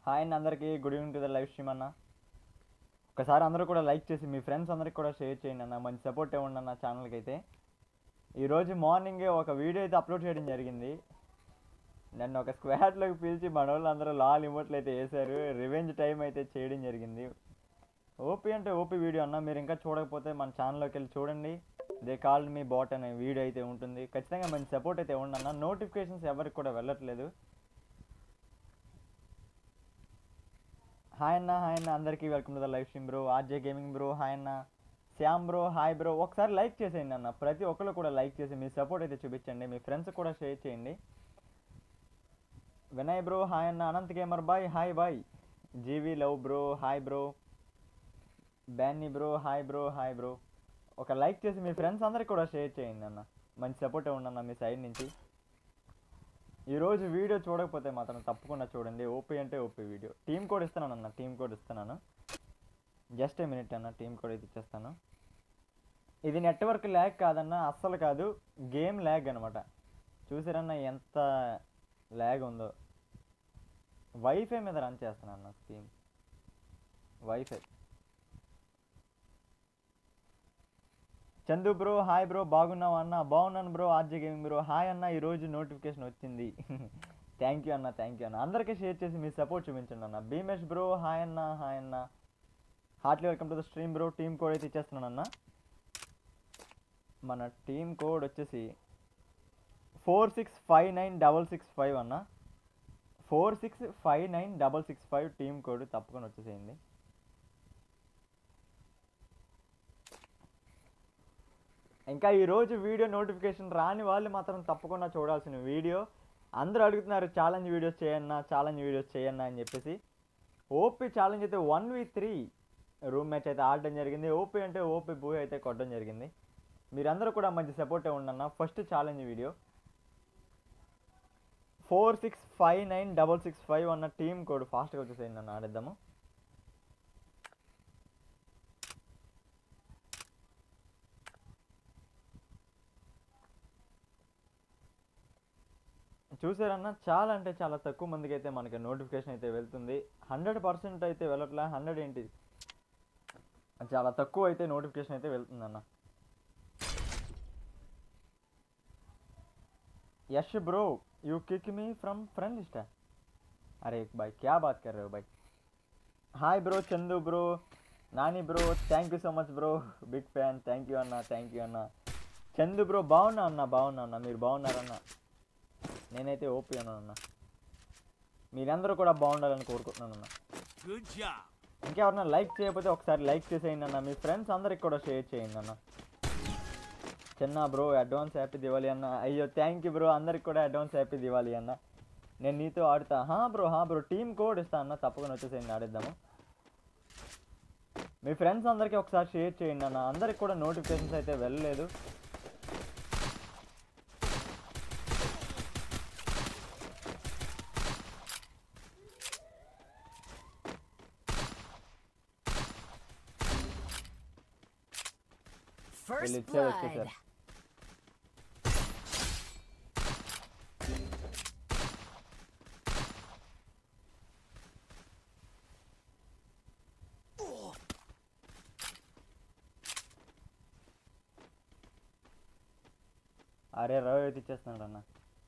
Hi అండి అందరికీ good evening to the live stream అన్న ఒకసారి అందరూ కూడా లైక్ చేసి మీ ఫ్రెండ్స్ అందరికి కూడా షేర్ చేయండి అన్న మంచి సపోర్ట్ ఇవ్వండి అన్న ఛానల్కి అయితే ఈరోజు మార్నింగే ఒక వీడియో అయితే అప్లోడ్ చేయడం జరిగింది నన్ను ఒక స్క్వాడ్లోకి పిలిచి మన వాళ్ళు అందరూ లాల్ ఇమోట్లు అయితే వేశారు రివెంజ్ టైం అయితే చేయడం జరిగింది ఓపీ అంటే ఓపీ వీడియో అన్న మీరు ఇంకా చూడకపోతే మన ఛానల్లోకి వెళ్ళి చూడండి దే కాల్ మీ బాట్ అనే వీడియో అయితే ఉంటుంది ఖచ్చితంగా మంచి సపోర్ట్ అయితే ఇవ్వండి అన్న నోటిఫికేషన్స్ ఎవరికి కూడా వెళ్ళట్లేదు హాయ్ అన్న హాయ్ అన్న అందరికీ welcome to the live stream bro RJ gaming bro hi అన్న శ్యామ్ బ్రో హాయ్ బ్రో ఒకసారి లైక్ చేసేయండి అన్న ప్రతి ఒక్కరు కూడా లైక్ చేసి మీ సపోర్ట్ అయితే చూపించండి మీ ఫ్రెండ్స్ కూడా షేర్ చేయండి వినయ్ బ్రో హాయ్ అన్న Anant gamer boy hi boy జీవి love bro hi bro Bunny bro hi bro hi bro ఒక లైక్ చేసి మీ ఫ్రెండ్స్ అందరికి కూడా షేర్ చేయండి అన్న మంచి సపోర్ట్ ఇవ్వండి అన్న మీ సైడ్ నుంచి ఈరోజు వీడియో చూడకపోతే మాత్రం తప్పకుండా చూడండి ఓపీ అంటే ఓపీ వీడియో టీం కోడ్ ఇస్తున్నాను అన్న టీం కోడ్ ఇస్తున్నాను జస్ట్ ఏ మినిట్ అన్న టీం కోడ్ అయితే ఇచ్చేస్తాను ఇది నెట్వర్క్ ల్యాగ్ కాదన్న అస్సలు కాదు గేమ్ ల్యాగ్ అనమాట చూసారన్న ఎంత ల్యాగ్ ఉందో వైఫై మీద రన్ చేస్తాను అన్న scheme wifi Chandu bro hi bro బాగున్నావు అన్న బాగున్నాను bro RJ gaming bro hi అన్న ఈరోజు నోటిఫికేషన్ వచ్చింది థ్యాంక్ యూ అన్న థ్యాంక్ యూ అన్న అందరికీ షేర్ చేసి మీ సపోర్ట్ చూపించండి అన్న భీమేష్ బ్రో హాయ్ అన్న హాయ్ అన్న heartly welcome to the stream bro team code అయితే ఇచ్చేస్తున్నాను అన్న మన టీమ్ కోడ్ వచ్చేసి four six five nine double six five అన్న four six five nine double six five team code తప్పకుండా వచ్చేసేయండి ఇంకా ఈరోజు వీడియో నోటిఫికేషన్ రాని వాళ్ళు మాత్రం తప్పకుండా చూడాల్సిన వీడియో అందరూ అడుగుతున్నారు ఛాలెంజ్ వీడియోస్ చేయన్నా ఛాలెంజ్ వీడియోస్ చేయన్నా అని చెప్పేసి ఓపీ ఛాలెంజ్ అయితే one v three room match అయితే ఆడడం జరిగింది ఓపీ అంటే ఓపీ బూయ్ అయితే కొట్టడం జరిగింది మీరందరూ కూడా మంచి సపోర్ట్ ఉండన్న first challenge video four six five nine double six five అన్న టీమ్ కోడ్ ఫాస్ట్గా వచ్చేసేయండి నన్ను ఆడేద్దాము చూసారన్న చాలా అంటే చాలా తక్కువ మందికి అయితే మనకి నోటిఫికేషన్ అయితే వెళ్తుంది హండ్రెడ్ పర్సెంట్ అయితే వెళ్ళట్లే హండ్రెడ్ ఏంటి చాలా తక్కువ అయితే నోటిఫికేషన్ అయితే వెళ్తుందన్న Yash bro you kick me from friend list है अरे भाई क्या बात कर रहे हो भाई hi bro Chandu bro Nani bro thank you so much bro big fan thank you అన్న థ్యాంక్ యూ అన్న చందు బ్రో బాగున్నా అన్న బాగున్నా అన్న మీరు బాగున్నారన్న నేనైతే ఓపీ అన్నాను అన్న మీరందరూ కూడా బాగుండాలని కోరుకుంటున్నాను అన్న Good job. ఇంకెవరన్నా లైక్ చేయకపోతే ఒకసారి లైక్ చేసేయండి అన్న మీ ఫ్రెండ్స్ అందరికి కూడా షేర్ చేయండి అన్న చిన్న బ్రో అడ్వాన్స్ హ్యాపీ దివాళీ అన్న అయ్యో థ్యాంక్ యూ బ్రో అందరికి కూడా అడ్వాన్స్ హ్యాపీ దివాళీ అన్న నేను నీతో ఆడుతా హా బ్రో హా బ్రో టీమ్ కోడ్ ఇస్తా అన్న తప్పకుండా వచ్చేసేయండి ఆడిద్దాము మీ ఫ్రెండ్స్ అందరికీ ఒకసారి షేర్ చేయండి అన్న అందరికి కూడా నోటిఫికేషన్స్ అయితే వెళ్ళలేదు First వీళ్ళు ఇచ్చారు blood. వచ్చేసారు అరే రవి అయితే ఇచ్చేస్తున్నాడు అన్న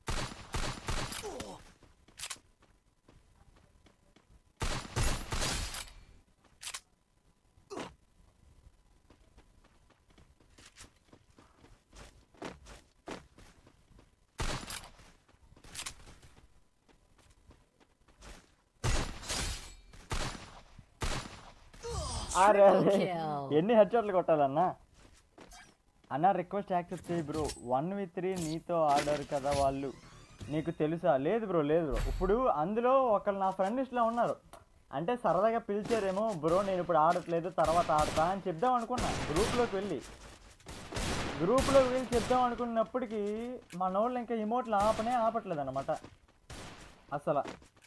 అరే Triple అరే. kill. ఎన్ని హెడ్ షాట్లు కొట్టాలన్నా అన్న రిక్వెస్ట్ యాక్సెప్ట్ చేయి బ్రో వన్ వి త్రీ నీతో ఆడారు కదా వాళ్ళు నీకు తెలుసా లేదు బ్రో లేదు బ్రో ఇప్పుడు అందులో ఒకళ్ళు నా ఫ్రెండ్ లిస్ట్లో ఉన్నారు అంటే సరదాగా పిలిచారేమో బ్రో నేను ఇప్పుడు ఆడట్లేదు తర్వాత ఆడతా అని చెప్దాం అనుకున్నా గ్రూప్లోకి వెళ్ళి గ్రూప్లోకి వెళ్ళి చెప్దాం అనుకున్నప్పటికీ మన వాళ్ళు ఇంకా ఇమోట్లు ఆపనే ఆపట్లేదు అనమాట అసలు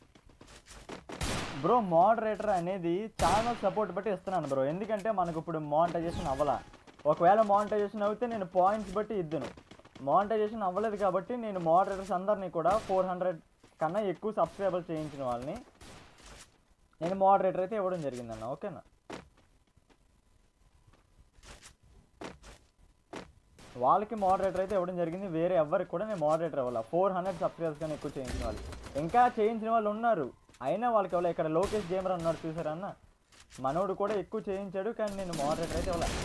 బ్రో మోడరేటర్ అనేది ఛానల్ సపోర్ట్ బట్టి ఇస్తున్నాను బ్రో ఎందుకంటే మనకు ఇప్పుడు మానిటైజేషన్ అవ్వాల ఒకవేళ మానిటైజేషన్ అవుతే నేను పాయింట్స్ బట్టి ఇద్దును మానిటైజేషన్ అవ్వలేదు కాబట్టి నేను మోడరేటర్స్ అందరినీ కూడా ఫోర్ హండ్రెడ్ కన్నా ఎక్కువ సబ్స్క్రైబర్స్ చేయించిన వాళ్ళని నేను మోడరేటర్ అయితే ఇవ్వడం జరిగిందన్న ఓకేనా వాళ్ళకి మోడరేటర్ అయితే ఇవ్వడం జరిగింది వేరే ఎవరికి కూడా నేను మోడరేటర్ ఇవ్వాలి ఫోర్ హండ్రెడ్ సబ్స్క్రైబర్స్ కానీ ఎక్కువ చేయించిన వాళ్ళు ఇంకా చేయించిన వాళ్ళు ఉన్నారు అయినా వాళ్ళకి ఇవ్వాలి ఇక్కడ లోకేష్ గేమర్ అన్నారు చూసారన్న మనోడు కూడా ఎక్కువ చేయించాడు కానీ నేను మోడరేటర్ అయితే ఇవ్వాలి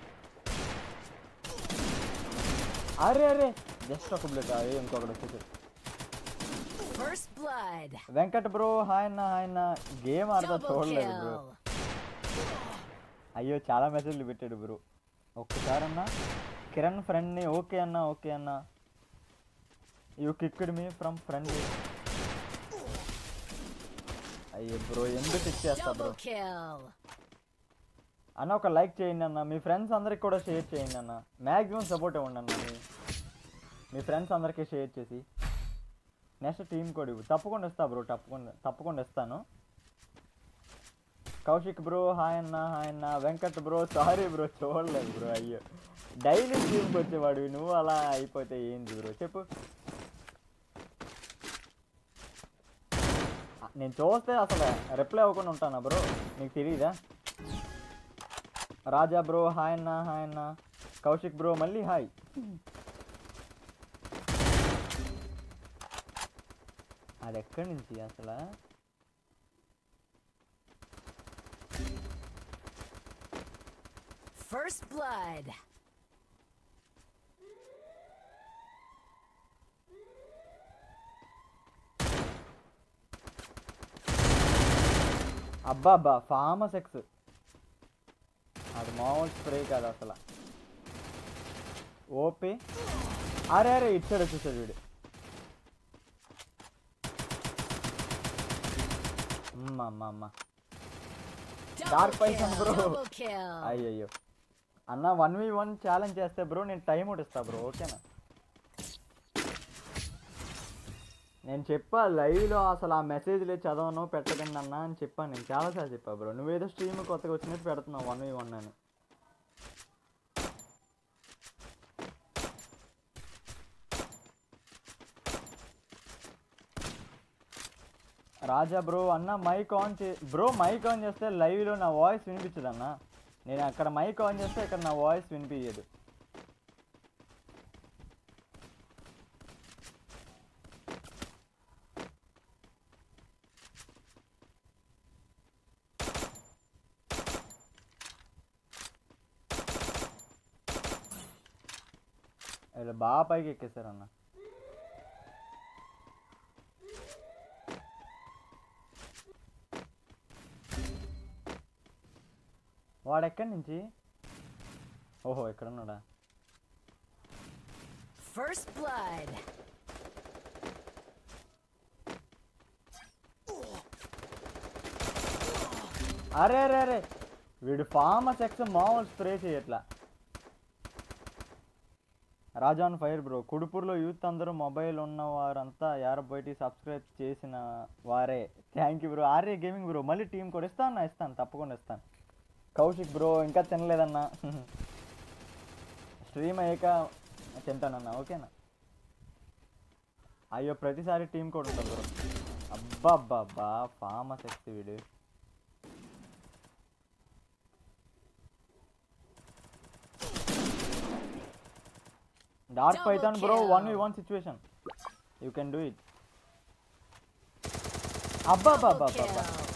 అరే అరే జస్ట్ ఒక బుల్లెట్ అదే ఇంకొకటి వచ్చేసి First blood. Venkat bro hi అన్న హాయ్ అన్న గేమ్ ఆడతా Double చూడలేదు బ్రో kill. అయ్యో చాలా మెసేజ్లు పెట్టాడు బ్రో ఒక్కసారి అన్న కిరణ్ ఫ్రెండ్ని ఓకే అన్న ఓకే అన్న you kicked me from friend అయ్యో బ్రో ఎందుకు ఇచ్చేస్తా బ్రో Double kill. అన్న ఒక లైక్ చేయండి అన్న మీ ఫ్రెండ్స్ అందరికి కూడా షేర్ చేయండి అన్న మ్యాక్సిమం సపోర్ట్ ఇవ్వండి అన్న మీ మీ ఫ్రెండ్స్ అందరికీ షేర్ చేసి నెక్స్ట్ టీం కూడా ఇవ్వు తప్పకుండా ఇస్తా బ్రో తప్పకుండా తప్పకుండా ఇస్తాను కౌశిక్ బ్రో హాయ్ అన్న హాయ్ అన్న వెంకట్ బ్రో సారీ బ్రో చూడలేదు బ్రో అయ్యో డైలీ టీంకి వచ్చేవాడు నువ్వు అలా అయిపోతే ఏంది బ్రో చెప్పు నేను చూస్తే అసలు రిప్లై అవ్వకుండా ఉంటానా బ్రో నీకు తెలియదా రాజా బ్రో హాయ్ అన్న హాయ్ అన్న కౌశిక్ బ్రో మళ్ళీ హాయ్ అది ఎక్కడి నుంచి అసలు First blood. అబ్బా అబ్బా ఫామస్ ఎక్స్ అది మామూలు స్ప్రే కాదు అసలు ఓపి అరే అరే ఇచ్చాడు చూసాడు వీడు అమ్మ అమ్మ అమ్మ Double Dark Python, kill. bro. Double kill. అయ్యయ్యో అన్న వన్ వి వన్ ఛాలెంజ్ చేస్తే బ్రో నేను టైం ఒకటి ఇస్తా బ్రో ఓకేనా నేను చెప్పా లైవ్లో అసలు ఆ మెసేజ్లే చదవను పెట్టకండి అన్న అని చెప్పాను నేను చాలాసార్లు చెప్పా బ్రో నువ్వేదో స్ట్రీమ్ కొత్తగా వచ్చినట్టు పెడుతున్నావు వన్ వి వన్ అని రాజా బ్రో అన్న మైక్ ఆన్ చే బ్రో మైక్ ఆన్ చేస్తే లైవ్లో నా వాయిస్ వినిపించదు అన్న నేను అక్కడ మైక్ ఆన్ చేస్తే ఇక్కడ నా వాయిస్ వినిపించదు ఇలా బాగా పైకి ఎక్కేశారన్న వాడు ఎక్కడి నుంచి ఓహో ఎక్కడ ఉన్నాడా First blood. అరే అరే అరే వీడు ఫామస్ ఎక్స్ మామూలు స్ప్రే చేయట్లా రాజాన్ ఫైర్ బ్రో కుడుపూర్లో యూత్ అందరూ మొబైల్ ఉన్న వారంతా యారబోయిటి సబ్స్క్రైబ్ చేసిన వారే thank you bro RA gaming bro మళ్ళీ టీం కూడా ఇస్తాను ఇస్తాను తప్పకుండా ఇస్తాను కౌశిక్ బ్రో ఇంకా తినలేదన్నా స్ట్రీమ్ అయ్యాక తింటానన్నా ఓకేనా అయ్యో ప్రతిసారి టీం కూడా ఉంటుంది బ్రో అబ్బా అబ్బా అబ్బా ఫామస్ ఎక్స్ వీడు dark Double python bro kill. One v one situation you can do it అబ్బా అబ్బా అబ్బా Double అబ్బా kill.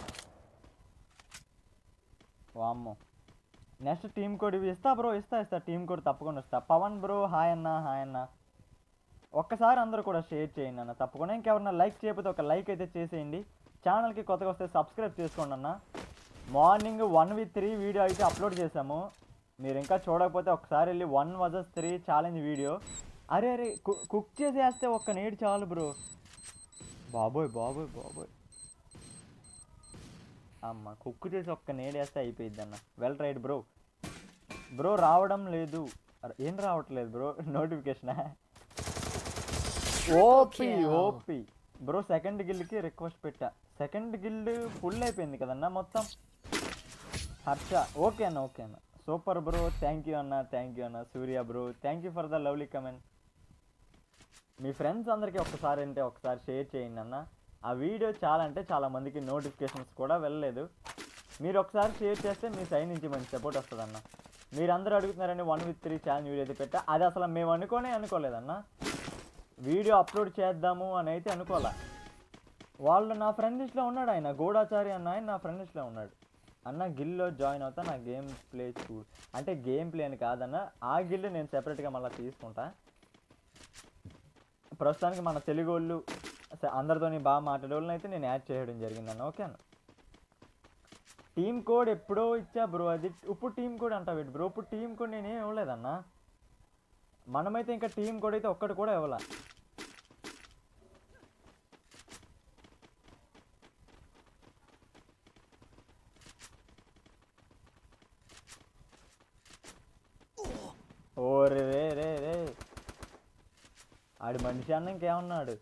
వామ్మో నెక్స్ట్ టీమ్ కోడ్ ఇవి ఇస్తా బ్రో ఇస్తా ఇస్తా టీమ్ కోడ్ తప్పకుండా ఇస్తా పవన్ బ్రో హాయ్ అన్న హాయ్ అన్న ఒక్కసారి అందరూ కూడా షేర్ చేయండి అన్న తప్పకుండా ఇంకెవరన్నా లైక్ చేయకపోతే ఒక లైక్ అయితే చేసేయండి ఛానల్కి కొత్తగా వస్తే సబ్స్క్రైబ్ చేసుకోండి అన్న morning one with three video అయితే అప్లోడ్ చేశాము మీరు ఇంకా చూడకపోతే ఒకసారి వెళ్ళి one versus three challenge video అరే అరే కుక్ చేసేస్తే ఒక్క నేడు చాలు బ్రో బాబోయ్ బాబోయ్ బాబోయ్ అమ్మ కుక్ చేసి ఒక్క నేడేస్తే అయిపోయింది అన్న వెల్ రైడ్ బ్రో బ్రో రావడం లేదు అరే, ఏం రావట్లేదు బ్రో notification OP kill. OP bro second గిల్డ్కి రిక్వెస్ట్ పెట్టా సెకండ్ గిల్డ్ ఫుల్ అయిపోయింది కదన్నా మొత్తం హర్ష ఓకే అన్న ఓకే అన్న సూపర్ బ్రో థ్యాంక్ యూ అన్న థ్యాంక్ యూ అన్న Surya bro thank you for the lovely comment మీ ఫ్రెండ్స్ అందరికీ ఒక్కసారి అంటే ఒకసారి షేర్ చేయండి అన్న ఆ వీడియో చాలా అంటే చాలా మందికి నోటిఫికేషన్స్ కూడా వెళ్ళలేదు మీరు ఒకసారి షేర్ చేస్తే మీ సైడ్ నుంచి మంచి సపోర్ట్ వస్తుందన్న మీరు అందరూ అడుగుతున్నారని one with three channel video అయితే పెట్టా అది అసలు మేము అనుకోనే అనుకోలేదన్న వీడియో అప్లోడ్ చేద్దాము అని అయితే అనుకోలే వాళ్ళు నా ఫ్రెండ్ లిస్ట్లో ఉన్నాడు ఆయన గూఢాచారి అన్న ఆయన నా ఫ్రెండ్ లిస్ట్లో ఉన్నాడు అన్న గిల్లో జాయిన్ అవుతా నా గేమ్ ప్లే చూ అంటే గేమ్ ప్లే అని కాదన్న ఆ గిల్లు నేను సెపరేట్గా మళ్ళీ తీసుకుంటా ప్రస్తుతానికి మన తెలుగు వాళ్ళు స- అందరితోని బాగా మాట్లాడే వాళ్ళని అయితే నేను యాడ్ చేయడం జరిగిందన్న ఓకే అన్న టీమ్ కోడ్ ఎప్పుడో ఇచ్చా బ్రో అది ఇప్పుడు టీమ్ కోడ్ అంటావు ఏంటి బ్రో ఇప్పుడు టీమ్ కోడ్ నేనేం ఇవ్వలేదన్న మనమైతే ఇంకా టీమ్ కోడ్ అయితే ఒక్కటి కూడా ఇవ్వలే ఓరే రే రే రే ఆడి మనిషి అన్న ఇంకేమన్నాడు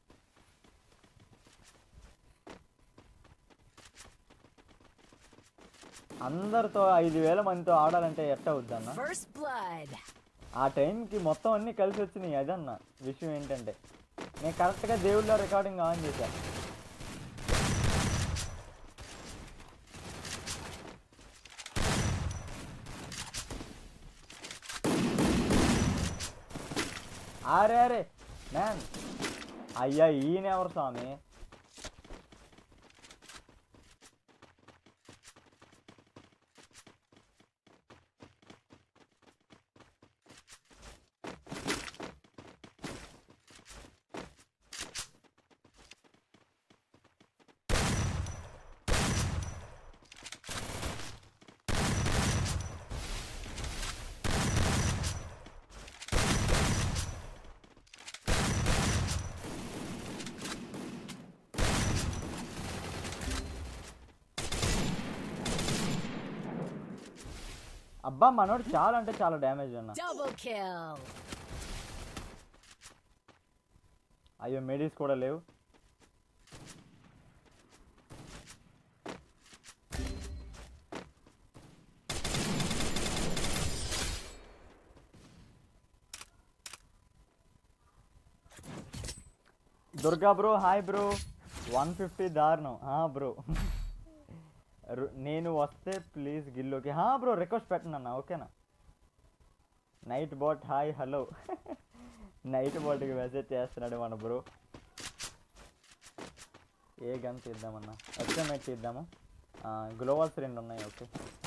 అందరితో ఐదు వేల మందితో ఆడాలంటే ఎట్ట అవుద్దన్న First blood. ఆ టైంకి మొత్తం అన్నీ కలిసి వచ్చినాయి అదన్న విషయం ఏంటంటే నేను కరెక్ట్గా దేవుళ్ళ రికార్డింగ్ ఆన్ చేశా అరే అరే మ్యాన్ అయ్యా ఈయన ఎవరు స్వామి అబ్బా మనోడు చాలా అంటే చాలా డ్యామేజ్ అన్న Double kill. అయ్యో మెడీస్ కూడా లేవు Durga bro hi bro one fifty దారుణం బ్రో నేను వస్తే ప్లీజ్ గిల్లోకి హా బ్రో రిక్వెస్ట్ పెట్టండి అన్న ఓకేనా night bot hi hello night బాట్కి మెసేజ్ చేస్తున్నాడు మన బ్రో ఏ గన్ తీద్దామన్నా ఎస్ఎంఐ తీద్దాము గ్లోవల్స్ రెండు ఉన్నాయి okay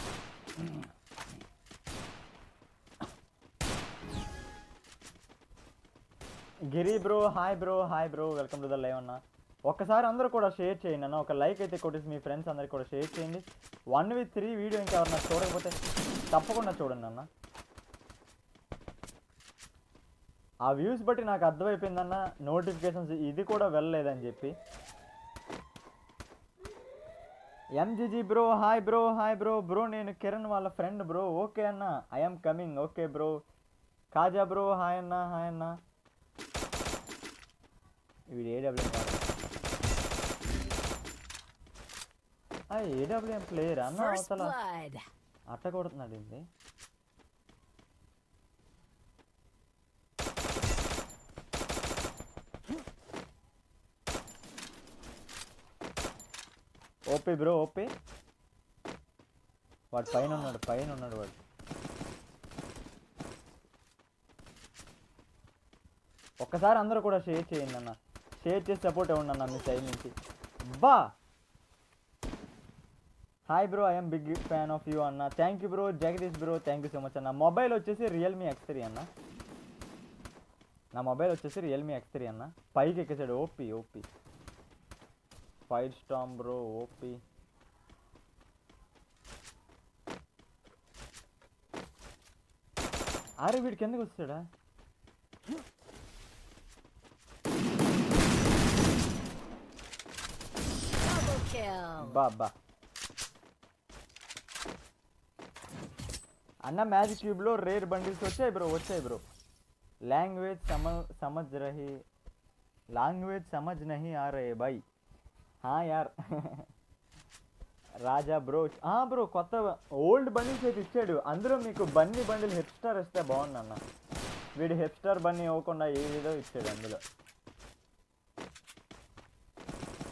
Giri bro hi bro hi bro welcome to the live అన్న ఒక్కసారి అందరూ కూడా షేర్ చేయండి అన్న ఒక లైక్ అయితే కొట్టేసి మీ ఫ్రెండ్స్ అందరికి కూడా షేర్ చేయండి వన్ విత్ త్రీ వీడియో ఇంకెవరన్నా చూడకపోతే తప్పకుండా చూడండి అన్న ఆ వ్యూస్ బట్టి నాకు అర్థమైపోయిందన్న నోటిఫికేషన్స్ ఇది కూడా వెళ్ళలేదని చెప్పి MGG bro hi bro hi bro bro నేను కిరణ్ వాళ్ళ ఫ్రెండ్ బ్రో ఓకే అన్న I'm coming okay bro Kaja bro hi అన్న హాయ్ అన్న వీడు ఏడబ్ల్యూఎం ఏడబ్ల్యూఎం ప్లేయర్ అన్న First అవతల blood. అట్ట కొడుతున్నాడు ఇది ఓపీ బ్రో ఓపీ వాడు పైన ఉన్నాడు పైన ఉన్నాడు వాడు ఒక్కసారి అందరూ కూడా షేర్ చేయండి అన్న షేర్ చేసి సపోర్ట్ ఇవ్వండి అన్న మీ సైడ్ నుంచి బా hi bro I'm big fan of you అన్న thank you bro Jagadish bro thank you so much అన్న మొబైల్ వచ్చేసి రియల్మీ ఎక్స్ త్రీ అన్న నా మొబైల్ వచ్చేసి రియల్మీ ఎక్స్ త్రీ అన్న పైకి ఎక్కేసాడు OP OP fire storm bro OP అరే వీడికి ఎందుకు వస్తాడా Double kill. బా బా అన్న మ్యాజిక్ క్యూబ్లో రేర్ బండిల్స్ వచ్చాయి బ్రో వచ్చాయి బ్రో లాంగ్వేజ్ సమ సమజ్ రహి లాంగ్వేజ్ సమజ్ నహి ఆ రే బాయ్ హా యార్ రాజా బ్రో ఆ బ్రో కొత్త ఓల్డ్ బండిల్స్ అయితే ఇచ్చాడు అందులో మీకు బన్నీ బండిల్ హెప్ స్టార్ ఇస్తే బాగుంది అన్న వీడు హెప్ స్టార్ బన్నీ ఇవ్వకుండా ఏదేదో ఇచ్చాడు అందులో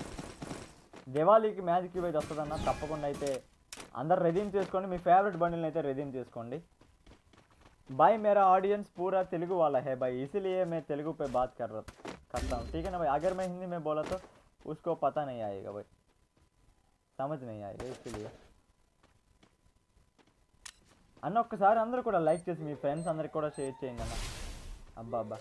దివాళీకి మ్యాజిక్ క్యూబ్ అయితే వస్తుందన్న తప్పకుండా అయితే అందరు రెడీమ్ చేసుకోండి మీ ఫేవరెట్ బండిల్ని అయితే రెడీమ్ చేసుకోండి भाई मेरा ऑडियंस पूरा तेलुगु वाला है भाई इसीलिए मैं तेलुगु पे बात कर रहा करता हूँ ठीक है ना भाई अगर मैं हिंदी में बोला तो उसको पता नहीं आएगा भाई समझ नहीं आएगा इसीलिए అన్న ఒక్కసారి అందరూ కూడా లైక్ చేసి మీ ఫ్రెండ్స్ అందరికి కూడా షేర్ చేయండి అన్న అబ్బా అబ్బా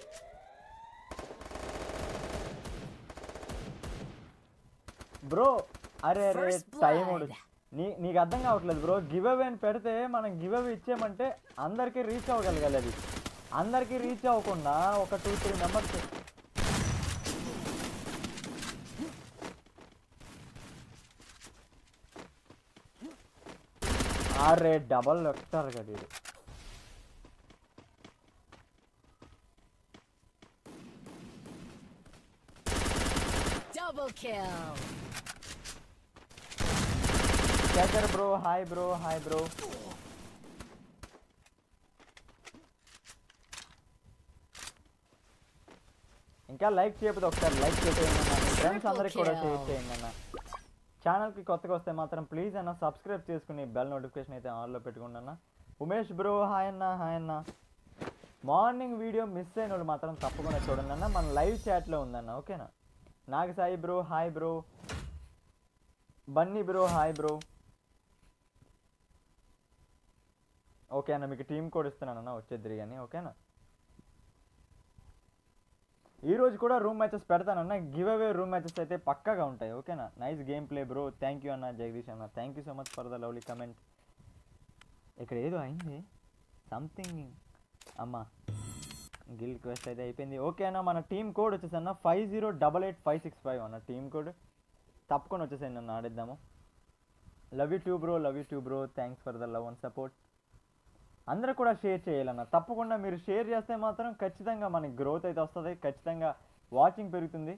బ్రో అరే అరే First టైం blood. నీ నీకు అర్థం కావట్లేదు బ్రో గివ్ అవే అని పెడితే మనం గివ్ అవే ఇచ్చామంటే అందరికీ రీచ్ అవ్వగలగాలి అది అందరికీ రీచ్ అవ్వకుండా ఒక టూ త్రీ మెంబర్స్ అరే డబల్ ఎక్కుతారు కదా ఇది Double kill. Shekhar bro hi bro hi bro ఇంకా లైక్ చేయకపోతే ఒకసారి లైక్ చేసేయండి అన్న మీ ఫ్రెండ్స్ అందరికి కూడా షేర్ చేయండి అన్న ఛానల్కి కొత్తగా వస్తే మాత్రం ప్లీజ్ అన్న సబ్స్క్రైబ్ చేసుకుని బెల్ నోటిఫికేషన్ అయితే ఆన్లో పెట్టుకోండి అన్న ఉమేష్ బ్రో హాయ్ అన్న హాయ్ అన్న మార్నింగ్ వీడియో మిస్ అయిన వాళ్ళు మాత్రం తప్పకుండా చూడండి అన్న మన లైవ్ చాట్లో ఉందన్న ఓకేనా Naga Sai bro hi bro Bunny bro hi bro okay అన్న మీకు టీం కోడ్ ఇస్తున్నానన్న వచ్చేద్దరు కానీ ఓకేనా ఈ రోజు కూడా రూమ్ మ్యాచెస్ పెడతానన్న గివ్ అవే రూమ్ మ్యాచెస్ అయితే పక్కాగా ఉంటాయి ఓకేనా nice game play bro thank you అన్న జగదీష్ అన్న thank you so much for the lovely comment ఇక్కడ ఏదో అయింది సంథింగ్ అమ్మా గిల్ క్వెస్ట్ అయితే అయిపోయింది ఓకే అన్న మన టీం కోడ్ వచ్చేసి అన్న five zero double eight five six five అన్న టీం కోడ్ తప్పకుండా వచ్చేసేయండి అన్న ఆడిద్దాము love you too bro love you too bro thanks for the love and support అందరూ కూడా షేర్ చేయాలన్న తప్పకుండా మీరు షేర్ చేస్తే మాత్రం ఖచ్చితంగా మనకి గ్రోత్ అయితే వస్తుంది ఖచ్చితంగా వాచింగ్ పెరుగుతుంది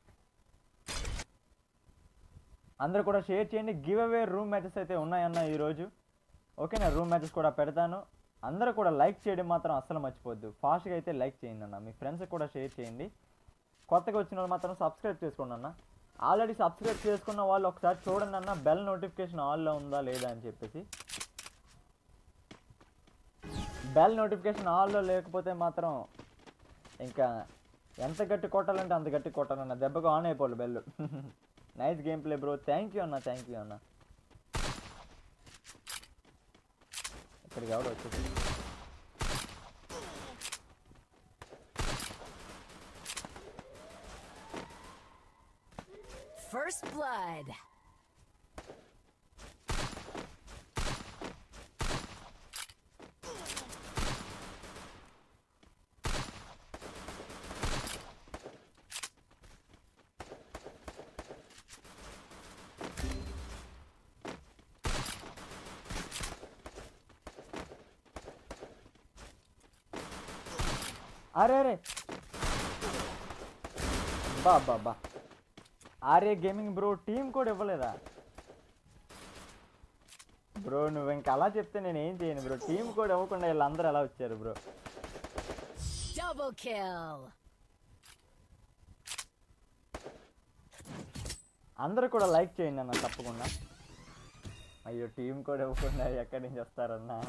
అందరూ కూడా షేర్ చేయండి గివ్ అవే రూమ్ మ్యాచెస్ అయితే ఉన్నాయన్న ఈరోజు ఓకేనా రూమ్ మ్యాచెస్ కూడా పెడతాను అందరూ కూడా లైక్ చేయడం మాత్రం అస్సలు మర్చిపోద్దు ఫాస్ట్గా అయితే లైక్ చేయండి అన్న మీ ఫ్రెండ్స్కి కూడా షేర్ చేయండి కొత్తగా వచ్చిన వాళ్ళు మాత్రం సబ్స్క్రైబ్ చేసుకోండి అన్న ఆల్రెడీ సబ్స్క్రైబ్ చేసుకున్న వాళ్ళు ఒకసారి చూడండి అన్న బెల్ నోటిఫికేషన్ ఆన్లో ఉందా లేదా అని చెప్పేసి బెల్ నోటిఫికేషన్ ఆన్లో లేకపోతే మాత్రం ఇంకా ఎంత గట్టి కొట్టాలంటే అంత గట్టి కొట్టాలన్న దెబ్బకు ఆన్ అయిపోవాలి bell nice game play bro thank you అన్న థ్యాంక్ యూ అన్న ఇక్కడికి ఎవరు వచ్చేసి First blood. అరే అరే బా బా బా ఆర్ఏ గేమింగ్ బ్రో టీం కూడా ఇవ్వలేదా బ్రో నువ్వు ఇంకా అలా చెప్తే నేను ఏం చేయను బ్రో టీం కూడా ఇవ్వకుండా వీళ్ళందరూ ఎలా వచ్చారు బ్రో Double kill. అందరూ కూడా లైక్ చేయండి అన్న తప్పకుండా అయ్యో టీం కూడా ఇవ్వకుండా ఎక్కడి నుంచి వస్తారన్నా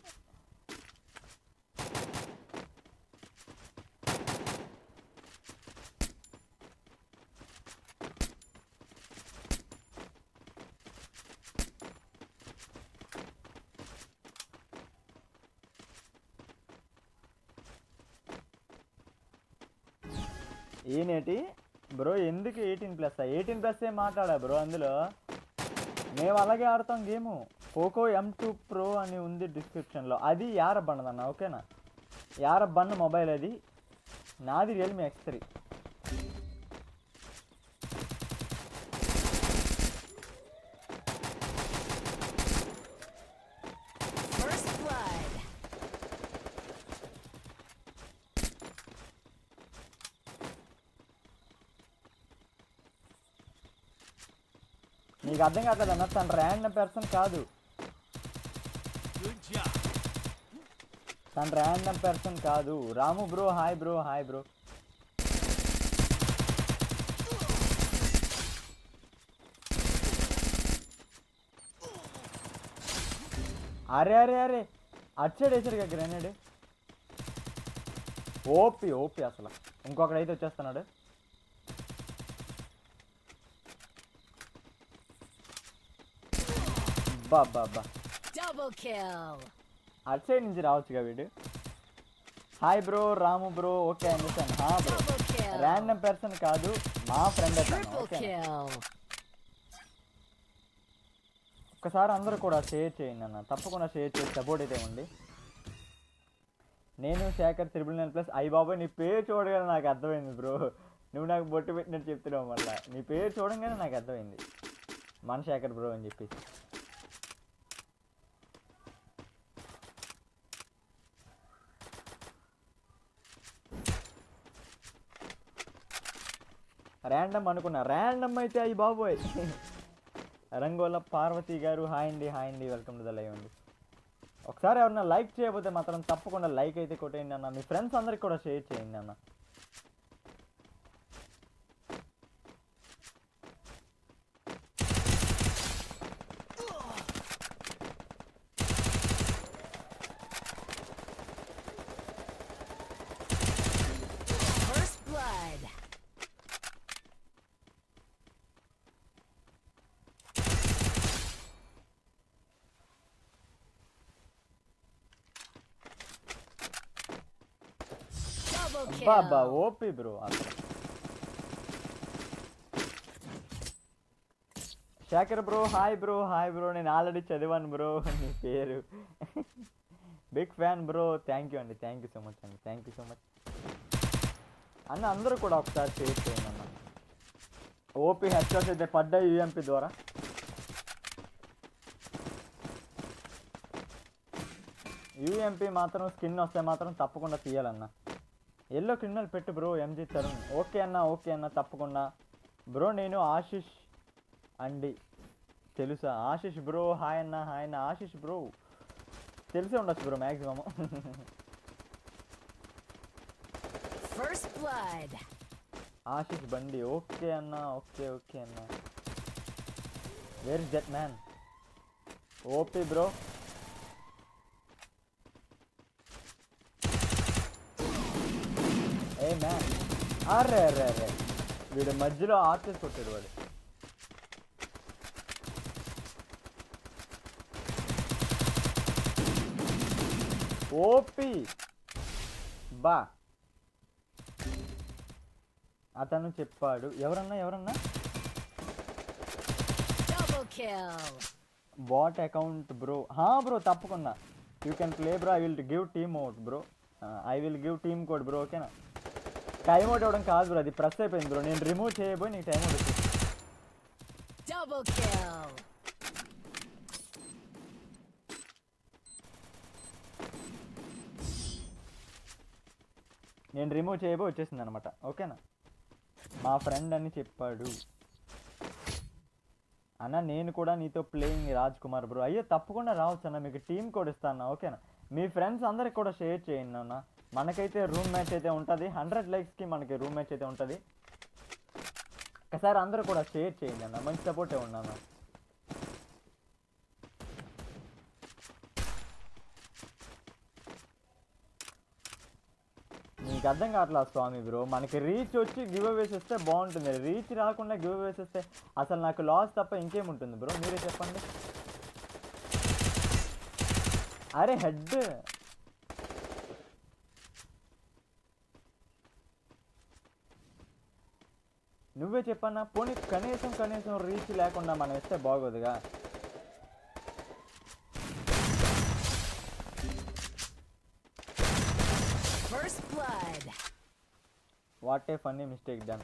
ఈయనేటి బ్రో ఎందుకు ఎయిటీన్ ప్లస్ ఎయిటీన్ ప్లస్ ఏ మాట్లాడా బ్రో అందులో మేము అలాగే ఆడతాం game Poco M two pro అని ఉంది డిస్క్రిప్షన్లో అది యార బండదన్న ఓకేనా యార బండ్ మొబైల్ అది నాది Realme X three First blood. నీకు అర్థం కావట్లేదన్న తను ర్యాండమ్ పర్సన్ కాదు తను ర్యాండమ్ పర్సన్ కాదు Ramu bro hi bro hi bro అరే అరే అరే అటు సైడ్ వేసారు కదా గ్రెనేడ్ ఓపి ఓపి అసలు ఇంకొకడైతే వచ్చేస్తున్నాడు బా బా బా Double kill. అటు సైడ్ నుంచి రావచ్చుగా వీడు hi bro Ramu bro okay understand హా bro Double kill. Random person కాదు మా ఫ్రెండ్ అతను Triple ఓకే kill. ఒక్కసారి అందరూ కూడా షేర్ చేయండి అన్న తప్పకుండా షేర్ చేసి సపోర్ట్ అయితే ఉంది నేను శేఖర్ త్రిబుల్ నైన్ ప్లస్ అయ్యి బాబాయ్ నీ పేరు చూడగానే నాకు అర్థమైంది బ్రో నువ్వు నాకు బొట్టు పెట్టినట్టు చెప్తున్నావు మళ్ళీ నీ పేరు చూడంగానే నాకు అర్థమైంది మన శేఖర్ బ్రో అని చెప్పేసి ర్యాండమ్ అనుకున్నా ర్యాండమ్ అయితే అయ్యి బాబోయ్ రంగోల పార్వతి గారు హాయ్ అండి హాయ్ అండి వెల్కమ్ టు ద లైవ్ అండి ఒకసారి ఎవరన్నా లైక్ చేయకపోతే మాత్రం తప్పకుండా లైక్ అయితే కొట్టేయండి అన్న మీ ఫ్రెండ్స్ అందరికి కూడా షేర్ చేయండి అన్న First blood. Double బాబా kill. ఓపి బ్రో అసలు Shekhar bro hi bro hi bro నేను ఆల్రెడీ చదివాను బ్రో నీ పేరు big fan bro thank you అండి థ్యాంక్ యూ సో మచ్ అండి థ్యాంక్ యూ సో మచ్ అన్న అందరూ కూడా ఒకసారి షేర్ చేయండి అన్న ఓపీ హెచ్ఆర్స్ అయితే పడ్డాయి యూఎంపీ ద్వారా యూఎంపీ మాత్రం స్కిన్ వస్తే మాత్రం తప్పకుండా తీయాలన్న ఎల్లో క్రిమినల్ పెట్టు బ్రో ఎంజీ తరుణ్ ఓకే అన్న ఓకే అన్న తప్పకుండా బ్రో నేను ఆశిష్ అండి తెలుసా ఆశిష్ బ్రో హాయ్ అన్న హాయ్ అన్న ఆశిష్ బ్రో తెలిసే ఉండొచ్చు bro maximum First blood. Ashish బండి ఓకే అన్న ఓకే ఓకే అన్న where is that man OP bro a man అరే అరే అరే వీడు మధ్యలో ఆర్చెస్ కొట్టాడు వాడు ఓపి బా అతను చెప్పాడు ఎవరన్నా ఎవరన్నా Double kill. Bot account bro హా బ్రో తప్పకుండా you can play bro I will give team out bro I will give team code bro ఓకేనా టైం అవుట్ అవ్వడం కాదు బ్రో అది ప్రెస్ అయిపోయింది బ్రో నేను రిమూవ్ చేయబోయి నీకు టైం అవుట్ వచ్చింది Double kill. నేను రిమూవ్ చేయబోయి వచ్చేసింది అనమాట ఓకేనా మా ఫ్రెండ్ అని చెప్పాడు అన్న నేను కూడా నీతో ప్లేయింగ్ రాజ్ కుమార్ బ్రో అయ్యో తప్పకుండా రావచ్చు అన్న మీకు టీం కోడ్ ఇస్తాను ఓకేనా మీ ఫ్రెండ్స్ అందరికి కూడా షేర్ చేయండి అన్న మనకైతే రూమ్ మ్యాచ్ అయితే ఉంటుంది హండ్రెడ్ లైక్స్కి మనకి రూమ్ మ్యాచ్ అయితే ఉంటుంది ఒకసారి అందరూ కూడా షేర్ చేయండి అన్న మంచి సపోర్టే ఉన్నాను నీకు అర్థం కావట్లేదు స్వామి బ్రో మనకి రీచ్ వచ్చి గివ్ అవేస్ ఇస్తే బాగుంటుంది రీచ్ రాకుండా గివ్ అవేస్ ఇస్తే అసలు నాకు లాస్ తప్ప ఇంకేముంటుంది బ్రో మీరే చెప్పండి అరే హెడ్ నువ్వే చెప్పన్నా పోనీ కనీసం కనీసం రీచ్ లేకుండా మనం ఇస్తే బాగోదుగా First blood. What a funny mistake done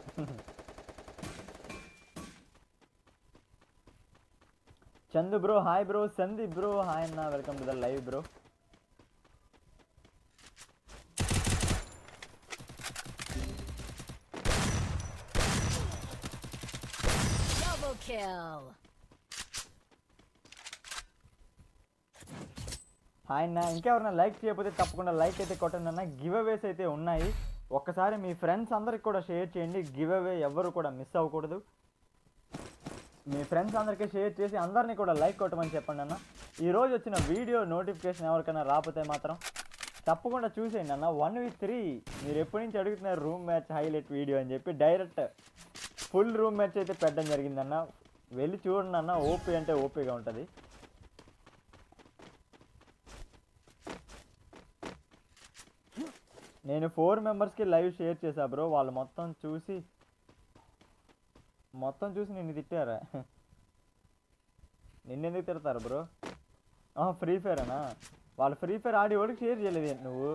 Chandu bro hi bro Sandeep bro hi అన్న welcome to the live bro Double kill. Hi అన్న ఇంకెవరైనా లైక్ చేయకపోతే తప్పకుండా లైక్ అయితే కొట్టండి అన్న గివ్ అవేస్ అయితే ఉన్నాయి ఒక్కసారి మీ ఫ్రెండ్స్ అందరికి కూడా షేర్ చేయండి గివ్ అవే ఎవరు కూడా మిస్ అవ్వకూడదు మీ ఫ్రెండ్స్ అందరికీ షేర్ చేసి అందరినీ కూడా లైక్ కొట్టమని చెప్పండి అన్న ఈరోజు వచ్చిన వీడియో నోటిఫికేషన్ ఎవరికైనా రాకపోతే మాత్రం తప్పకుండా చూసేయండి అన్న వన్ వీక్ త్రీ మీరు ఎప్పటి నుంచి అడుగుతున్నారు రూమ్ మ్యాచ్ హైలైట్ వీడియో అని చెప్పి డైరెక్ట్ ఫుల్ రూమ్ మ్యాచ్ అయితే పెట్టడం జరిగిందన్న వెళ్ళి చూడండి అన్న ఓపీ అంటే ఓపీగా ఉంటుంది నేను ఫోర్ మెంబర్స్కి లైవ్ షేర్ చేశా బ్రో వాళ్ళు మొత్తం చూసి మొత్తం చూసి నిన్ను తిట్టారా నిన్నెందుకు తిడతారు బ్రో ఫ్రీ ఫైర్ అనా వాళ్ళు ఫ్రీ ఫైర్ ఆడి వాడికి షేర్ చేయలేదు ఏంటి నువ్వు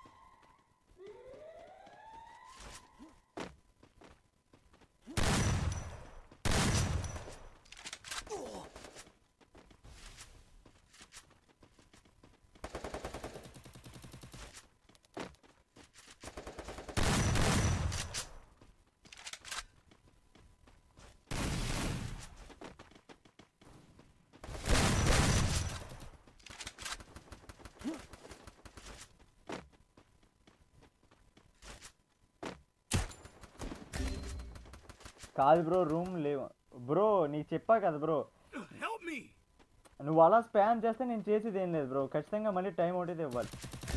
కాదు బ్రో రూమ్ లేవు బ్రో నీకు చెప్పా కదా బ్రో Help me! నువ్వు అలా స్పామ్ చేస్తే నేను చేసేది ఏం లేదు బ్రో ఖచ్చితంగా మళ్ళీ టైం ఒకటి ఇవ్వాలి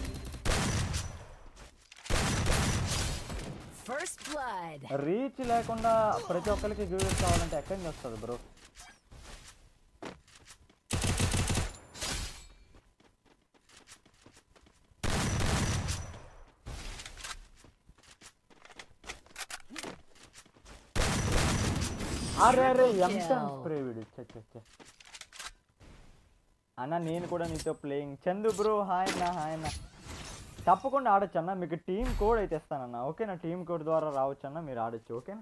First blood. రీచ్ లేకుండా ప్రతి ఒక్కరికి గివ్స్ కావాలంటే ఎక్కడి నుంచి వస్తుంది బ్రో అరే అరే ఎంత Kill. స్ప్రే వీడు చ్చ, చ్చ, చ్చ. అన్న నేను కూడా నీతో ప్లేయింగ్ చందు బ్రో హాయ్ అన్న హాయ్ అన్న తప్పకుండా ఆడొచ్చు అన్న మీకు టీం కోడ్ అయితే ఇస్తానన్న ఓకేనా టీం కోడ్ ద్వారా రావచ్చు అన్న మీరు ఆడొచ్చు ఓకేనా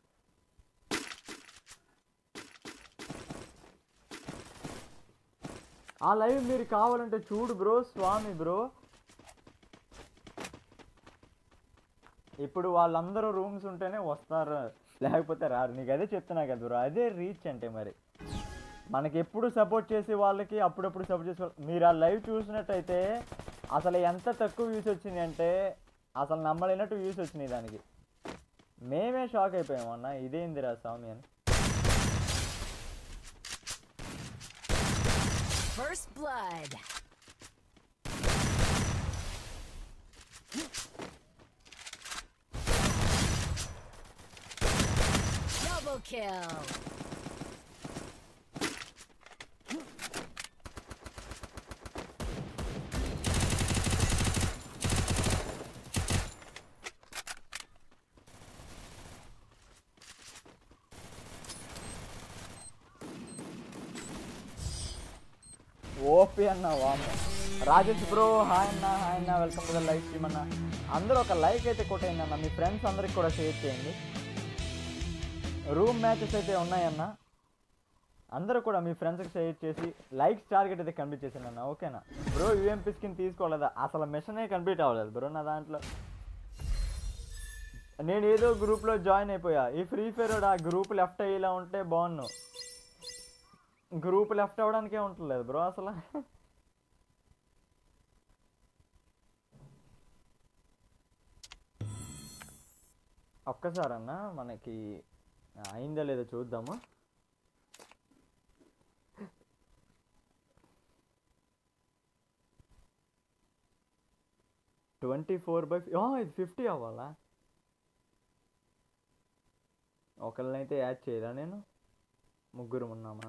ఆ లైవ్ మీరు కావాలంటే చూడు బ్రో స్వామి బ్రో ఇప్పుడు వాళ్ళందరూ రూమ్స్ ఉంటేనే వస్తారు లేకపోతే రారు నీకు అదే చెప్తున్నా కదా బ్రో అదే రీచ్ అంటే మరి మనకి ఎప్పుడు సపోర్ట్ చేసే వాళ్ళకి అప్పుడప్పుడు సపోర్ట్ చేసే వాళ్ళకి మీరు ఆ లైవ్ చూసినట్టయితే అసలు ఎంత తక్కువ వ్యూస్ వచ్చింది అంటే అసలు నమ్మలేనట్టు వ్యూస్ వచ్చినాయి దానికి మేమే షాక్ అయిపోయాం అన్న ఇదేందిరా స్వామి అని First blood. Double kill. OP అన్న వామ రాజేష్ బ్రో హాయ్ అన్న హాయ్ అన్న welcome to the live stream అన్న అందరూ ఒక లైక్ అయితే కొట్టేయండి అన్న మీ ఫ్రెండ్స్ అందరికి కూడా షేర్ చేయండి రూమ్ మ్యాచెస్ అయితే ఉన్నాయన్న అందరూ కూడా మీ ఫ్రెండ్స్కి షేర్ చేసి లైక్స్ టార్గెట్ అయితే కంప్లీట్ చేసాను అన్న ఓకేనా బ్రో యూఎంపీ స్కిన్ తీసుకోలేదా అసలు మిషనే కంప్లీట్ అవ్వలేదు బ్రో నా దాంట్లో నేను ఏదో గ్రూప్లో జాయిన్ అయిపోయా ఈ ఫ్రీ ఫైర్ ఆ గ్రూప్ లెఫ్ట్ అయ్యేలా ఉంటే బాగున్నావు గ్రూప్ లెఫ్ట్ అవ్వడానికే ఉంటలేదు బ్రో అసలు ఒక్కసారన్నా మనకి అయిందా లేదో చూద్దాము ట్వంటీ ఫోర్ బై ఇది ఫిఫ్టీ అవ్వాలా ఒకళ్ళనైతే యాడ్ చేయరా నేను ముగ్గురు ఉన్నామా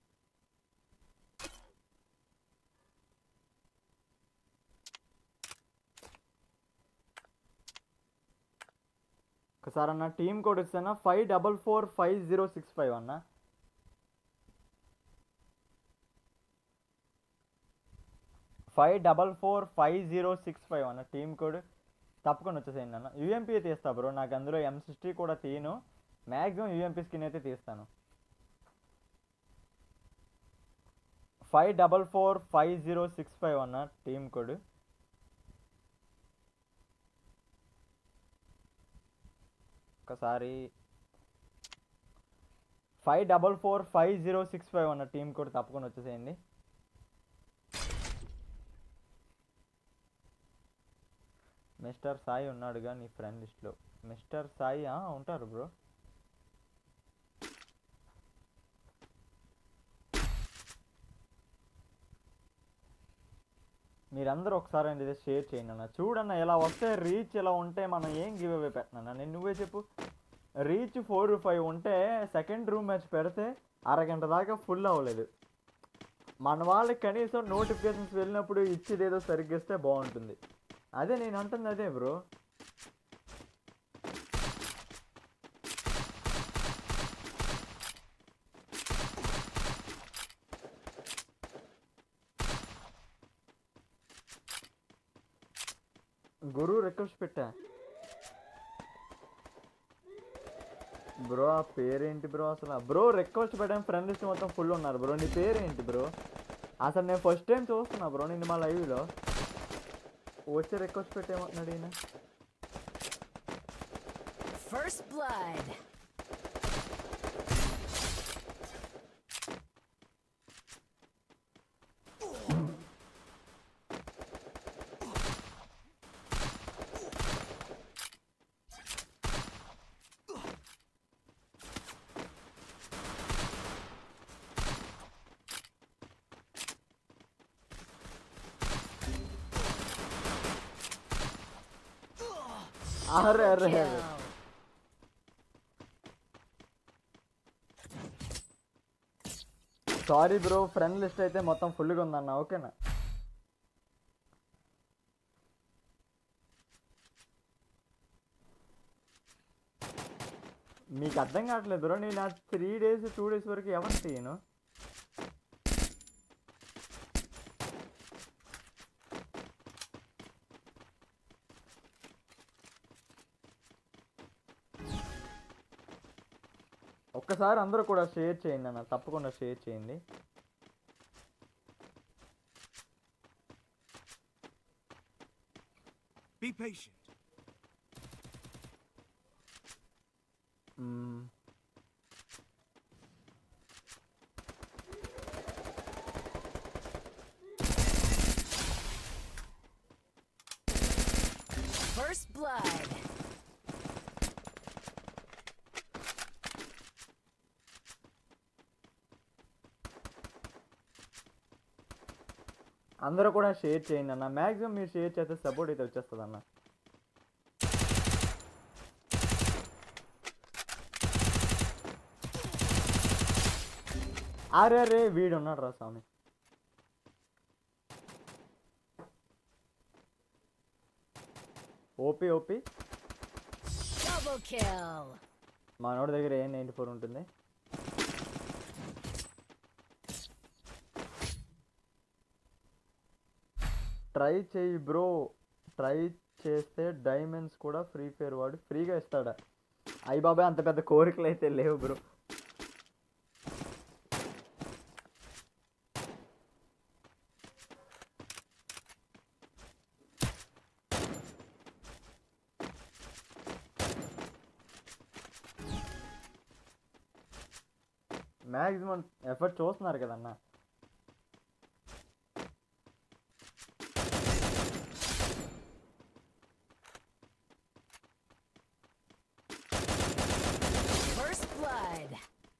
ఒకసారి అన్న టీమ్ కోడ్ ఇస్తానా five double four five zero six five అన్న five double four five zero six five అన్న టీమ్ కోడ్ తప్పకుండా వచ్చేసేయండి అన్న యూఎంపీ తీస్తా బ్రో నాకు అందులో ఎం సిక్స్టీ కూడా తీయను మ్యాక్సిమం యూఎంపీ స్కిన్ అయితే తీస్తాను five double four five zero six five అన్న టీమ్ కోడ్ ఒకసారి five double four five zero six five అన్న టీం కోడ్ తప్పకుండా వచ్చేసేయండి మిస్టర్ సాయి ఉన్నాడుగా నీ ఫ్రెండ్ లిస్ట్లో మిస్టర్ సాయి ఆ, ఉంటారు బ్రో మీరందరూ ఒకసారి అనేది షేర్ చేయండి అన్న చూడన్న ఇలా వస్తే రీచ్ ఇలా ఉంటే మనం ఏం గివ్ అవే పెట్టినా నేను నువ్వే చెప్పు రీచ్ ఫోర్ ఫైవ్ ఉంటే సెకండ్ రూమ్ మ్యాచ్ పెడితే అరగంట దాకా ఫుల్ అవ్వలేదు మన వాళ్ళకి కనీసం నోటిఫికేషన్స్ వెళ్ళినప్పుడు ఇచ్చేది ఏదో సరిగ్గా ఇస్తే బాగుంటుంది అదే నేను అంటుంది అదే బ్రో గురు రిక్వెస్ట్ పెట్టా బ్రో ఆ పేరేంటి బ్రో అసలు బ్రో రిక్వెస్ట్ పెట్టాను ఫ్రెండ్ లిస్ట్ మొత్తం ఫుల్ ఉన్నారు బ్రో నీ పేరేంటి బ్రో అసలు నేను ఫస్ట్ టైం చూస్తున్నా బ్రో నిన్ను మా లైవ్లో వచ్చి రిక్వెస్ట్ పెట్టేమంటున్నాడు ఈయన First blood. అరే అరే Kill. అరే సారీ బ్రో ఫ్రెండ్ లిస్ట్ అయితే మొత్తం ఫుల్గా ఉందన్న ఓకేనా మీకు అర్థం కావట్లేదు బ్రో నేను ఆ త్రీ డేస్ టూ డేస్ వరకు ఎవరిని తీయను ఒక్కసారి అందరూ కూడా షేర్ చేయండి అన్న తప్పకుండా షేర్ చేయండి Be patient. Hmm. First blood. అందరూ కూడా షేర్ చేయండి అన్న మ్యాక్సిమం మీరు షేర్ చేస్తే సపోర్ట్ అయితే వచ్చేస్తుంది అన్న అరే అరే వీడు ఉన్నాడు రా స్వామి ఓపీ ఓపీ Double kill. మనోడి దగ్గర ఏ నైంటీ ఫోర్ ఉంటుంది ట్రై చేయి బ్రో ట్రై చేస్తే డైమండ్స్ కూడా ఫ్రీ ఫైర్ వాడు ఫ్రీగా ఇస్తాడా అయ్యి బాబాయ్ అంత పెద్ద కోరికలు అయితే లేవు బ్రో మ్యాక్సిమం ఎఫర్ట్ చూస్తున్నారు కదన్న First blood.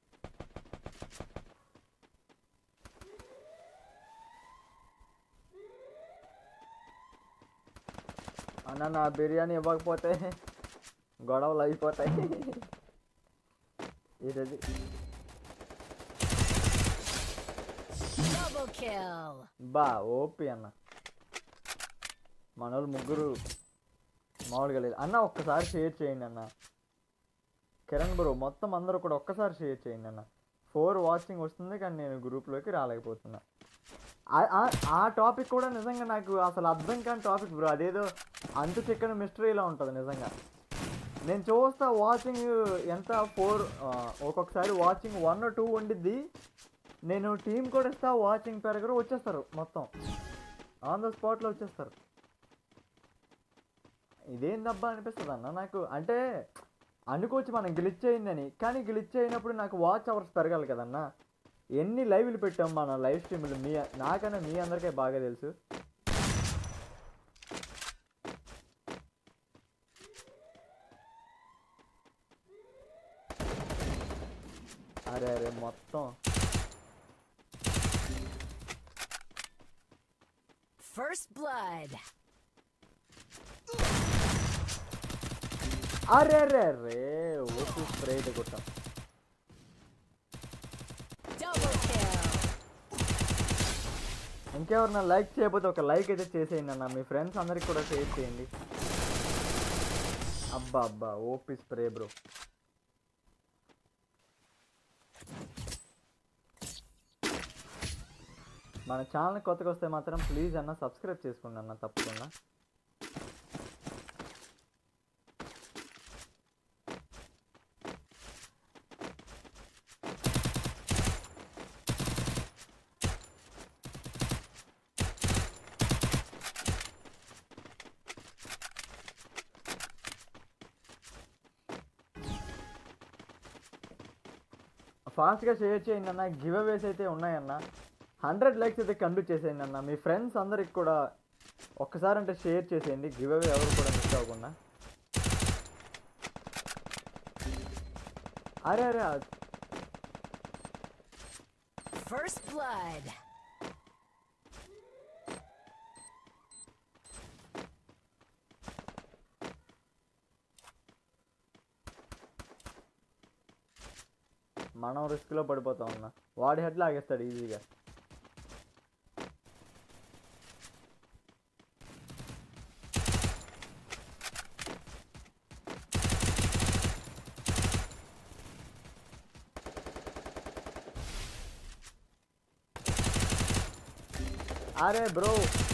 అన్న నా బిర్యానీ ఇవ్వకపోతే గొడవలు అయిపోతాయి ఇది Double kill. బా ఓపి అన్న మనోళ్ళు ముగ్గురు మామూలుగా లేదు అన్న ఒక్కసారి షేర్ చేయండి అన్న కిరణ్ బ్రో మొత్తం అందరూ కూడా ఒక్కసారి షేర్ చేయండి అన్న ఫోర్ వాచింగ్ వస్తుంది కానీ నేను గ్రూప్లోకి రాలేకపోతున్నా ఆ- ఆ- ఆ టాపిక్ కూడా నిజంగా నాకు అసలు అర్థం కాని టాపిక్ బ్రో అదేదో అంతు చిక్కని మిస్టరీలా ఉంటుంది నిజంగా నేను చూస్తా వాచింగ్ ఎంత ఫోర్ ఒక్కొక్కసారి వాచింగ్ వన్ టూ ఉండిద్ది నేను టీం కూడా ఇస్తా వాచింగ్ పెరగరు వచ్చేస్తారు మొత్తం ఆన్ ద స్పాట్లో వచ్చేస్తారు ఇదేందబ్బా అనిపిస్తుంది అన్న నాకు అంటే అనుకోవచ్చు మనం గ్లిచ్ అయిందని కానీ గ్లిచ్ అయినప్పుడు నాకు వాచ్ అవర్స్ పెరగాలి కదన్నా ఎన్ని లైవ్లు పెట్టాం మన లైవ్ స్ట్రీమ్లు మీ నాకన్నా మీ అందరికీ బాగా తెలుసు అరే అరే మొత్తం First blood. అరే అరే అరే ఓసి స్ప్రే అయితే కొట్టాం Double kill. ఇంకెవరన్నా లైక్ చేయకపోతే ఒక లైక్ అయితే చేసేయండి అన్న మీ ఫ్రెండ్స్ అందరికి కూడా షేర్ చేయండి అబ్బా అబ్బా ఓపీ స్ప్రే బ్రో మన ఛానల్ కొత్తగా వస్తే మాత్రం ప్లీజ్ అన్న సబ్స్క్రైబ్ చేసుకోండి అన్న తప్పకుండా ఫాస్ట్గా షేర్ చేయండి అన్న గివ్ అవేస్ అయితే ఉన్నాయన్న హండ్రెడ్ లైక్స్ అయితే కంప్లీట్ చేసేయండి అన్న మీ ఫ్రెండ్స్ అందరికి కూడా ఒక్కసారి అంటే షేర్ చేసేయండి గివ్ అవే ఎవరు కూడా మిస్ అవ్వకుండా అరే అరే అ- First blood. మనం రిస్క్లో పడిపోతాం అన్న వాడి హెడ్ లాగేస్తాడు ఈజీగా అరే bro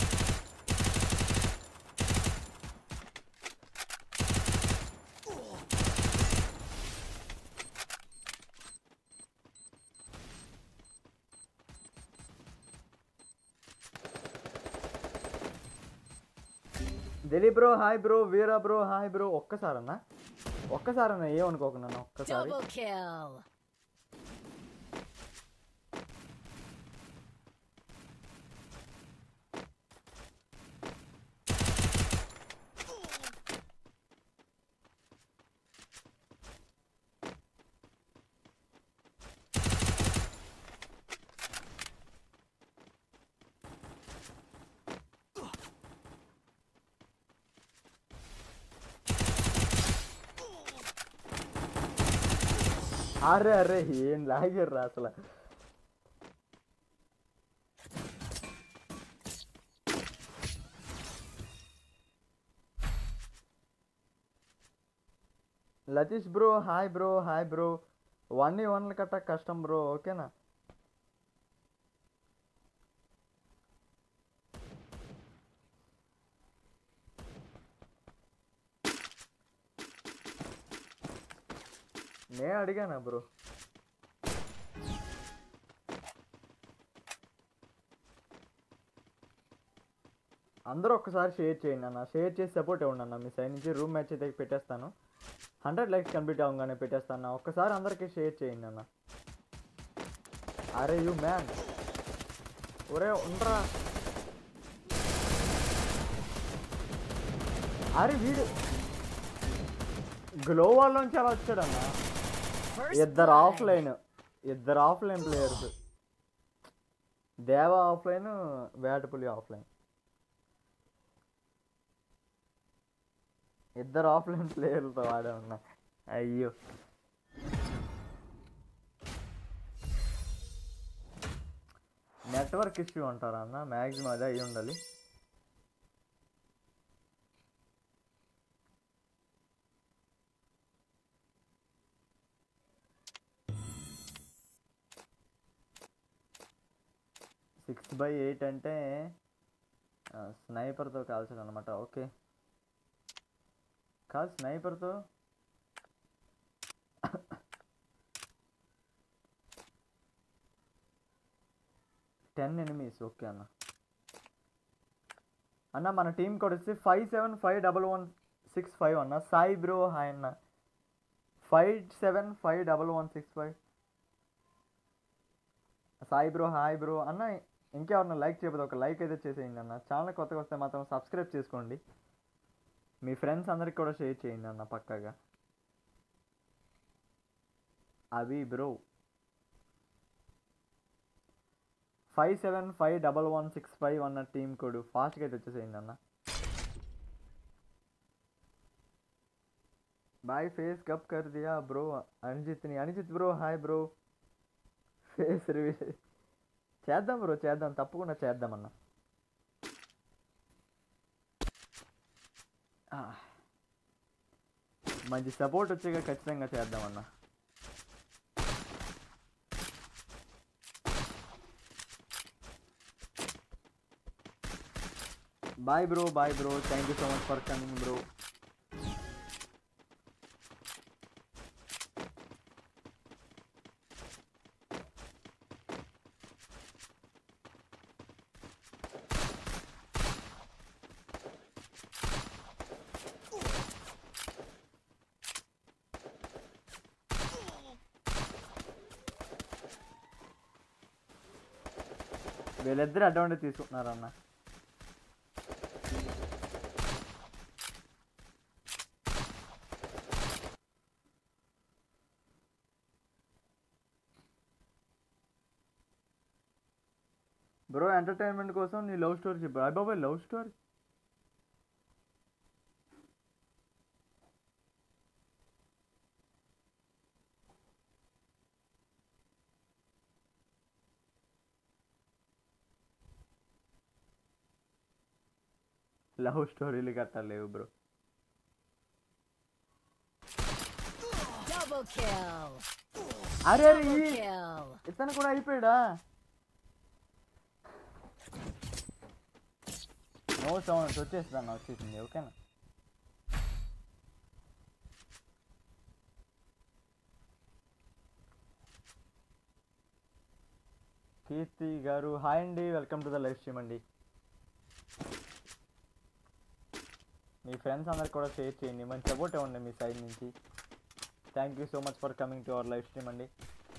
Dileep bro hi bro Veera bro hi bro ఒక్కసారన్నా ఒక్కసారన్నా ఏమనుకోకుండా ఒక్కసారి Double kill. అరే అరే ఏం లాగారు అసలు Latish bro hi bro hi bro one వన్లు కట్ట కష్టం బ్రో ఓకేనా నే అడిగానా బ్రో అందరూ ఒక్కసారి షేర్ చేయండి అన్న షేర్ చేసి సపోర్ట్ ఇవ్వండి అన్న మీ సైడ్ నుంచి రూమ్ మ్యాచ్ అయితే పెట్టేస్తాను హండ్రెడ్ లైక్స్ కంప్లీట్ అవ్వగానే పెట్టేస్తాను అన్న ఒక్కసారి అందరికీ షేర్ చేయండి అన్న అరే యూ మ్యాన్ ఒరే ఉండరా అరే వీడు గ్లోవాల్లోంచి అలా వచ్చాడన్న First ఇద్దరు blood. ఆఫ్లైన్ ఇద్దరు ఆఫ్లైన్ ప్లేయర్స్ దేవ ఆఫ్లైన్ వేటపులి ఆఫ్లైన్ ఇద్దరు ఆఫ్లైన్ ప్లేయర్లతో ఆడే ఉన్నా అయ్యో నెట్వర్క్ ఇష్యూ అంటారా అన్న మ్యాక్సిమం అదే అయి ఉండాలి సిక్స్ బై ఎయిట్ అంటే స్నైపర్తో కాల్చాడు అనమాట ఓకే కాదు స్నైపర్తో టెన్ ఎనిమీస్ ఓకే అన్న అన్న మన టీం కోడ్ వచ్చి five seven five double one six five అన్న సాయి బ్రో హాయ్ అన్న five seven five double one six five Sai bro hi bro అన్న ఇంకెవరన్నా లైక్ చేయకపోతే ఒక లైక్ అయితే చేసేయండి అన్న ఛానల్ కొత్తగా వస్తే మాత్రం సబ్స్క్రైబ్ చేసుకోండి మీ ఫ్రెండ్స్ అందరికి కూడా షేర్ చేయండి అన్న పక్కాగా అవి bro five seven five double one six five అన్న టీమ్ కోడ్ ఫాస్ట్గా అయితే వచ్చేసేయండి అన్న బాయ్ ఫేస్ కప్ కర్ దియా బ్రో అనిజిత్ని Anijit bro hi bro face reveal చేద్దాం బ్రో చేద్దాం తప్పకుండా చేద్దాం అన్న ఆ. మంచి సపోర్ట్ వచ్చాక ఖచ్చితంగా చేద్దామన్నా bye bro bye bro thank you so much for coming bro వీళ్ళిద్దరు అడ్వాంటేజ్ తీసుకుంటున్నారన్న బ్రో ఎంటర్టైన్మెంట్ కోసం నీ లవ్ స్టోరీ చెప్పు అయ్య బాబాయ్ లవ్ స్టోరీ లవ్ స్టోరీలు గట్టా లేవు బ్రో Double kill. అరే అరే Double ఈ kill. ఇతను కూడా అయిపోయాడా నో సౌండ్స్ వచ్చేస్తాను వచ్చేసింది ఓకేనా కీర్తి గారు హాయ్ అండి welcome to the live stream అండి మీ ఫ్రెండ్స్ అందరికి కూడా షేర్ చేయండి మంచి సపోర్ట్ ఇవ్వండి మీ సైడ్ నుంచి thank you so much for coming to our live stream అండి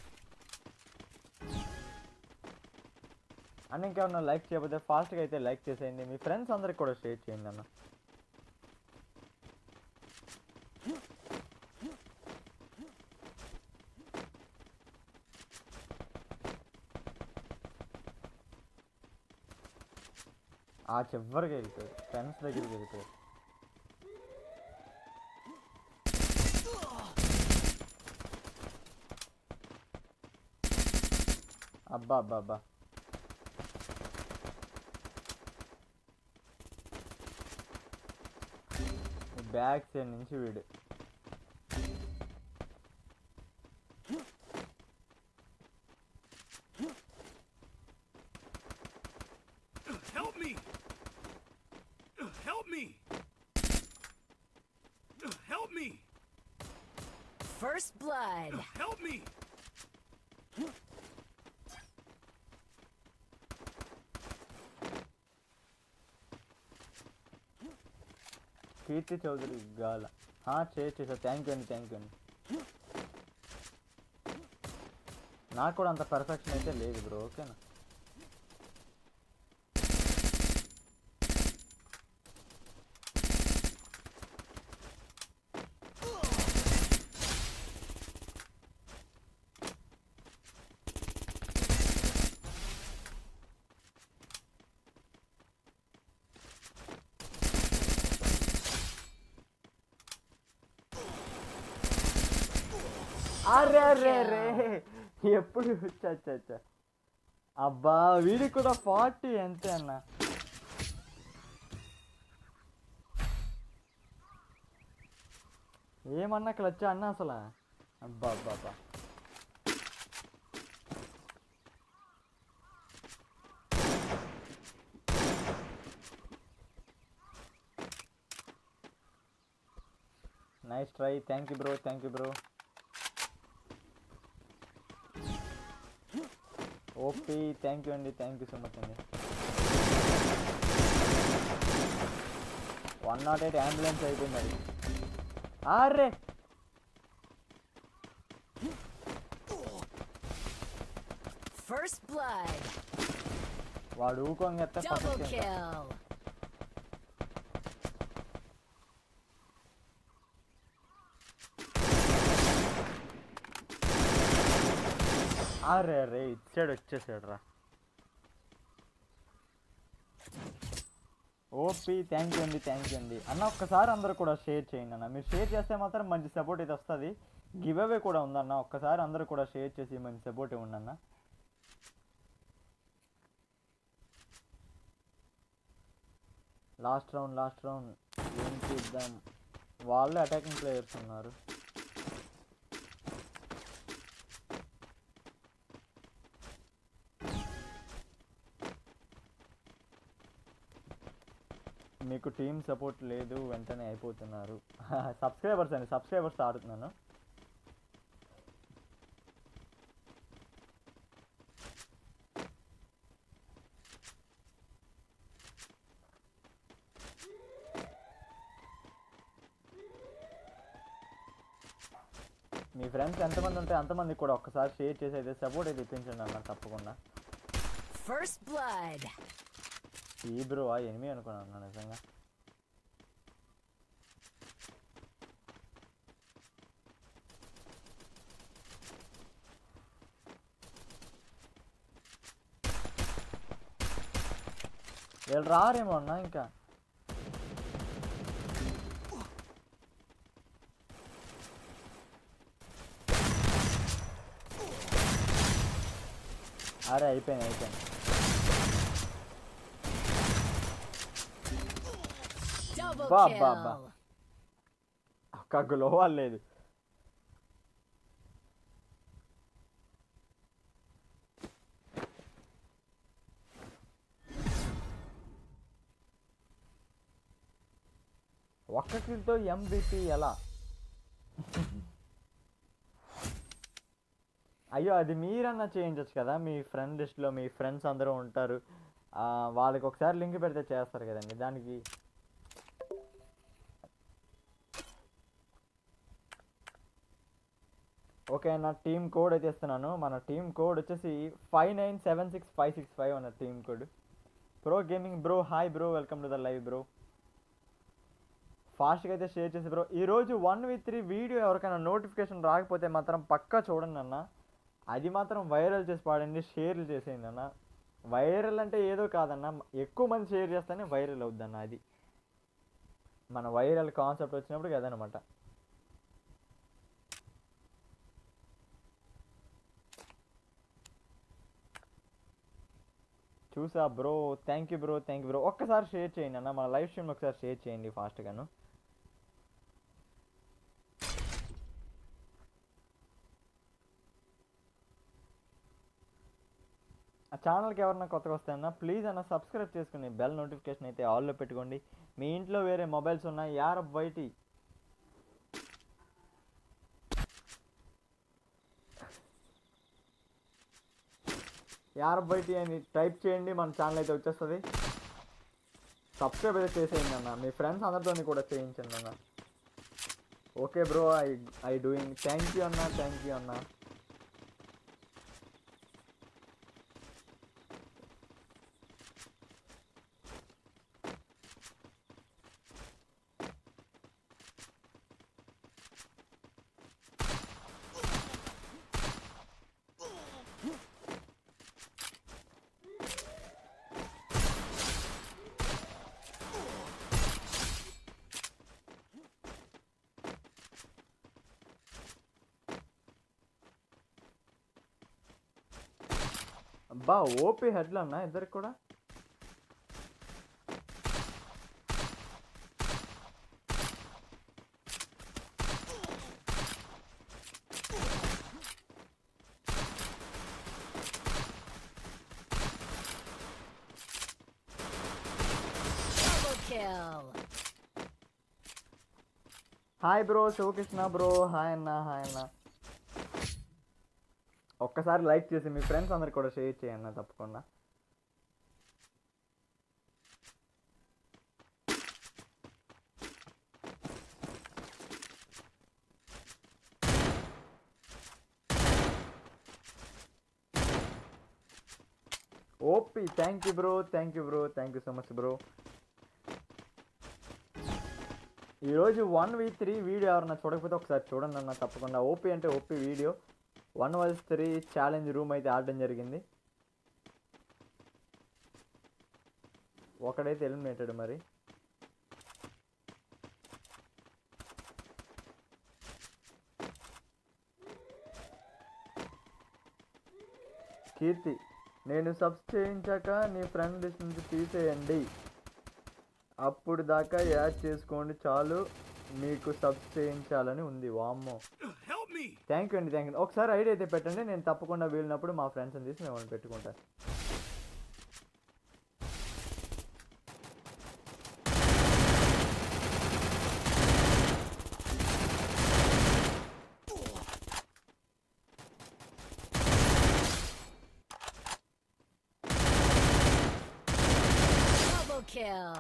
అన్న ఇంకేమన్నా లైక్ చేయకపోతే ఫాస్ట్గా అయితే లైక్ చేసేయండి మీ ఫ్రెండ్స్ అందరికి కూడా షేర్ చేయండి అన్న ఆ చివరికి వెళ్తారు ఫ్రెండ్స్ దగ్గరికి వెళ్తారు అబ్బా అబ్బా అబ్బా బ్యాక్ సైడ్ నుంచి వీడు Help me! Help me! Help me! First blood. Help me! కీర్తి చౌదరి గాల చేసి చేసా థ్యాంక్ యూ అండి థ్యాంక్ యూ అండి నాకు కూడా అంత పర్ఫెక్షన్ అయితే లేదు బ్రో ఓకేనా అరే అరే రే ఎప్పుడు చచ్చ చచ్చ. అబ్బా వీడికి కూడా ఫార్టీ అంతే అన్న ఏమన్నా క్లచ్చా అన్న అసలు అబ్బా అబ్బా అబ్బా nice try thank you bro thank you bro OP thank you అండి థ్యాంక్ యూ సో మచ్ అండి వన్ నాట్ ఎయిట్ అంబులెన్స్ అయిపోయింది అది అరే First blood. వాడు ఊకోంగా ఎత్తే Double పక్కకి వెళ్తా. kill. అరే రే ఇచ్చాడు వచ్చేసాడు రా ఓపీ థ్యాంక్ యూ అండి థ్యాంక్ యూ అండి అన్న ఒక్కసారి అందరూ కూడా షేర్ చేయండి అన్న మీరు షేర్ చేస్తే మాత్రం మంచి సపోర్ట్ అయితే వస్తుంది గివ్ అవే కూడా ఉందన్న ఒక్కసారి అందరూ కూడా షేర్ చేసి మంచి సపోర్ట్ ఇవ్వండి అన్న లాస్ట్ రౌండ్ లాస్ట్ రౌండ్ ఏం చేద్దాం వాళ్ళే అటాకింగ్ ప్లేయర్స్ ఉన్నారు మీకు టీం సపోర్ట్ లేదు వెంటనే అయిపోతున్నారు సబ్స్క్రైబర్స్ అండి సబ్స్క్రైబర్స్ ఆడుతున్నాను మీ ఫ్రెండ్స్ ఎంతమంది ఉంటే అంతమంది కూడా ఒక్కసారి షేర్ చేసి అయితే సపోర్ట్ అయితే ఇప్పించండి అన్న తప్పకుండా First blood. ఈ బ్రో ఆ ఎనిమి అనుకున్నాను నిజంగా వీళ్ళు రారేమో అన్న ఇంకా అరే అయిపోయింది అయిపోయింది Double Ba, kill. ba, ba. ఒక్క గ్లోవాల్ లేదు ఒక్క కిల్తో ఎంబీపీ ఎలా అయ్యో అది మీరన్నా చేయించచ్చు కదా మీ ఫ్రెండ్ లిస్ట్లో మీ ఫ్రెండ్స్ అందరూ ఉంటారు ఆ, వాళ్ళకి ఒకసారి లింక్ పెడితే చేస్తారు కదండి దానికి ఓకే నా టీమ్ కోడ్ అయితే ఇస్తున్నాను మన టీమ్ కోడ్ వచ్చేసి five nine seven six five six five అన్న team code pro gaming bro hi bro welcome to the live bro ఫాస్ట్గా అయితే షేర్ చేసి బ్రో ఈరోజు వన్ విత్ త్రీ వీడియో ఎవరికైనా నోటిఫికేషన్ రాకపోతే మాత్రం పక్కా చూడండి అన్న అది మాత్రం వైరల్ చేసి పాడండి షేర్లు చేసేయండి అన్న వైరల్ అంటే ఏదో కాదన్న ఎక్కువ మంది షేర్ చేస్తేనే వైరల్ అవుద్దన్న అది మన వైరల్ కాన్సెప్ట్ వచ్చినప్పుడు అదనమాట చూసా bro thank you bro thank you bro ఒక్కసారి షేర్ చేయండి అన్న మన లైవ్ స్ట్రీమ్ ఒకసారి షేర్ చేయండి ఫాస్ట్గాను ఆ ఛానల్కి ఎవరన్నా కొత్తగా వస్తాయన్నా ప్లీజ్ అన్న సబ్స్క్రైబ్ చేసుకుని బెల్ నోటిఫికేషన్ అయితే ఆల్లో పెట్టుకోండి మీ ఇంట్లో వేరే మొబైల్స్ ఉన్నాయి యార్ బయటి యార్ బయటి అని టైప్ చేయండి మన ఛానల్ అయితే వచ్చేస్తుంది సబ్స్క్రైబ్ అయితే చేసేయండి అన్న మీ ఫ్రెండ్స్ అందరితో కూడా చేయించండి అన్న okay bro I I doing thank you అన్న థ్యాంక్ యూ అన్న అబ్బా ఓపీ హెడ్లు అన్న ఇద్దరికి కూడా Double kill. Hi bro Sivakrishna bro hi అన్న హాయ్ అన్న ఒక్కసారి లైక్ చేసి మీ ఫ్రెండ్స్ అందరికి కూడా షేర్ చేయండి తప్పకుండా OP thank you bro thank you bro thank you so much bro ఈరోజు వన్ వీ త్రీ వీడియో ఎవరన్నా చూడకపోతే ఒకసారి చూడండి అన్న తప్పకుండా ఓపీ అంటే OP video one versus three challenge room అయితే ఆడడం జరిగింది ఒకడైతే ఎలిమినేటెడ్ మరి కీర్తి నేను సబ్స్ చేయించాక నీ ఫ్రెండ్ లిస్ట్ నుంచి తీసేయండి అప్పుడు దాకా యాడ్ చేసుకోండి చాలు మీకు సబ్స్ చేయించాలని ఉంది వామ్మో Help me! థ్యాంక్ యూ అండి థ్యాంక్ యూ ఒకసారి ఐడి అయితే పెట్టండి నేను తప్పకుండా వీలినప్పుడు మా ఫ్రెండ్స్ని తీసి మేము వాళ్ళని పెట్టుకుంటాను Double kill.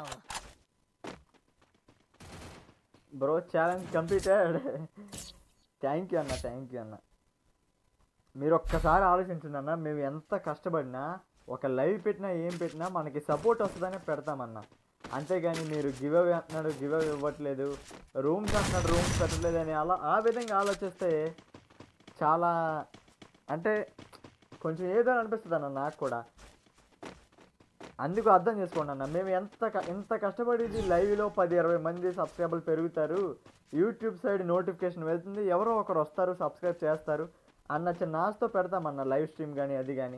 Bro challenge completed thank you అన్న థ్యాంక్ యూ అన్న మీరు ఒక్కసారి ఆలోచించండి అన్న మేము ఎంత కష్టపడినా ఒక లైవ్ పెట్టినా ఏం పెట్టినా మనకి సపోర్ట్ వస్తుందనే పెడతామన్న అంతేగాని మీరు గివ్ అవే అంటున్నాడు గివ్ అవే ఇవ్వట్లేదు రూమ్స్ అంటున్నాడు రూమ్స్ పెట్టలేదు అని అలా ఆ విధంగా ఆలోచిస్తే చాలా అంటే కొంచెం ఏదో అనిపిస్తుంది అన్న నాకు కూడా అందుకు అర్థం చేసుకోండి అన్న మేము ఎంత క- ఎంత కష్టపడేది లైవ్లో పది ఇరవై మంది సబ్స్క్రైబర్లు పెరుగుతారు యూట్యూబ్ సైడ్ నోటిఫికేషన్ వెళ్తుంది ఎవరో ఒకరు వస్తారు సబ్స్క్రైబ్ చేస్తారు అన్న చిన్న ఆశతో పెడతామన్న లైవ్ స్ట్రీమ్ కానీ అది కానీ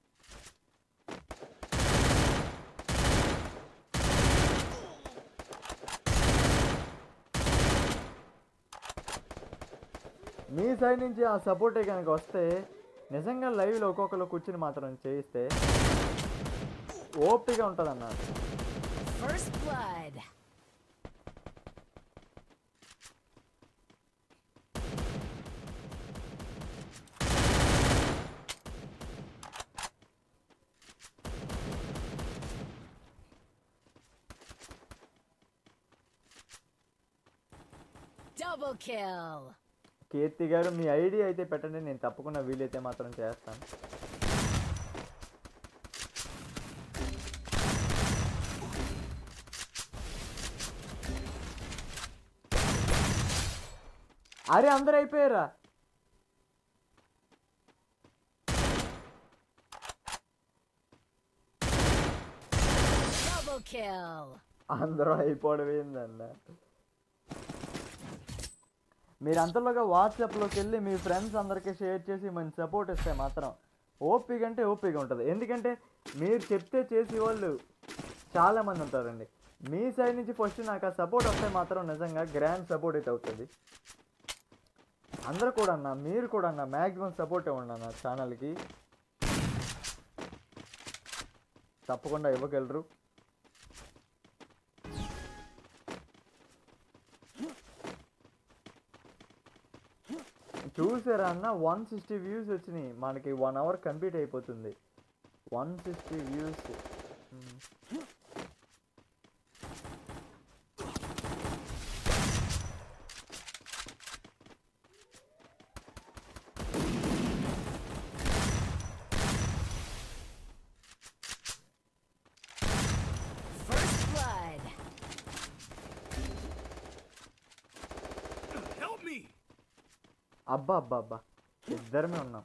మీ సైడ్ నుంచి ఆ సపోర్టే కనుక వస్తే నిజంగా లైవ్లో ఒక్కొక్కరు కూర్చుని మాత్రం చేయిస్తే ఓపిగా ఉంటుంది అన్న First blood. Double kill. కీర్తి గారు మీ ఐడి అయితే పెట్టండి నేను తప్పకుండా వీలైతే మాత్రం చేస్తాను అరే అందరు అయిపోయారా Double kill. అందరూ అయిపోవడం ఏందన్న మీరు అంతలోగా వాట్సాప్లోకి వెళ్ళి మీ ఫ్రెండ్స్ అందరికీ షేర్ చేసి మంచి సపోర్ట్ ఇస్తే మాత్రం ఓపిక అంటే ఓపిక ఉంటుంది ఎందుకంటే మీరు చెప్తే చేసే వాళ్ళు చాలామంది ఉంటారండి మీ సైడ్ నుంచి ఫస్ట్ నాకు ఆ సపోర్ట్ వస్తే మాత్రం నిజంగా గ్రాండ్ సపోర్ట్ అయితే అవుతుంది అందరూ కూడా అన్న మీరు కూడా అన్న మ్యాక్సిమం సపోర్ట్ ఇవ్వండి అన్న ఛానల్కి తప్పకుండా ఇవ్వగలరు చూసారా అన్న వన్ సిక్స్టీ వ్యూస్ వచ్చినాయి మనకి వన్ అవర్ కంప్లీట్ అయిపోతుంది one sixty views First blood. Help me! అబ్బా అబ్బా అబ్బా ఇద్దరమే ఉన్నాం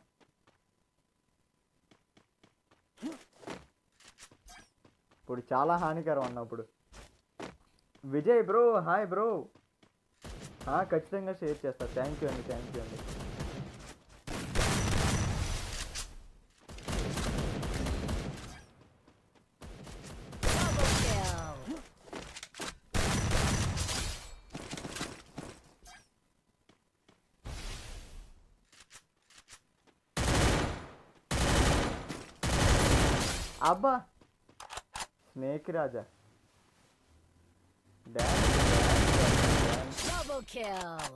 ఇప్పుడు చాలా హానికరం అన్న ఇప్పుడు విజయ్ బ్రో హాయ్ బ్రో ఖచ్చితంగా షేర్ చేస్తా థ్యాంక్ యూ అండి థ్యాంక్ యూ అండి Double kill. అబ్బా snake Raja dance Double kill.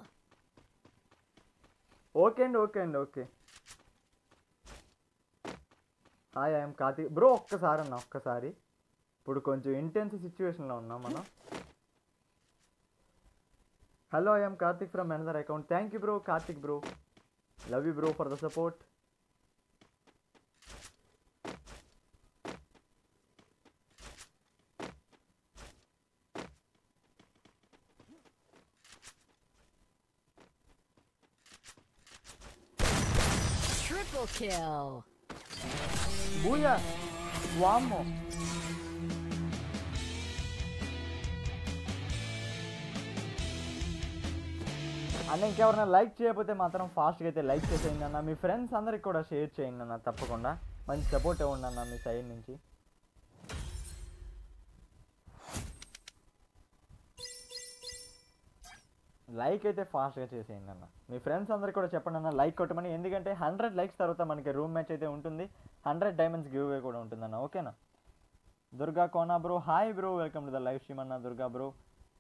Okay అండి ఓకే అండి okay hi I'm Karthik bro ఒక్కసారి అన్న ఒక్కసారి ఇప్పుడు కొంచెం ఇంటెన్స్ సిచ్యువేషన్లో ఉన్నాం మనం hello I'm Karthik from another account thank you bro Karthik bro love you bro for the support Triple kill. Booyah వామ్మో అన్న ఇంకెవరైనా లైక్ చేయకపోతే మాత్రం ఫాస్ట్గా అయితే లైక్ చేసేయండి అన్న మీ ఫ్రెండ్స్ అందరికి కూడా షేర్ చేయండి అన్న తప్పకుండా మంచి సపోర్ట్ ఇవ్వండి అన్న మీ సైడ్ నుంచి లైక్ అయితే ఫాస్ట్గా చేసేయండి అన్న మీ ఫ్రెండ్స్ అందరికి కూడా చెప్పండి అన్న లైక్ కొట్టమని ఎందుకంటే హండ్రెడ్ లైక్స్ తర్వాత మనకి రూమ్ మ్యాచ్ అయితే ఉంటుంది హండ్రెడ్ డైమండ్స్ గివ్ అవే కూడా ఉంటుందన్న ఓకేనా Durga Kona bro hi bro welcome to the live stream అన్న Durga bro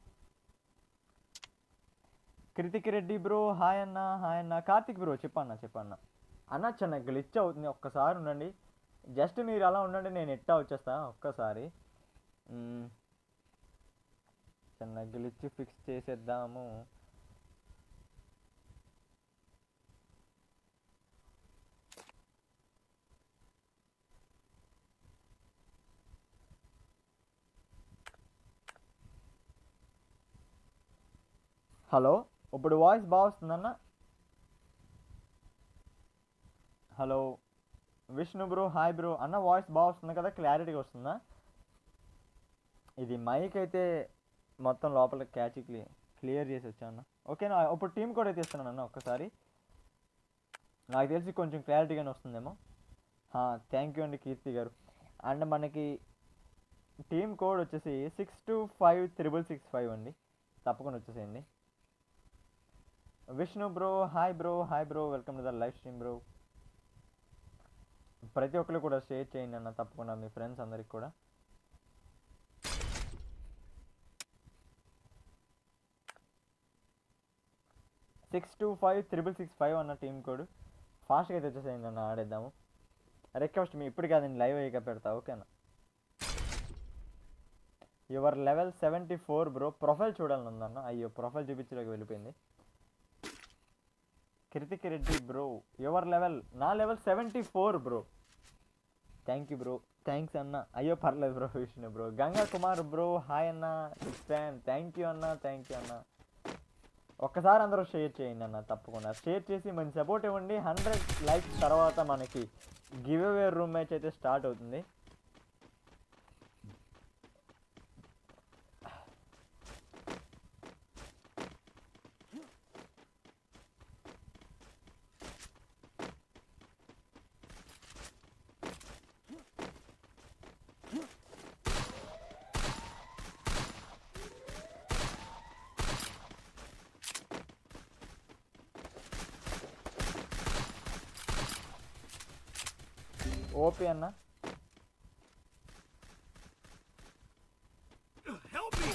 Krithik Reddy bro hi అన్న హాయ్ అన్న కార్తిక్ బ్రో చెప్పన్న చెప్పన్న అన్న చిన్న గ్లిచ్ అవుతుంది ఒక్కసారి ఉండండి జస్ట్ మీరు అలా ఉండండి నేను ఎట్టా వచ్చేస్తా ఒక్కసారి మ్మ్. చిన్న గ్లిచ్ ఫిక్స్ చేసేద్దాము హలో ఇప్పుడు వాయిస్ బాగా వస్తుందన్న hello Vishnu bro hi bro అన్న వాయిస్ బాగా వస్తుంది కదా క్లారిటీగా వస్తుందా ఇది మైక్ అయితే మొత్తం లోపల క్యాచ్ క్లియర్ క్లియర్ చేసి వచ్చాను ఓకేనా ఇప్పుడు టీం కూడా అయితే ఇస్తున్నాను అన్న ఒక్కసారి నాకు తెలిసి కొంచెం క్లారిటీగానే వస్తుందేమో థ్యాంక్ యూ అండి కీర్తి గారు అండ్ మనకి టీమ్ కోడ్ వచ్చేసి six two five triple six five అండి తప్పకుండా వచ్చేసేయండి Vishnu bro hi bro hi bro welcome to the live stream bro ప్రతి ఒక్కరు కూడా షేర్ చేయండి అన్న తప్పకుండా మీ ఫ్రెండ్స్ అందరికి కూడా six two five triple six five అన్న టీమ్ కోడ్ ఫాస్ట్గా అయితే వచ్చేసేయండి అన్న ఆడేద్దాము రిక్వెస్ట్ మీ ఇప్పుడు కాదండి లైవ్ అయ్యాక పెడతా ఓకేనా your level seventy four bro profile చూడాలని ఉందన్న అయ్యో ప్రొఫైల్ చూపించడానికి వెళ్ళిపోయింది Krithik Reddy bro your level నా level seventy four bro thank you bro thanks అన్న అయ్యో పర్లేదు bro Vishnu bro Ganga Kumar bro hi అన్న ఫ్యాన్ థ్యాంక్ యూ అన్న థ్యాంక్ యూ అన్న ఒక్కసారి అందరూ షేర్ చేయండి అన్న తప్పకుండా షేర్ చేసి మంచి సపోర్ట్ ఇవ్వండి హండ్రెడ్ లైక్స్ తర్వాత మనకి గివ్ అవే రూమ్ మ్యాచ్ అయితే స్టార్ట్ అవుతుంది ఓపీ అన్న Help me!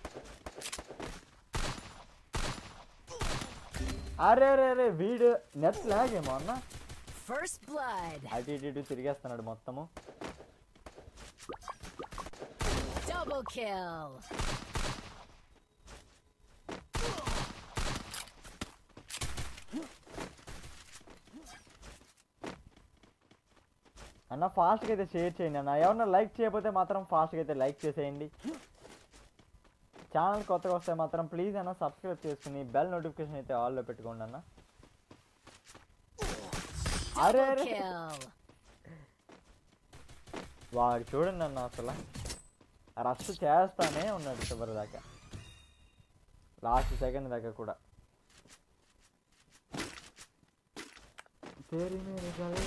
అరే అరే అరే వీడు నెట్ లాగేమో అన్న First blood. అటు ఇటు ఇటు తిరిగేస్తున్నాడు మొత్తము Double kill. అన్న ఫాస్ట్గా అయితే షేర్ చేయండి అన్న ఎవరన్నా లైక్ చేయకపోతే మాత్రం ఫాస్ట్గా అయితే లైక్ చేసేయండి ఛానల్ కొత్తగా వస్తే మాత్రం ప్లీజ్ అన్న సబ్స్క్రైబ్ చేసుకుని బెల్ నోటిఫికేషన్ అయితే ఆల్లో పెట్టుకోండి అన్న అరే Double అరే kill. వాడు చూడండి అన్న అసలు రష్ చేస్తానే ఉన్నాడు చివరి దాకా లాస్ట్ సెకండ్ దాకా కూడా తేరి మేరే గలే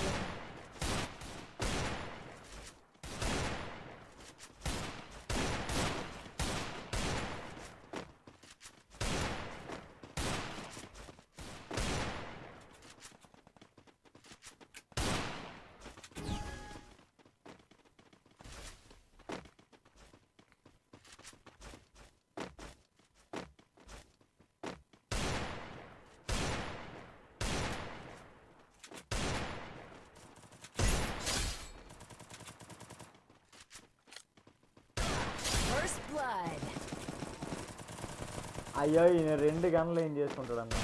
First blood. అయ్యో ఈయన రెండు గన్లు ఏం చేసుకుంటాడు అన్న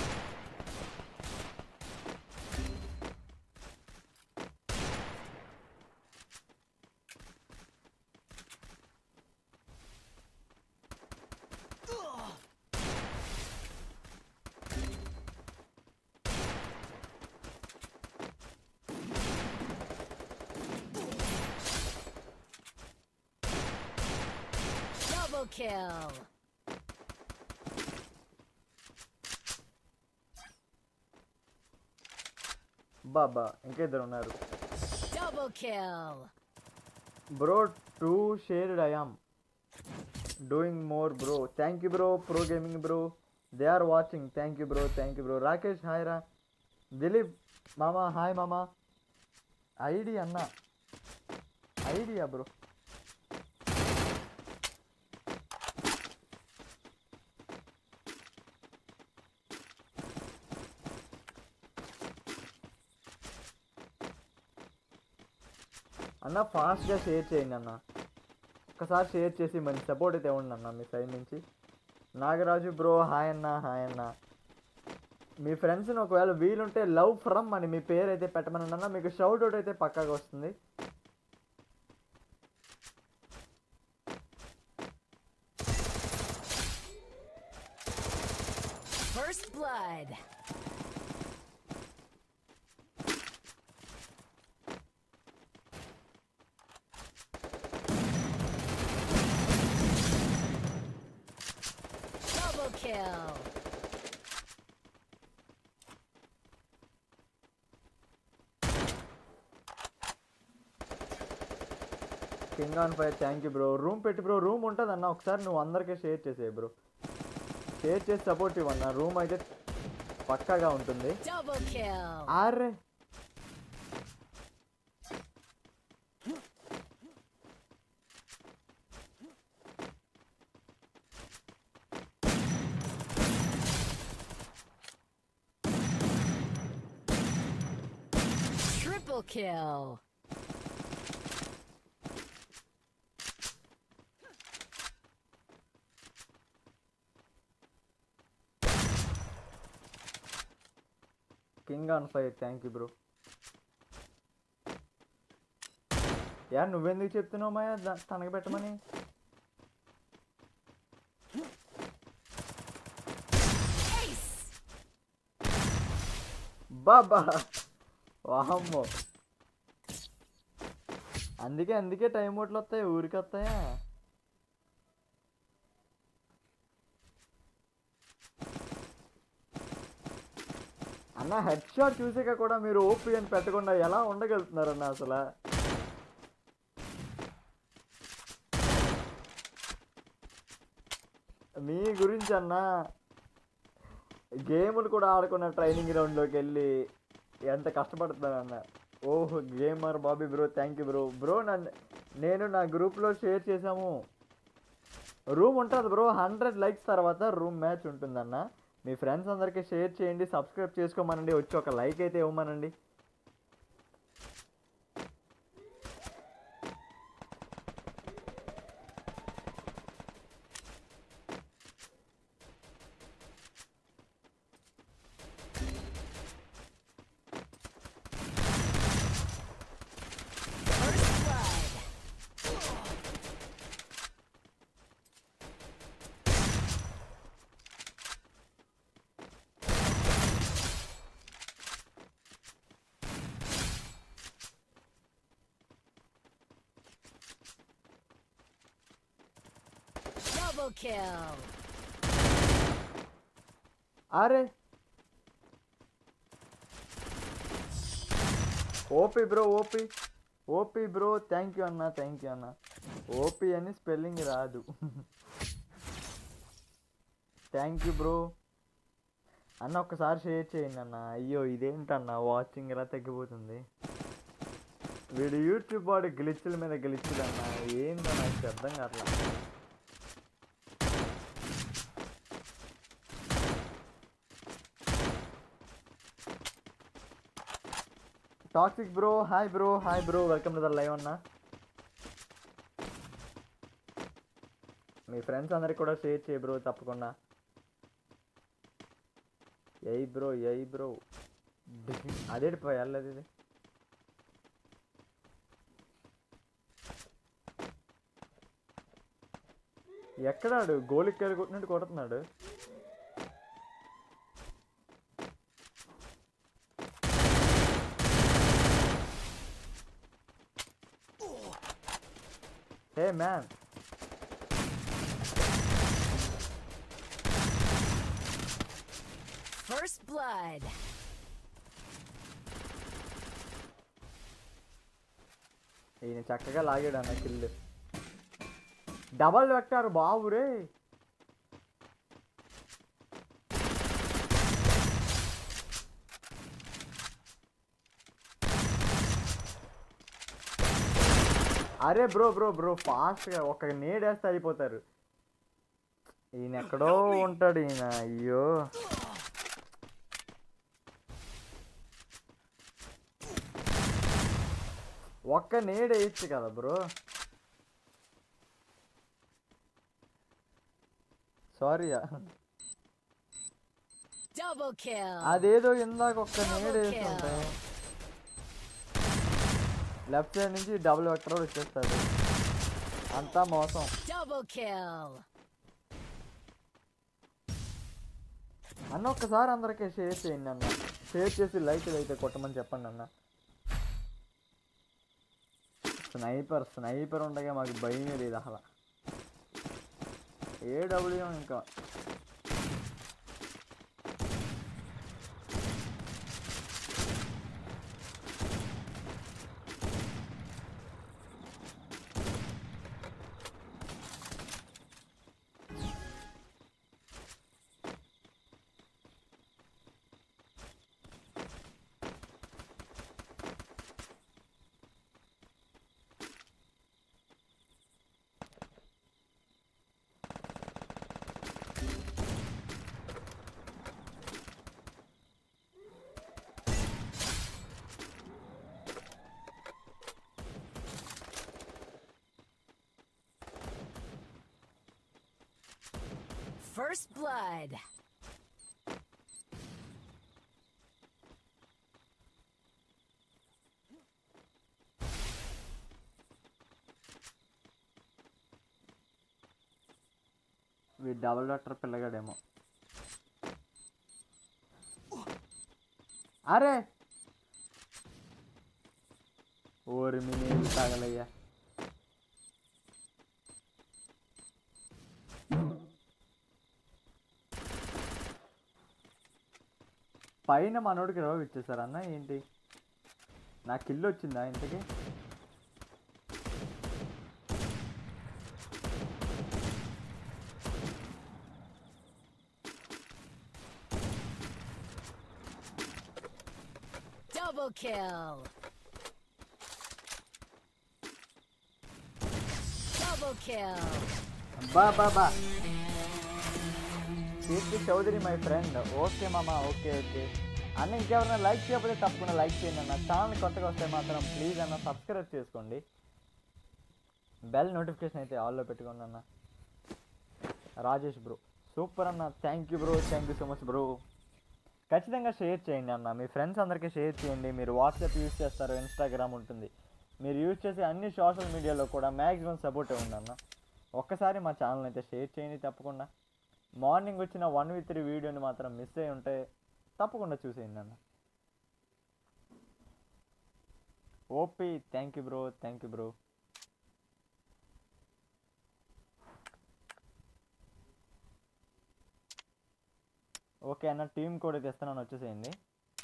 Double kill. బాబా ఇంకా ఇద్దరు ఉన్నారు Double kill. Bro two shared I am doing more bro thank you bro pro gaming bro they are watching thank you bro thank you bro Rakesh hi రా దిలీప్ మామా హాయ్ మామా ఐడి అన్న ఐడియా బ్రో అన్న ఫాస్ట్గా share చేయండి అన్న ఒకసారి షేర్ చేసి మంచి సపోర్ట్ అయితే ఇవ్వండి అన్న మీ సైడ్ నుంచి నాగరాజు బ్రో హాయ్ అన్న హాయ్ అన్న మీ ఫ్రెండ్స్ని ఒకవేళ వీలుంటే లవ్ ఫ్రమ్ అని మీ పేరు అయితే పెట్టమని అన్న మీకు షౌట్ అవుట్ అయితే పక్కాగా వస్తుంది First blood. Double kill. King on fire thank you bro room పెట్టి బ్రో రూమ్ ఉంటుంది అన్న ఒకసారి నువ్వు అందరికీ షేర్ చేసేయి బ్రో షేర్ చేసి సపోర్ట్ ఇవ్వన్న రూమ్ అయితే పక్కాగా ఉంటుంది Double kill. అరే Triple kill. King on fire thank you bro యా నువ్వెందుకు చెప్తున్నావు మాయా దా- తనకి పెట్టమని Ace. బాబా వాహమ్మో అందుకే అందుకే టైం ఓట్లు వస్తాయి ఊరికి వస్తాయా అన్న హెడ్ షాట్ చూసాక కూడా మీరు ఓపీ అని పెట్టకుండా ఎలా ఉండగలుగుతున్నారన్న అసలు మీ గురించి అన్న గేములు కూడా ఆడుకున్న ట్రైనింగ్ గ్రౌండ్లోకి వెళ్ళి ఎంత కష్టపడుతున్నానన్న ఓహో gamer Bobby bro thank you bro bro నన్ను నేను నా గ్రూప్లో షేర్ చేసాము రూమ్ ఉంటుంది బ్రో హండ్రెడ్ లైక్స్ తర్వాత రూమ్ మ్యాచ్ ఉంటుందన్న మీ ఫ్రెండ్స్ అందరికీ షేర్ చేయండి సబ్స్క్రైబ్ చేసుకోమనండి వచ్చి ఒక లైక్ అయితే ఇవ్వమనండి First blood. Double kill. అరే OP bro OP OP bro thank you అన్న థ్యాంక్ యూ అన్న ఓపీ అని స్పెల్లింగ్ రాదు థ్యాంక్ యూ బ్రో అన్న ఒక్కసారి షేర్ చేయండి అన్న అయ్యో ఇదేంటన్న వాచింగ్ ఇలా తగ్గిపోతుంది వీడు యూట్యూబ్ వాడు గ్లిచ్ల మీద గ్లిచ్లు అన్న ఏందో నాకు అర్థం కావట్లా toxic bro hi bro hi bro welcome to the live అన్న మీ ఫ్రెండ్స్ అందరికి కూడా షేర్ చేయి బ్రో తప్పకుండా ఎయ్ బ్రో ఎయ్ బ్రో అదేంటి పోయి వెళ్ళలేదు ఇది ఎక్కడాడు గోలికి వెళ్ళి కొట్టినట్టు కొడుతున్నాడు హే మ్యాన్ First blood. ఈయన చక్కగా లాగాడు అన్న కిల్లు డబల్ వెక్టార్ బాబు రే అరే బ్రో బ్రో బ్రో ఫాస్ట్గా ఒక నేడేస్తే అయిపోతారు ఈయన ఎక్కడో ఉంటాడు ఈయన అయ్యో ఒక్క నేడు వేయచ్చు కదా బ్రో సారీ Double kill. అదేదో ఇందాక ఒక్క నేడు Double వేస్తుంటే kill. లెఫ్ట్ సైడ్ నుంచి డబుల్ వెక్టర్ వచ్చేస్తాడు అంతా మోసం Double kill. అన్న ఒక్కసారి అందరికీ షేర్ చేయండి అన్న షేర్ చేసి లైక్ అయితే కొట్టమని చెప్పండి అన్న స్నైపర్ స్నైపర్ ఉండగా మాకు భయమే లేదు అసలు ఏ డబ్ల్యూ ఇంకా First blood. వీడు డబుల్ డాక్టర్ పిల్లగాడేమో అరే ఓరి మినీ తగలయ్యా పైన మనోడికి రవ్వ ఇచ్చేసారు అన్న ఏంటి నాకు ఇల్లు వచ్చిందా ఇంతకి Double kill. Double kill. బా బా బా Keerthi Chowdary my friend okay మామ ఓకే ఓకే అన్న ఇంకెవరైనా లైక్ చేయకపోతే తప్పకుండా లైక్ చేయండి అన్న ఛానల్ కొత్తగా వస్తే మాత్రం ప్లీజ్ అన్న సబ్స్క్రైబ్ చేసుకోండి బెల్ నోటిఫికేషన్ అయితే ఆల్లో పెట్టుకోండి అన్న రాజేష్ బ్రో సూపర్ అన్న thank you bro thank you so much bro ఖచ్చితంగా షేర్ చేయండి అన్న మీ ఫ్రెండ్స్ అందరికీ షేర్ చేయండి మీరు వాట్సాప్ యూజ్ చేస్తారు ఇన్స్టాగ్రామ్ ఉంటుంది మీరు యూజ్ చేసే అన్ని సోషల్ మీడియాలో కూడా మ్యాక్సిమం సపోర్ట్ ఉంది అన్న ఒక్కసారి మా ఛానల్ అయితే షేర్ చేయండి తప్పకుండా మార్నింగ్ వచ్చిన వన్ విత్ త్రీ వీడియోని మాత్రం మిస్ అయి ఉంటే తప్పకుండా చూసేయండి అన్న OP thank you bro thank you bro okay అన్న టీం కోడ్ అయితే ఇస్తున్నాను వచ్చేసేయండి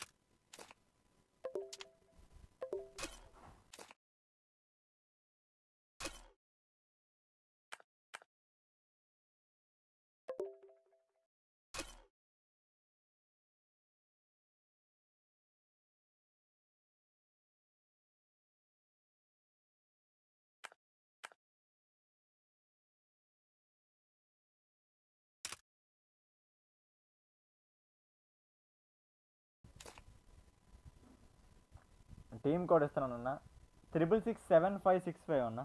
టీమ్ కోడ్ ఇస్తున్నాను అన్న triple six seven five six five అన్న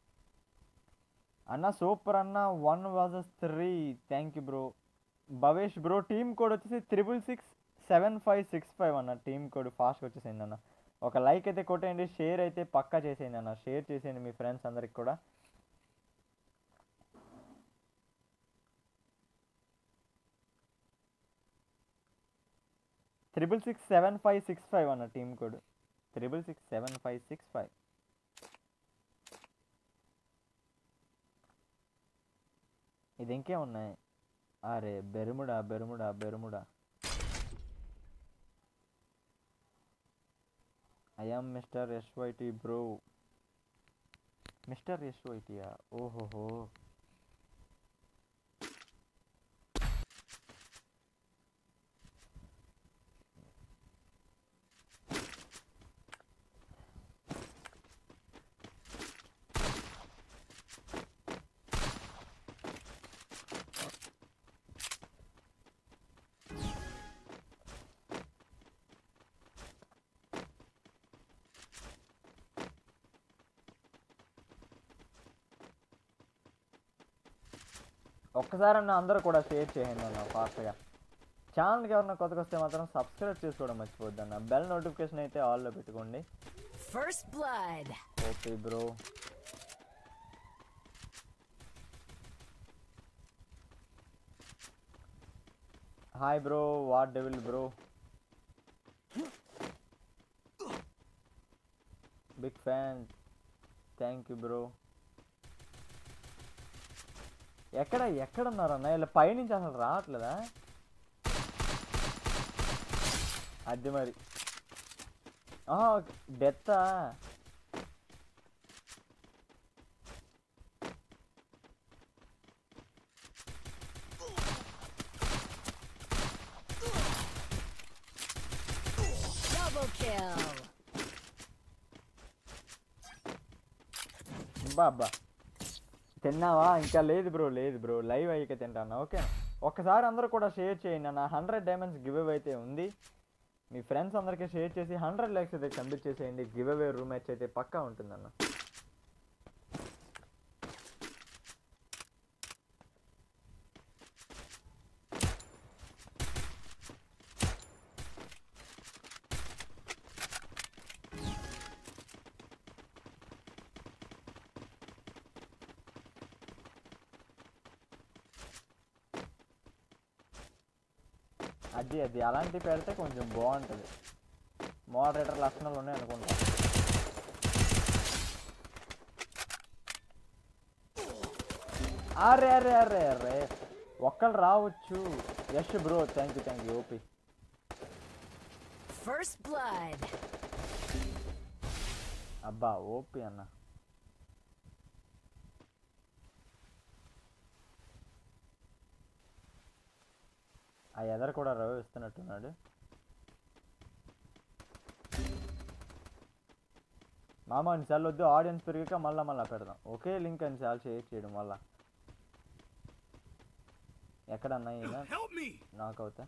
అన్న సూపర్ అన్న one versus three thank you bro Bhavesh bro team code వచ్చేసి triple six seven five six five అన్న టీమ్ కోడ్ ఫాస్ట్గా వచ్చేసింది అన్న ఒక లైక్ అయితే కొట్టేయండి షేర్ అయితే పక్కా చేసేయండి అన్న షేర్ చేసేయండి మీ ఫ్రెండ్స్ అందరికి కూడా triple six seven five six five అన్న team code triple six seven five six five ఇది ఇంకే ఉన్నాయి అరే Bermuda Bermuda Bermuda I'm mister SYT bro mister Yash వైటియా ఓహోహో ఒక్కసారన్నా అందరూ కూడా షేర్ చేయండి అన్న ఫాస్ట్గా ఛానల్కి ఎవరన్నా కొత్తగా వస్తే మాత్రం సబ్స్క్రైబ్ చేసుకోవడం మర్చిపోద్ది అన్న బెల్ నోటిఫికేషన్ అయితే ఆల్లో పెట్టుకోండి First blood. Okay bro hi bro what devil bro big fan thank you bro ఎక్కడ ఎక్కడ ఉన్నారన్న ఇలా పైనుంచి అసలు రావట్లేదా అది మరి డెత్తా Double kill. బాబా తిన్నావా ఇంకా లేదు బ్రో లేదు బ్రో లైవ్ అయ్యాక తింటాను ఓకే ఒక్కసారి అందరూ కూడా షేర్ చేయండి నా హండ్రెడ్ డైమండ్స్ గివ్ అవే అయితే ఉంది మీ ఫ్రెండ్స్ అందరికీ షేర్ చేసి హండ్రెడ్ లైక్స్ అయితే కంప్లీట్ చేసేయండి గివ్ అవే రూమ్ మ్యాచ్ అయితే పక్కా ఉంటుందన్న అది అది అలాంటివి పెడితే కొంచెం బాగుంటుంది మోడరేటర్ లక్షణాలు ఉన్నాయి అనుకుంటా అరే అరే అరే అరే ఒక్కళ్ళు రావచ్చు Yash bro thank you thank you OP First blood. అబ్బా ఓపీ అన్న ఆ ఎదర కూడా రవి ఇస్తున్నట్టున్నాడు మామ అన్నిసార్లు వద్దు ఆడియన్స్ పెరిగాక మళ్ళా మళ్ళా పెడదాం ఒకే లింక్ అన్నిసార్లు షేర్ చేయడం వల్ల ఎక్కడన్నా ఈయన Help me! నాకు అవుతా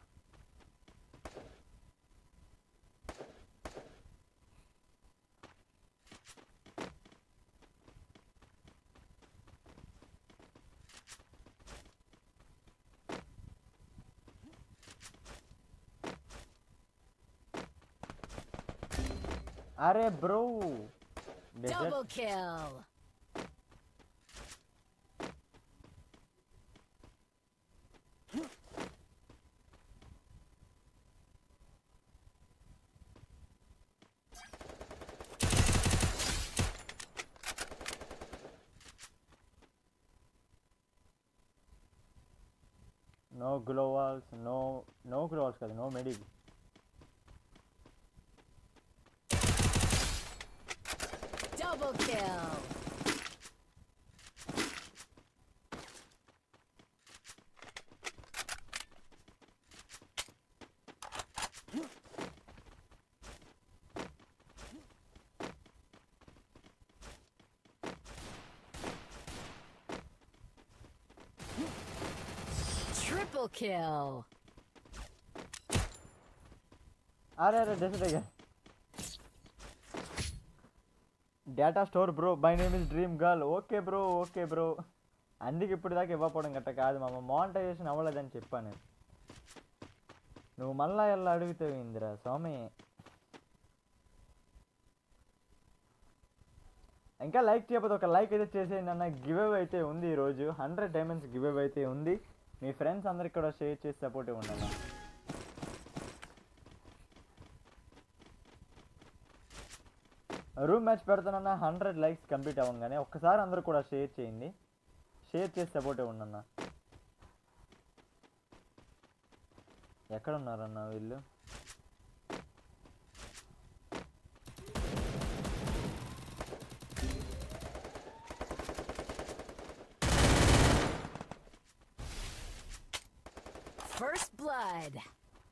అరే bro Double kill. No gloo walls no no gloo walls కదా నో మెడి Double kill. Triple kill. అరే అరే డెసిడ్ data store bro by name is dream girl okay bro okay bro అందుకే ఇప్పుడు దాకా ఇవ్వకపోవడం గట్ట కాదు మామ మానిటైజేషన్ అవ్వలేదని చెప్పాను నేను నువ్వు మళ్ళా ఎలా అడుగుతావు ఇందిరా స్వామి ఇంకా లైక్ చేయకపోతే ఒక లైక్ అయితే చేసేయండి అన్న గివ్ అవే అయితే ఉంది ఈరోజు హండ్రెడ్ డైమండ్స్ గివ్ అవే అయితే ఉంది మీ ఫ్రెండ్స్ అందరికి కూడా షేర్ చేసి సపోర్ట్ ఇవ్వండి అన్న రూమ్ మ్యాచ్ పెడుతున్నా హండ్రెడ్ లైక్స్ కంప్లీట్ అవ్వగానే ఒక్కసారి అందరూ కూడా షేర్ చేయండి షేర్ చేసి సపోర్ట్ ఇవ్వండి అన్న ఎక్కడ ఉన్నారన్న వీళ్ళు blood.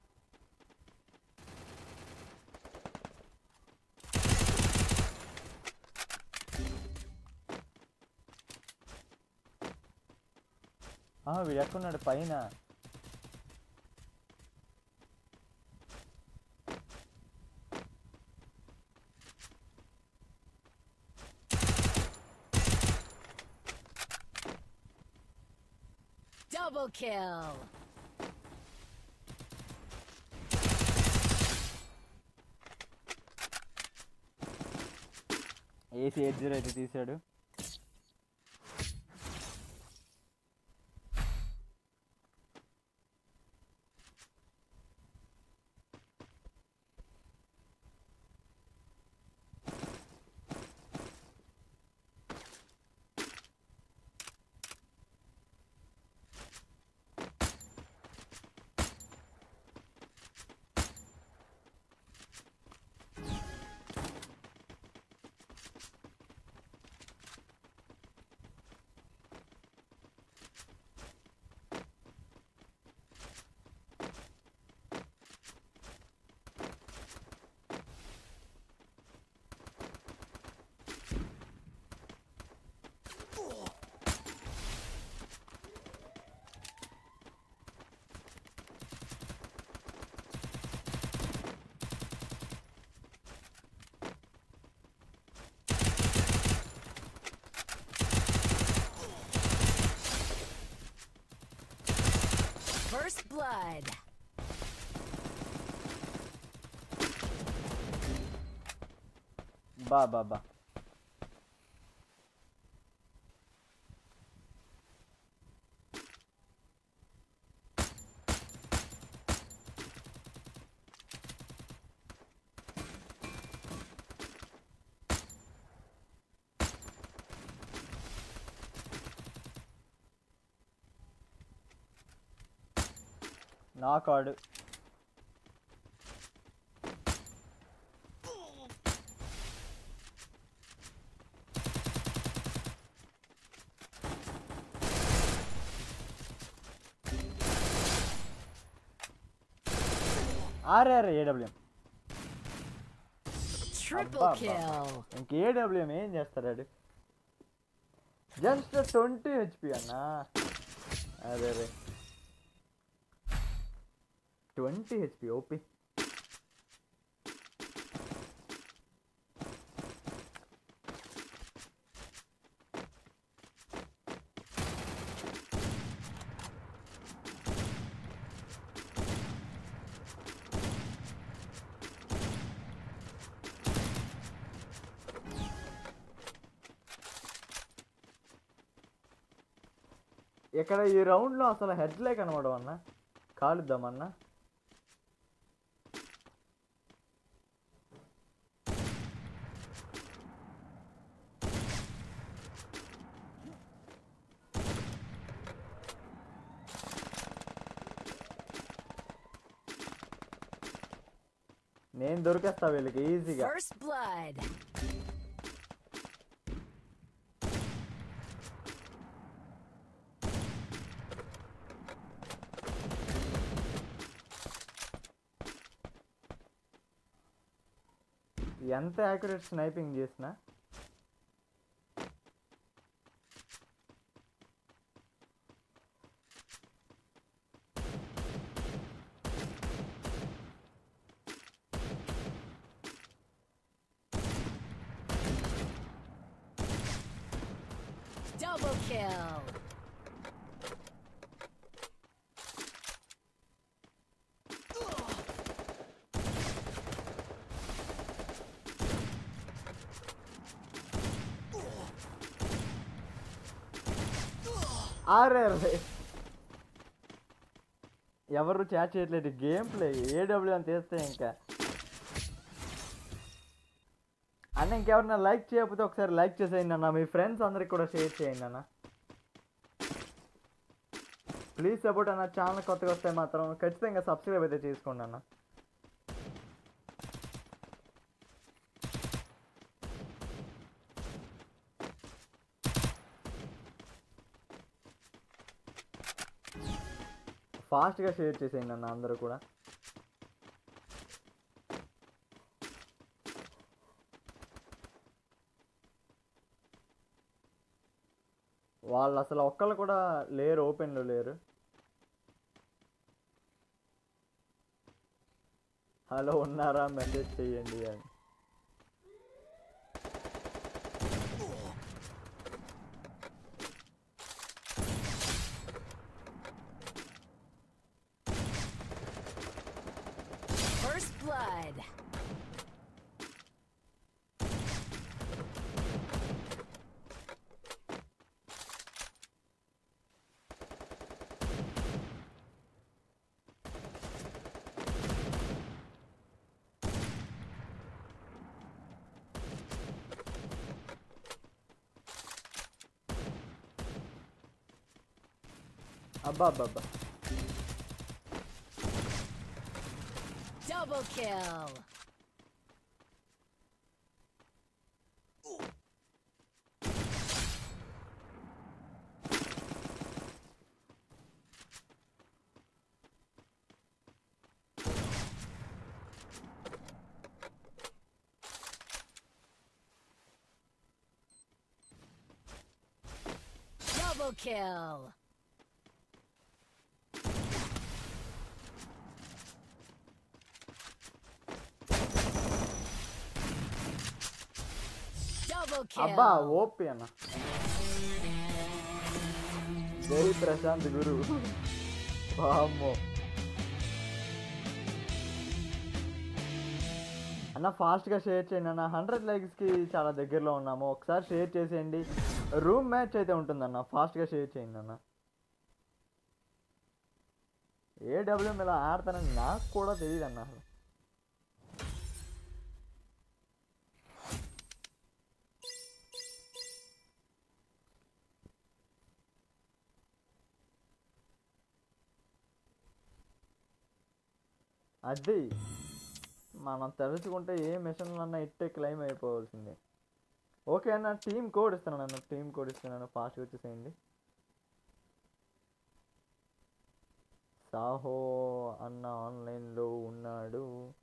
ఆ, వీడు ఎక్కడున్నాడు పైన Double kill. AC eight zero అయితే తీసాడు First blood. బా బా బా నా card RR AWM Triple Abba, abba. kill. ఇంక ఏడబ్ల్యూఎం ఏం చేస్తాడు జస్ట్ ట్వంటీ హెచ్పి అన్నా అదే అదే ట్వంటీ హెచ్పి ఓపి ఇక్కడ ఈ రౌండ్లో అసలు హెడ్లే కనబడవు అన్న కాలుద్దామన్నా నేను దొరికేస్తా వీళ్ళకి ఈజీగా First blood. ఎంత యాక్యురేట్ స్నైపింగ్ చేసినా Double kill. ఆరే ఎవరు చాట్ చేయట్లేదు గేమ్ ప్లే ఏడబ్ల్యూ అని తీస్తే ఇంకా అన్న ఇంకెవరన్నా లైక్ చేయకపోతే ఒకసారి లైక్ చేసేయండి అన్న మీ ఫ్రెండ్స్ అందరికి కూడా షేర్ చేయండి అన్న ప్లీజ్ సపోర్ట్ అన్న ఛానల్ కొత్తగా వస్తే మాత్రం ఖచ్చితంగా సబ్స్క్రైబ్ అయితే చేసుకోండి అన్న ఫాస్ట్గా షేర్ చేసేయండి అన్న అందరూ కూడా వాళ్ళు అసలు ఒక్కళ్ళు కూడా లేరు ఓపెన్లో లేరు హలో ఉన్నారా మెసేజ్ చేయండి అని First blood. అబ్బా అబ్బా అబ్బా Double kill. Double kill. Double అబ్బా kill. ఓపి అన్న జై ప్రశాంత్ గురు వామ్మో అన్న ఫాస్ట్గా షేర్ చేయండి అన్న హండ్రెడ్ లైక్స్కి చాలా దగ్గరలో ఉన్నాము ఒకసారి షేర్ చేసేయండి రూమ్ మ్యాచ్ అయితే ఉంటుందన్న ఫాస్ట్గా షేర్ చేయండి అన్న ఏడబ్ల్యూఎం ఇలా ఆడతానని నాకు కూడా తెలియదు అన్న అసలు అది మనం తెలుసుకుంటే ఏ మిషన్లు అన్నా ఇట్టే క్లైమ్ అయిపోవాల్సిందే ఓకే అన్న టీం కోడ్ ఇస్తున్నాను అన్న టీం కోడ్ ఇస్తున్నాను ఫాస్ట్గా వచ్చేసేయండి సాహో అన్న ఆన్లైన్లో ఉన్నాడు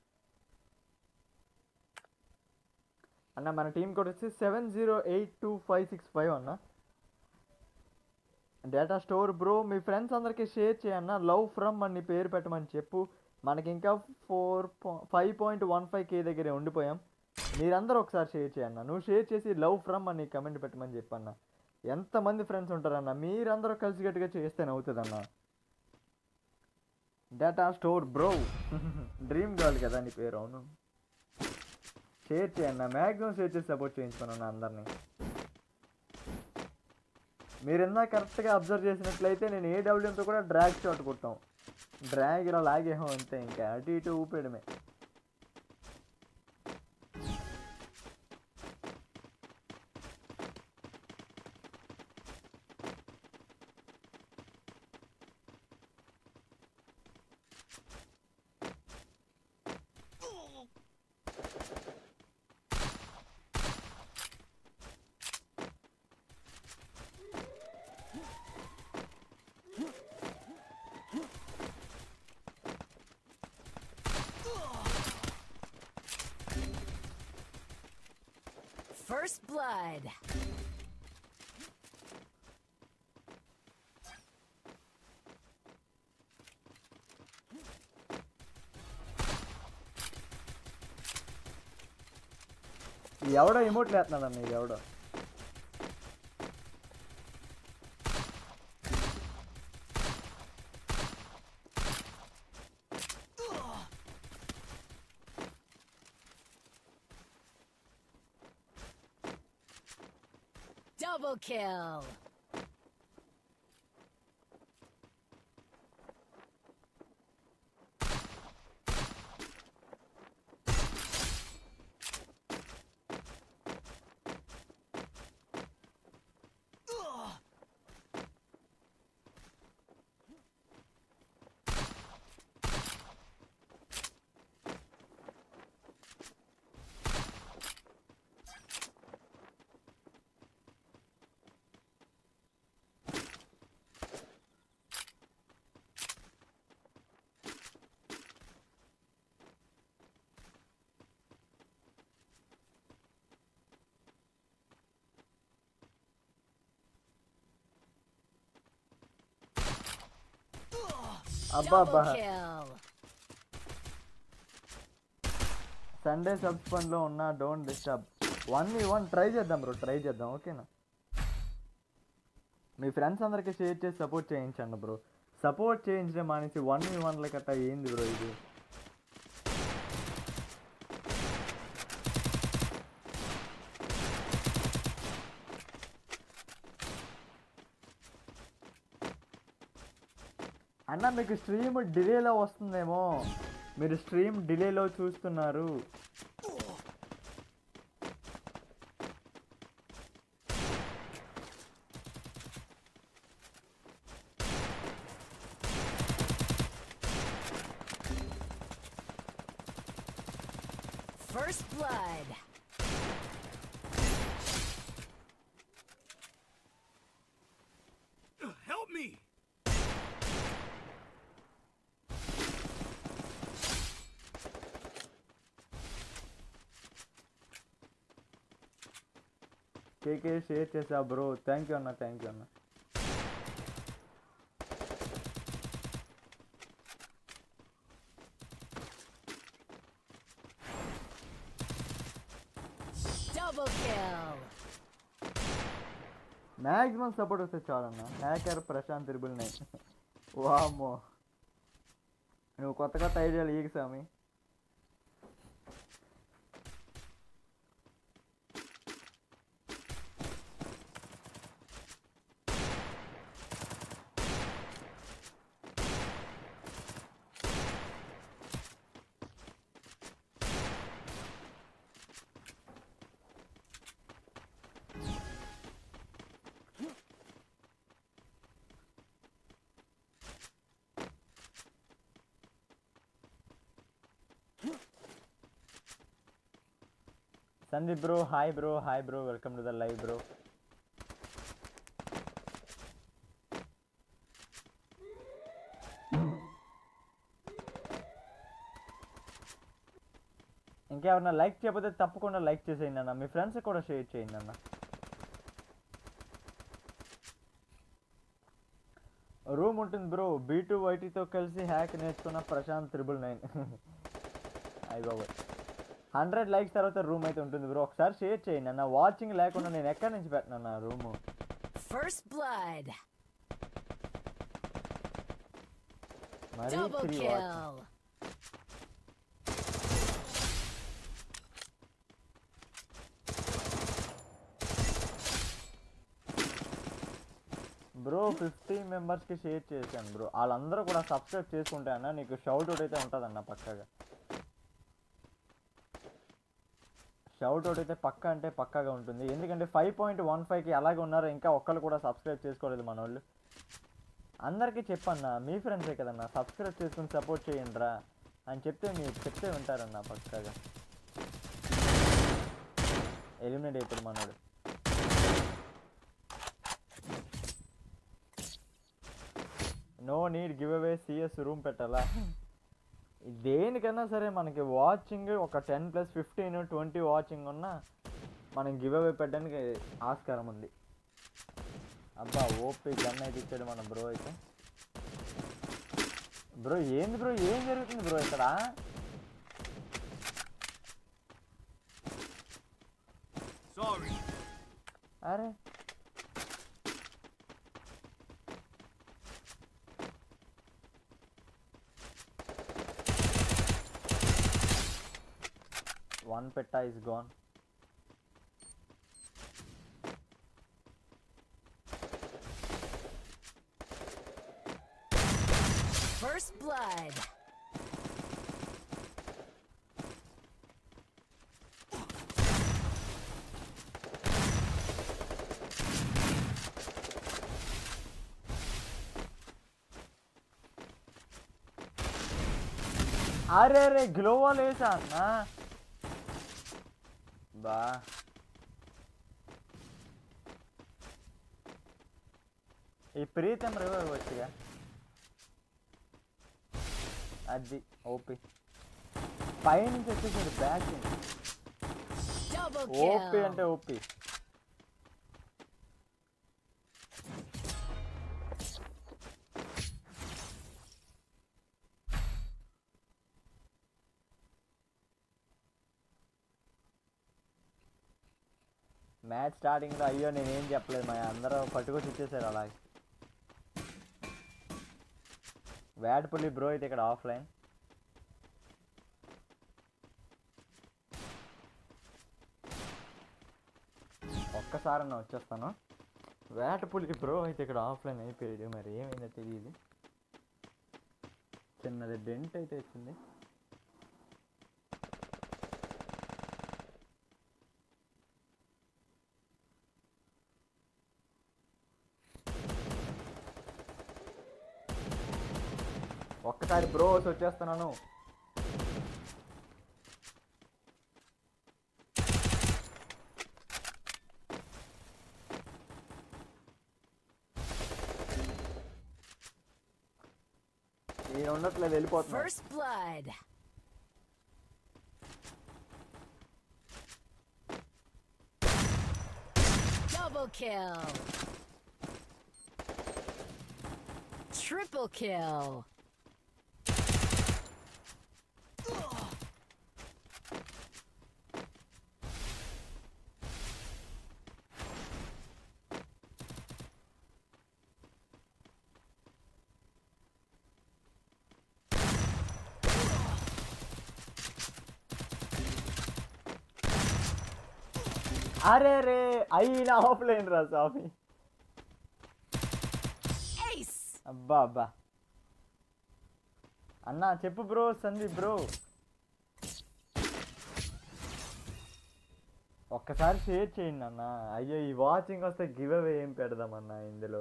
అన్న మన టీం కోడ్ వచ్చి seven zero eight two five six five అన్న డేటా స్టోర్ బ్రో మీ ఫ్రెండ్స్ అందరికీ షేర్ చేయన్న లవ్ ఫ్రమ్ అని పేరు పెట్టమని చెప్పు మనకి ఇంకా four five point one five K దగ్గరే ఉండిపోయాం మీరందరూ ఒకసారి షేర్ చేయన్న నువ్వు షేర్ చేసి లవ్ ఫ్రమ్ అని కమెంట్ పెట్టమని చెప్పన్న ఎంతమంది ఫ్రెండ్స్ ఉంటారన్న మీరందరూ కలిసికట్టుగా చేస్తేనే అవుతుందన్న data store bro dream girl కదా నీ పేరు అవును షేర్ చేయన్న మ్యాక్సిమం షేర్ చేసి సపోర్ట్ చేయించుకున్నాను అందరినీ మీరు ఇందాక కరెక్ట్గా అబ్జర్వ్ చేసినట్లయితే నేను ఏడబ్ల్యూఎంతో కూడా డ్రాగ్ షాట్ కొట్టాం డ్రాగ్ ఇలా లాగేహం అంతే ఇంకా అటు ఇటు ఊపేయడమే First blood. ఎవడో ఎమోట్ లేస్తున్నాడన్న ఇది ఎవడో Double kill. అబ్బా అబ్బా Double kill. సండే సబ్స్ ఫండ్లో ఉన్న don't disturb one v one try చేద్దాం బ్రో ట్రై చేద్దాం ఓకేనా మీ ఫ్రెండ్స్ అందరికి షేర్ చేసి సపోర్ట్ చేయించండి బ్రో సపోర్ట్ చేయించడం మానేసి వన్ వి వన్ల కట్ట ఏంది బ్రో ఇది అన్న మీకు స్ట్రీమ్ డిలేలో వస్తుందేమో మీరు స్ట్రీమ్ డిలేలో చూస్తున్నారు First blood. Help me! KK share చేసా బ్రో థ్యాంక్ యూ అన్న థ్యాంక్ యూ అన్న Double kill. మ్యాక్సిమం సపోర్ట్ వస్తే చాలన్న హ్యాకర్ ప్రశాంత్ త్రిబుల్ నైన్ వామ్మో నువ్వు కొత్త కొత్త ఐడియాలు ఈగ స్వామి Sandeep bro hi bro hi bro welcome to the live bro ఇంకెవరన్నా లైక్ చేయకపోతే తప్పకుండా లైక్ చేసేయండి అన్న మీ ఫ్రెండ్స్ కూడా షేర్ చేయండి అన్న రూమ్ ఉంటుంది బ్రో బీ టూ వైటీతో కలిసి హ్యాక్ నేర్చుకున్న ప్రశాంత్ త్రిబుల్ నైన్ అయ్యి బాబాయ్ హండ్రెడ్ లైక్స్ తర్వాత రూమ్ అయితే ఉంటుంది బ్రో ఒకసారి షేర్ చేయండి అన్న వాచింగ్ లేకుండా నేను ఎక్కడి నుంచి పెట్టినా నా రూము First blood. మరీ Double three kill. Bro fifty మెంబర్స్కి షేర్ చేశాను బ్రో వాళ్ళందరూ కూడా సబ్స్క్రైబ్ చేసుకుంటే అన్న నీకు షౌట్ అవుట్ అయితే ఉంటుందన్న పక్కగా షౌట్ అవుట్ అయితే పక్క అంటే పక్కగా ఉంటుంది ఎందుకంటే ఫైవ్ పాయింట్ వన్ ఫైవ్కి అలాగే ఉన్నారు ఇంకా ఒక్కరు కూడా సబ్స్క్రైబ్ చేసుకోలేదు మన వాళ్ళు అందరికీ చెప్పన్నా మీ ఫ్రెండ్సే కదన్నా సబ్స్క్రైబ్ చేసుకుని సపోర్ట్ చేయండి రా అని చెప్తే మీరు చెప్తే వింటారన్న పక్కగా ఎలిమినేట్ అయిపోయి మనోడు no need give away CS room పెట్టాలా దేనికన్నా సరే మనకి వాచింగ్ ఒక ten plus fifteen twenty watching ఉన్నా మనం గివ్ అవే పెట్టడానికి ఆస్కారం ఉంది అబ్బా ఓపీ గన్ అయితే ఇచ్చాడు మన బ్రో అయితే బ్రో ఏంది బ్రో ఏం జరుగుతుంది బ్రో ఇక్కడ Sorry. అరే వన్ పెట్టా ఇస్ గోన్ First blood. అరే అరే గ్లోవల్ వేసా అన్న బా ఈ ప్రీతం రివర్ వచ్చిగా అది ఓపి పైనుంచి వచ్చేసాడు బ్యాక్ Double ఓపి kill. అంటే ఓపి మ్యాచ్ స్టార్టింగ్లో అయ్యో నేనేం చెప్పలేదు మా అందరూ పట్టుకొచ్చి ఇచ్చేసారు అలా వేటపల్లి బ్రో అయితే ఇక్కడ ఆఫ్లైన్ ఒక్కసారన్నా వచ్చేస్తాను వేటపులికి బ్రో అయితే ఇక్కడ ఆఫ్లైన్ అయిపోయాడు మరి ఏమైందో తెలియదు చిన్నది డెంట్ అయితే వచ్చింది ఒక్కసారి బ్రోస్ వచ్చేస్తున్నాను నేను ఉండట్లేదు వెళ్ళిపోతున్నా First blood. Double kill. Triple kill. అరే రే అయినా ఆఫ్లైన్ రా స్వామి Ace. అబ్బా అబ్బా అన్నా చెప్పు బ్రో సందీప్ బ్రో ఒక్కసారి షేర్ చేయండి అన్న అయ్యో ఈ వాచింగ్ వస్తే గివ్ అవే ఏం పెడదామన్నా ఇందులో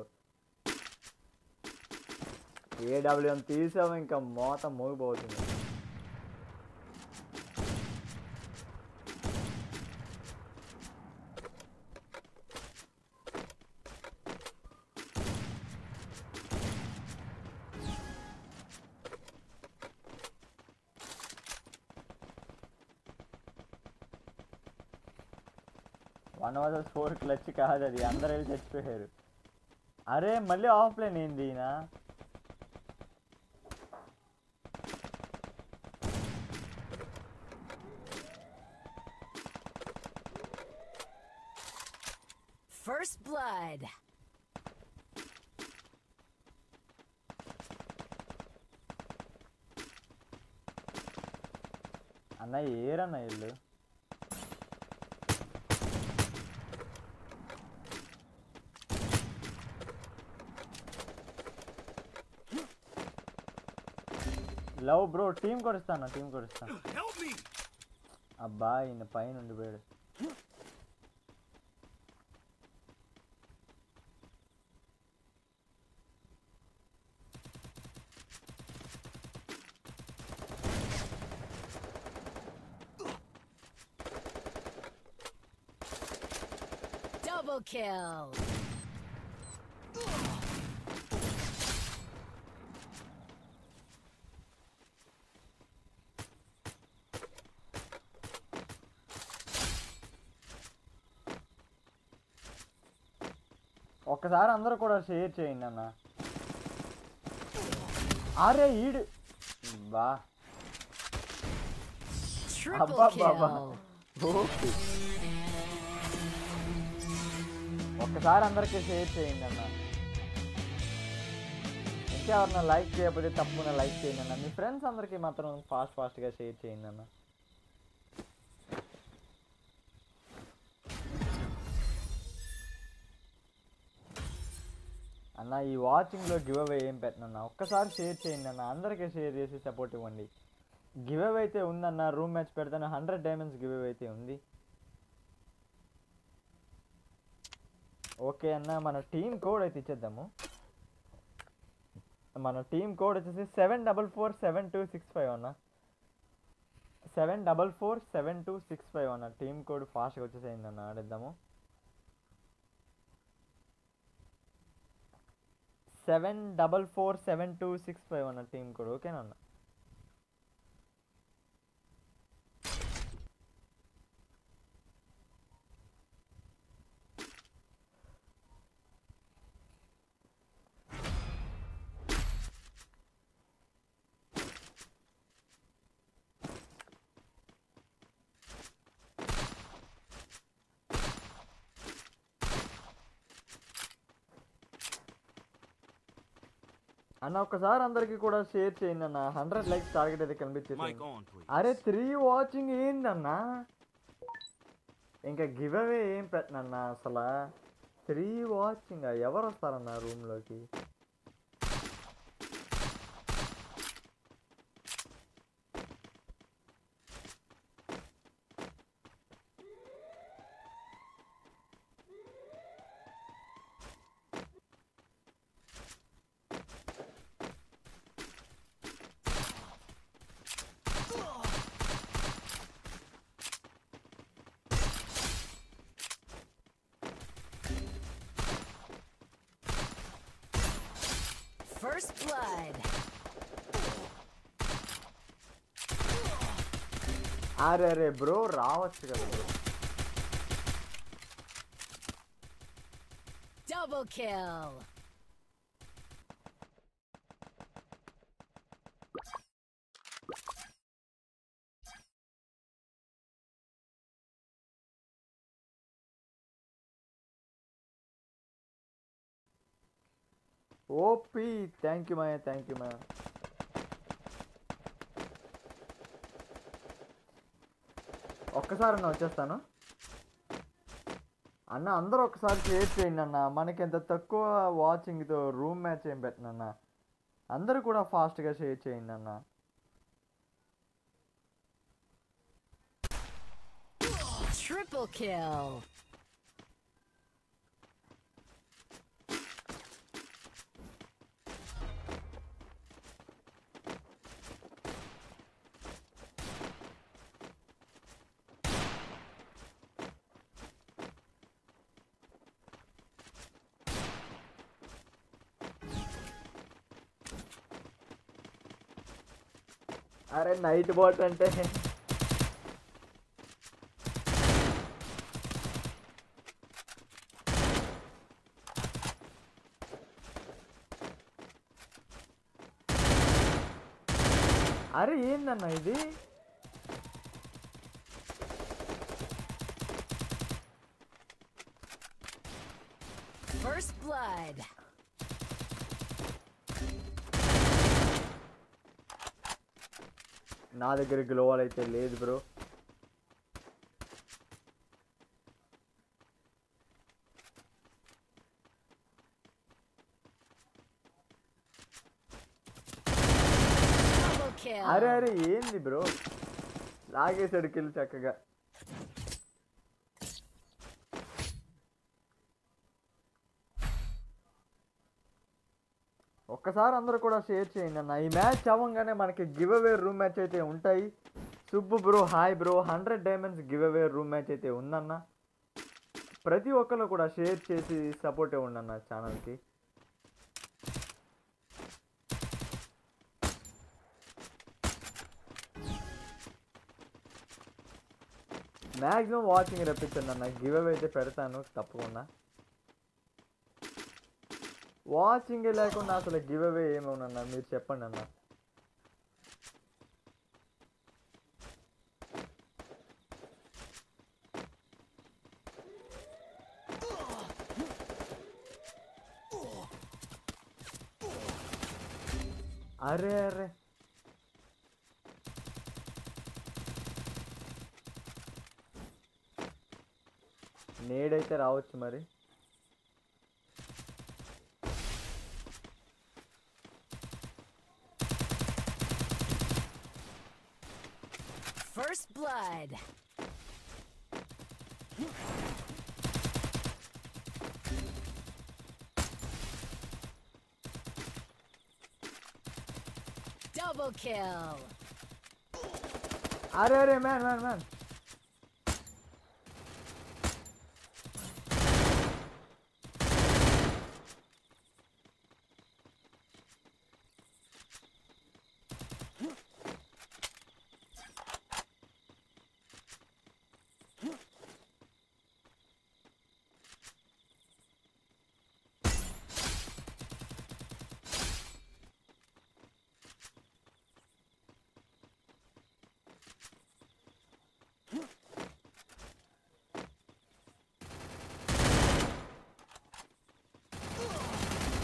ఏడబ్ల్యూఎం తీసాము ఇంకా మోత మోగిపోతుంది వన్ వర్సెస్ ఫోర్ క్లచ్ కాదు అది అందరు వెళ్ళి చచ్చిపోయారు అరే మళ్ళీ ఆఫ్లైన్ ఏంది ఈయన First blood. అన్న ఏరన్న ఇల్లు లవ్ బ్రో టీం కొడుస్తాను టీం కొడుస్తాను Help me! అబ్బా ఈయన పైన ఉండిపోయాడు Double kill. ఒక్కసారి అందరూ కూడా షేర్ చేయండి అన్న అరే ఈడు బా Triple అబ్బబ్బబ్బా. kill. ఓకే ఒక్కసారి అందరికీ షేర్ చేయండి అన్న ఇంకెవరన్నా లైక్ చేయకపోతే తప్పకుండా లైక్ చేయండి అన్న మీ ఫ్రెండ్స్ అందరికీ మాత్రం ఫాస్ట్ ఫాస్ట్గా షేర్ చేయండి అన్న అన్న ఈ వాచింగ్లో గివ్ అవే ఏం పెట్టనన్న ఒక్కసారి షేర్ చేయండి అన్న అందరికీ షేర్ చేసి సపోర్ట్ ఇవ్వండి గివ్ అవే అయితే ఉందన్న రూమ్ మ్యాచ్ పెడతాను హండ్రెడ్ డైమండ్స్ గివ్ అవే అయితే ఉంది ఓకే అన్న మన టీం కోడ్ అయితే ఇచ్చేద్దాము మన టీం కోడ్ వచ్చేసి seven double four seven two six five అన్న seven double four seven two six five అన్న టీం కోడ్ ఫాస్ట్గా వచ్చేసేయండి అన్న ఆడిద్దాము seven double four seven two six five అన్న టీం కోడ్ ఓకేనా అన్న అన్న ఒక్కసారి అందరికి కూడా షేర్ చేయండి అన్న హండ్రెడ్ లైక్స్ టార్గెట్ అయితే కనిపించేది Mic on, please. అరే త్రీ వాచింగ్ ఏందన్నా ఇంకా గివ్ అవే ఏం పెట్టనన్నా అసలు త్రీ వాచింగ్ ఎవరు వస్తారన్న రూమ్లోకి First blood. అరే అరే బ్రో రావచ్చు కదా bro Double kill. OP thank you Maya thank you Maya ఒక్కసారి అన్న వచ్చేస్తాను అన్న అందరూ ఒకసారి షేర్ చేయండి అన్న మనకి ఎంత తక్కువ వాచింగ్తో రూమ్ మ్యాచ్ ఏం పెట్టనన్న అందరూ కూడా ఫాస్ట్గా షేర్ చేయండి అన్న Triple kill. అరే నైట్ బాట్ అంటే అరే ఏందన్న ఇది First blood. నా దగ్గర గ్లోవల్ అయితే లేదు బ్రో Double kill. అరే అరే ఏంది బ్రో లాగేసాడు కిల్ చక్కగా ఒక్కసారి అందరూ కూడా షేర్ చేయండి అన్న ఈ మ్యాచ్ అవ్వగానే మనకి గివ్ అవే రూమ్ మ్యాచ్ అయితే ఉంటాయి Subbu bro hi bro hundred diamonds give అవే రూమ్ మ్యాచ్ అయితే ఉందన్న ప్రతి ఒక్కరు కూడా షేర్ చేసి సపోర్ట్ ఇవ్వండి అన్న ఛానల్కి మ్యాక్సిమం వాచింగ్ రప్పించండి అన్న గివ్ అవే అయితే పెడతాను తప్పకుండా వాచింగ్ లేకుండా అసలు గివ్ అవే ఏమవునన్నా మీరు చెప్పండి అన్న అరే అరే నేడైతే రావచ్చు మరి First blood. Double kill. అరే అరే మ్యాన్ మ్యాన్ మ్యాన్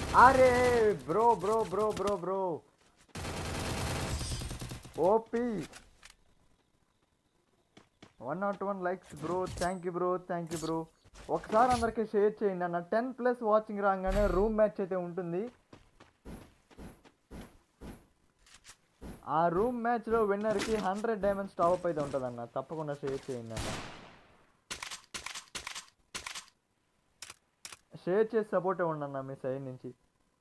అరే bro bro bro bro bro OP one not one likes bro thank you bro thank you bro ఒకసారి అందరికీ షేర్ చేయండి అన్న టెన్ ప్లస్ వాచింగ్ రాగానే రూమ్ మ్యాచ్ అయితే ఉంటుంది ఆ రూమ్ మ్యాచ్లో విన్నర్కి హండ్రెడ్ డైమండ్స్ టాప్ అయితే ఉంటుందన్న తప్పకుండా షేర్ చేయండి అన్న షేర్ చేసి సపోర్ట్ ఇవ్వండి అన్న మీ సైడ్ నుంచి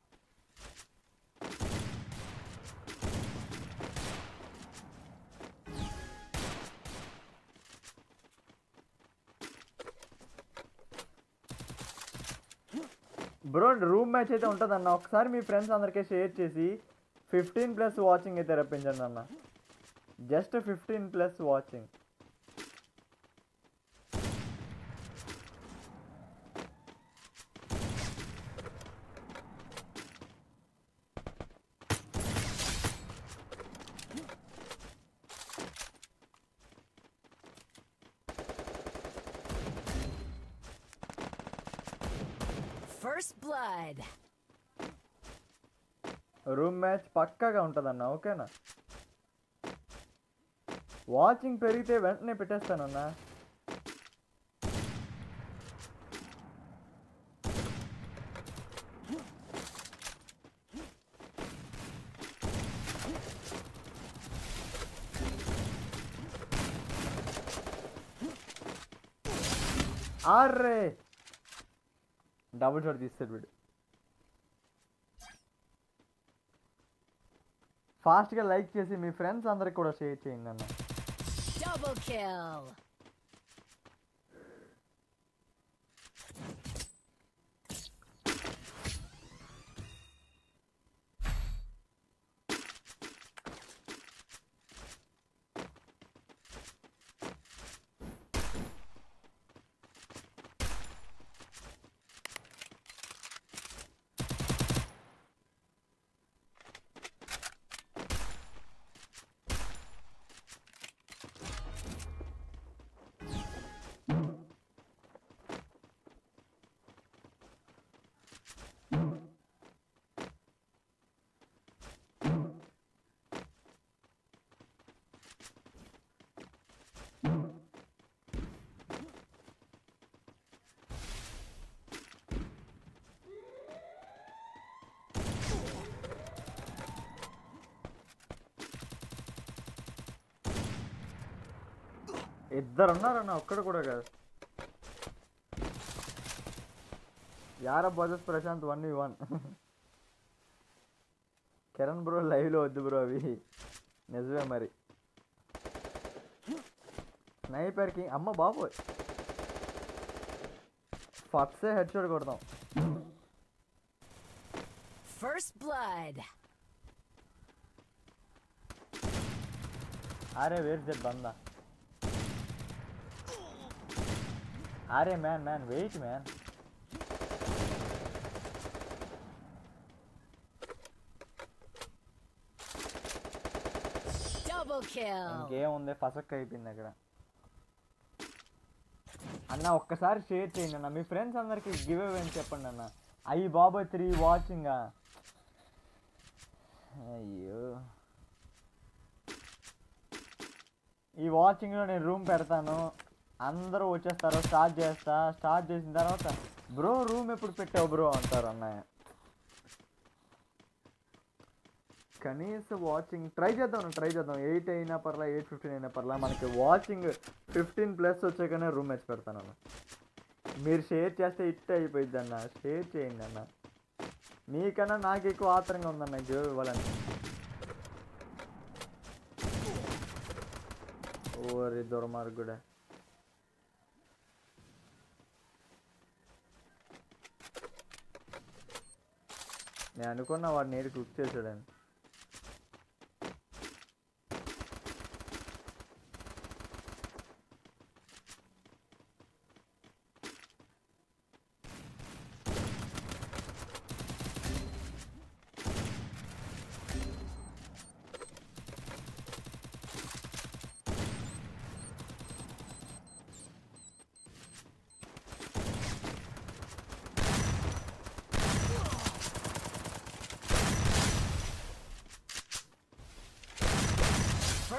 బ్రో రూమ్ మ్యాచ్ అయితే ఉంటుందన్న ఒకసారి మీ ఫ్రెండ్స్ అందరికీ షేర్ చేసి ఫిఫ్టీన్ ప్లస్ వాచింగ్ అయితే రప్పించండి అన్న just fifteen plus watching First blood. Room match పక్కాగా ఉంటుందన్న ఓకేనా వాచింగ్ పెరిగితే వెంటనే పెట్టేస్తానన్నా అర్రే డబుల్ షాట్ తీస్తాడు వీడు ఫాస్ట్గా లైక్ చేసి మీ ఫ్రెండ్స్ అందరికి కూడా షేర్ చేయండి అన్న Double kill. ఇద్దరు ఉన్నారన్న ఒక్కడు కూడా కాదు యార బజస్ Prashanth one v one Kiran bro లైవ్లో వద్దు బ్రో అవి నిజమే మరి స్నైపర్కి అమ్మ బాబోయ్ ఫస్టే హెడ్ షాట్ కొడతాం First blood. అరే వేర్ దట్ బందా అరే man man wait man Double kill. ఇంకేముంది ఫసక్ అయిపోయింది అక్కడ అన్న ఒక్కసారి షేర్ చేయండి అన్న మీ ఫ్రెండ్స్ అందరికి గివ్ అవే అని చెప్పండి అన్న అయ్యి బాబాయ్ త్రీ వాచింగ్ అయ్యో ఈ వాచింగ్లో నేను రూమ్ పెడతాను అందరూ వచ్చేస్తారు స్టార్ట్ చేస్తా స్టార్ట్ చేసిన తర్వాత బ్రో రూమ్ ఎప్పుడు పెట్టావు బ్రో అంటారు అన్నయ్య కనీసం వాచింగ్ ట్రై చేద్దాం ట్రై చేద్దాం ఎయిట్ అయినా పర్లా ఎయిట్ ఫిఫ్టీన్ అయినా పర్లా మనకి వాచింగ్ ఫిఫ్టీన్ ప్లస్ వచ్చాకనే రూమ్ మ్యాచ్ పెడతాను అన్న మీరు షేర్ చేస్తే ఇట్టే అయిపోయింది అన్న షేర్ చేయండి అన్న మీకన్నా నాకు ఎక్కువ ఆత్రంగా ఉందన్న గివ్ ఇవ్వాలని ఓరి దుర్మార్గుడా నేను అనుకున్నా వాడు నేడు కుక్ చేశాడని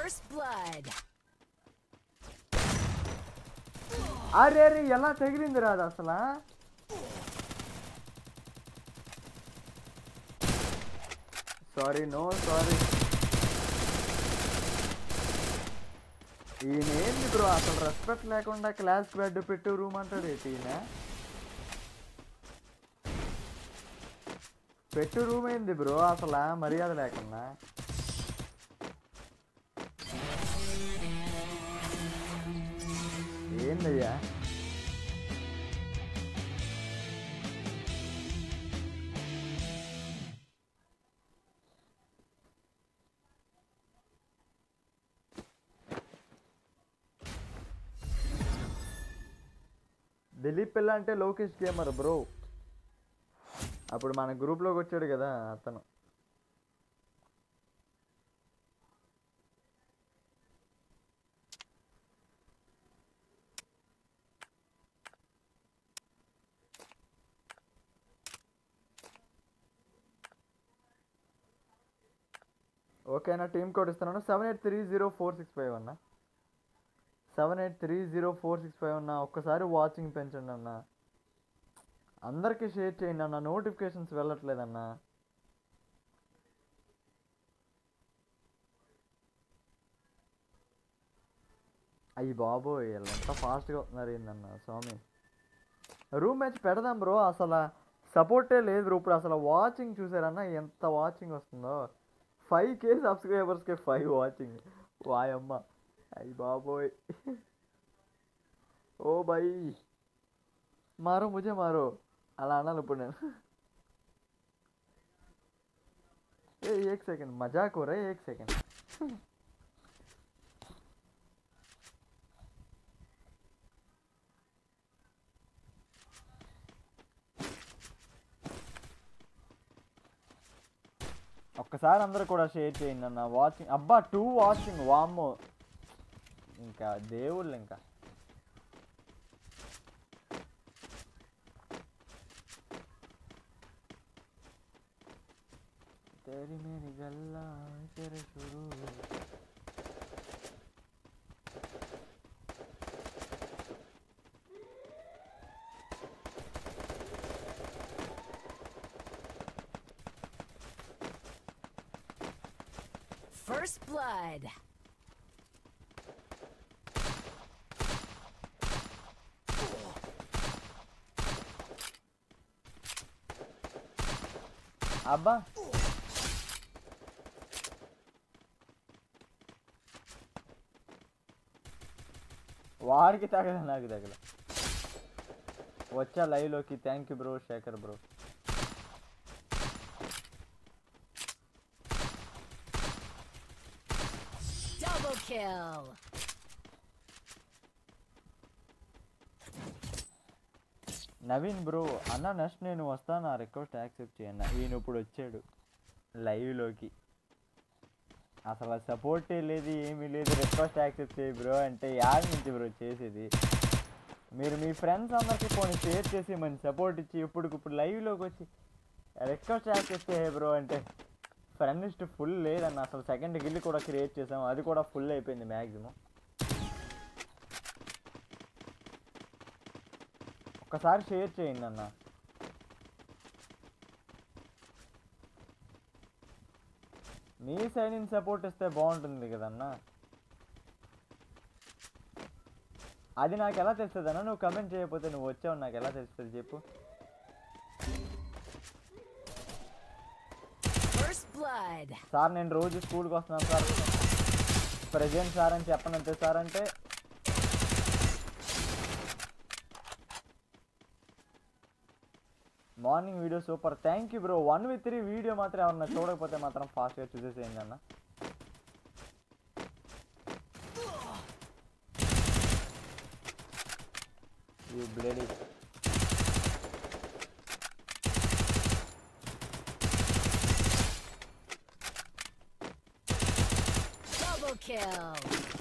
First blood. అరే అరే ఎలా తగిలింది రాదు అసలు సారీ నో సారీ ఈయన ఏంది బ్రో అసలు రెస్పెక్ట్ లేకుండా క్లాస్ బెడ్ పెట్టు రూమ్ అంటాడు ఏంటి ఈయన పెట్టు రూమ్ ఏంది బ్రో అసలు మర్యాద లేకుండా ఏందయ్యా దిలీప్ పిల్ల అంటే లోకేష్ గేమర్ బ్రో అప్పుడు మన గ్రూప్లోకి వచ్చాడు కదా అతను ఓకేనా టీమ్ కోడ్ ఇస్తున్నాను seven eight three zero four six five అన్న seven eight three zero four six five అన్న ఒక్కసారి వాచింగ్ పెంచండి అన్న అందరికీ షేర్ చేయండి అన్న నోటిఫికేషన్స్ వెళ్ళట్లేదన్న అయ్యి బాబోయ్ వీళ్ళు ఎంత ఫాస్ట్గా వస్తున్నారు ఏందన్న స్వామి రూమ్ మ్యాచ్ పెడదాం బ్రో అసలు సపోర్టే లేదు బ్రో ఇప్పుడు అసలు వాచింగ్ చూసారన్న ఎంత వాచింగ్ వస్తుందో ఫైవ్ కే సబ్స్క్రైబర్స్కి ఫైవ్ వాచింగ్ వాయమ్మ అయ్యి బాబోయ్ ఓ బై మారో ముజే మారో అలా అనాలి ఇప్పుడు నేను ఏ ఏక్ సెకండ్ మజాక్ हो रहा है एक सेकंड ఒక్కసారి అందరూ కూడా షేర్ చేయండి అన్న వాచింగ్ అబ్బా టూ వాచింగ్ వామ్మో ఇంకా దేవుళ్ళు ఇంకా तेरी मेरी गल्ला तेरे शुरू First blood. అబ్బా వాడికి తగల నాకు తగల వచ్చా లైవ్లోకి thank you bro Sekhar bro Double kill. Naveen bro అన్న నెక్స్ట్ నేను వస్తాను ఆ రిక్వెస్ట్ యాక్సెప్ట్ చేయన్న ఈయన ఇప్పుడు వచ్చాడు లైవ్లోకి అసలు సపోర్టే లేదు ఏమీ లేదు రిక్వెస్ట్ యాక్సెప్ట్ చేయి బ్రో అంటే యాడ్ నుంచి బ్రో చేసేది మీరు మీ ఫ్రెండ్స్ అందరికీ పోనీ షేర్ చేసి మంచి సపోర్ట్ ఇచ్చి ఇప్పుడు ఇప్పుడు లైవ్లోకి వచ్చి రిక్వెస్ట్ యాక్సెప్ట్ చేయ బ్రో అంటే ఫ్రెండ్ లిస్ట్ ఫుల్ లేదన్న అసలు సెకండ్ గిల్లు కూడా క్రియేట్ చేసాం అది కూడా ఫుల్ అయిపోయింది మ్యాక్సిమం ఒక్కసారి షేర్ చేయండి అన్న మీ సైడ్ నుంచి సపోర్ట్ ఇస్తే బాగుంటుంది కదన్నా అది నాకు ఎలా తెలుస్తుంది అన్న నువ్వు కమెంట్ చేయకపోతే నువ్వు వచ్చావు నాకు ఎలా తెలుస్తుంది చెప్పు First blood. సార్ నేను రోజు స్కూల్కి వస్తున్నాను సార్ ప్రజెంట్ సార్ అని చెప్పనంతే సార్ అంటే morning video super thank you bro one with three video మాత్రం ఎవరన్నా చూడకపోతే మాత్రం ఫాస్ట్గా చూసేసేయండి అన్న you bloody Double kill.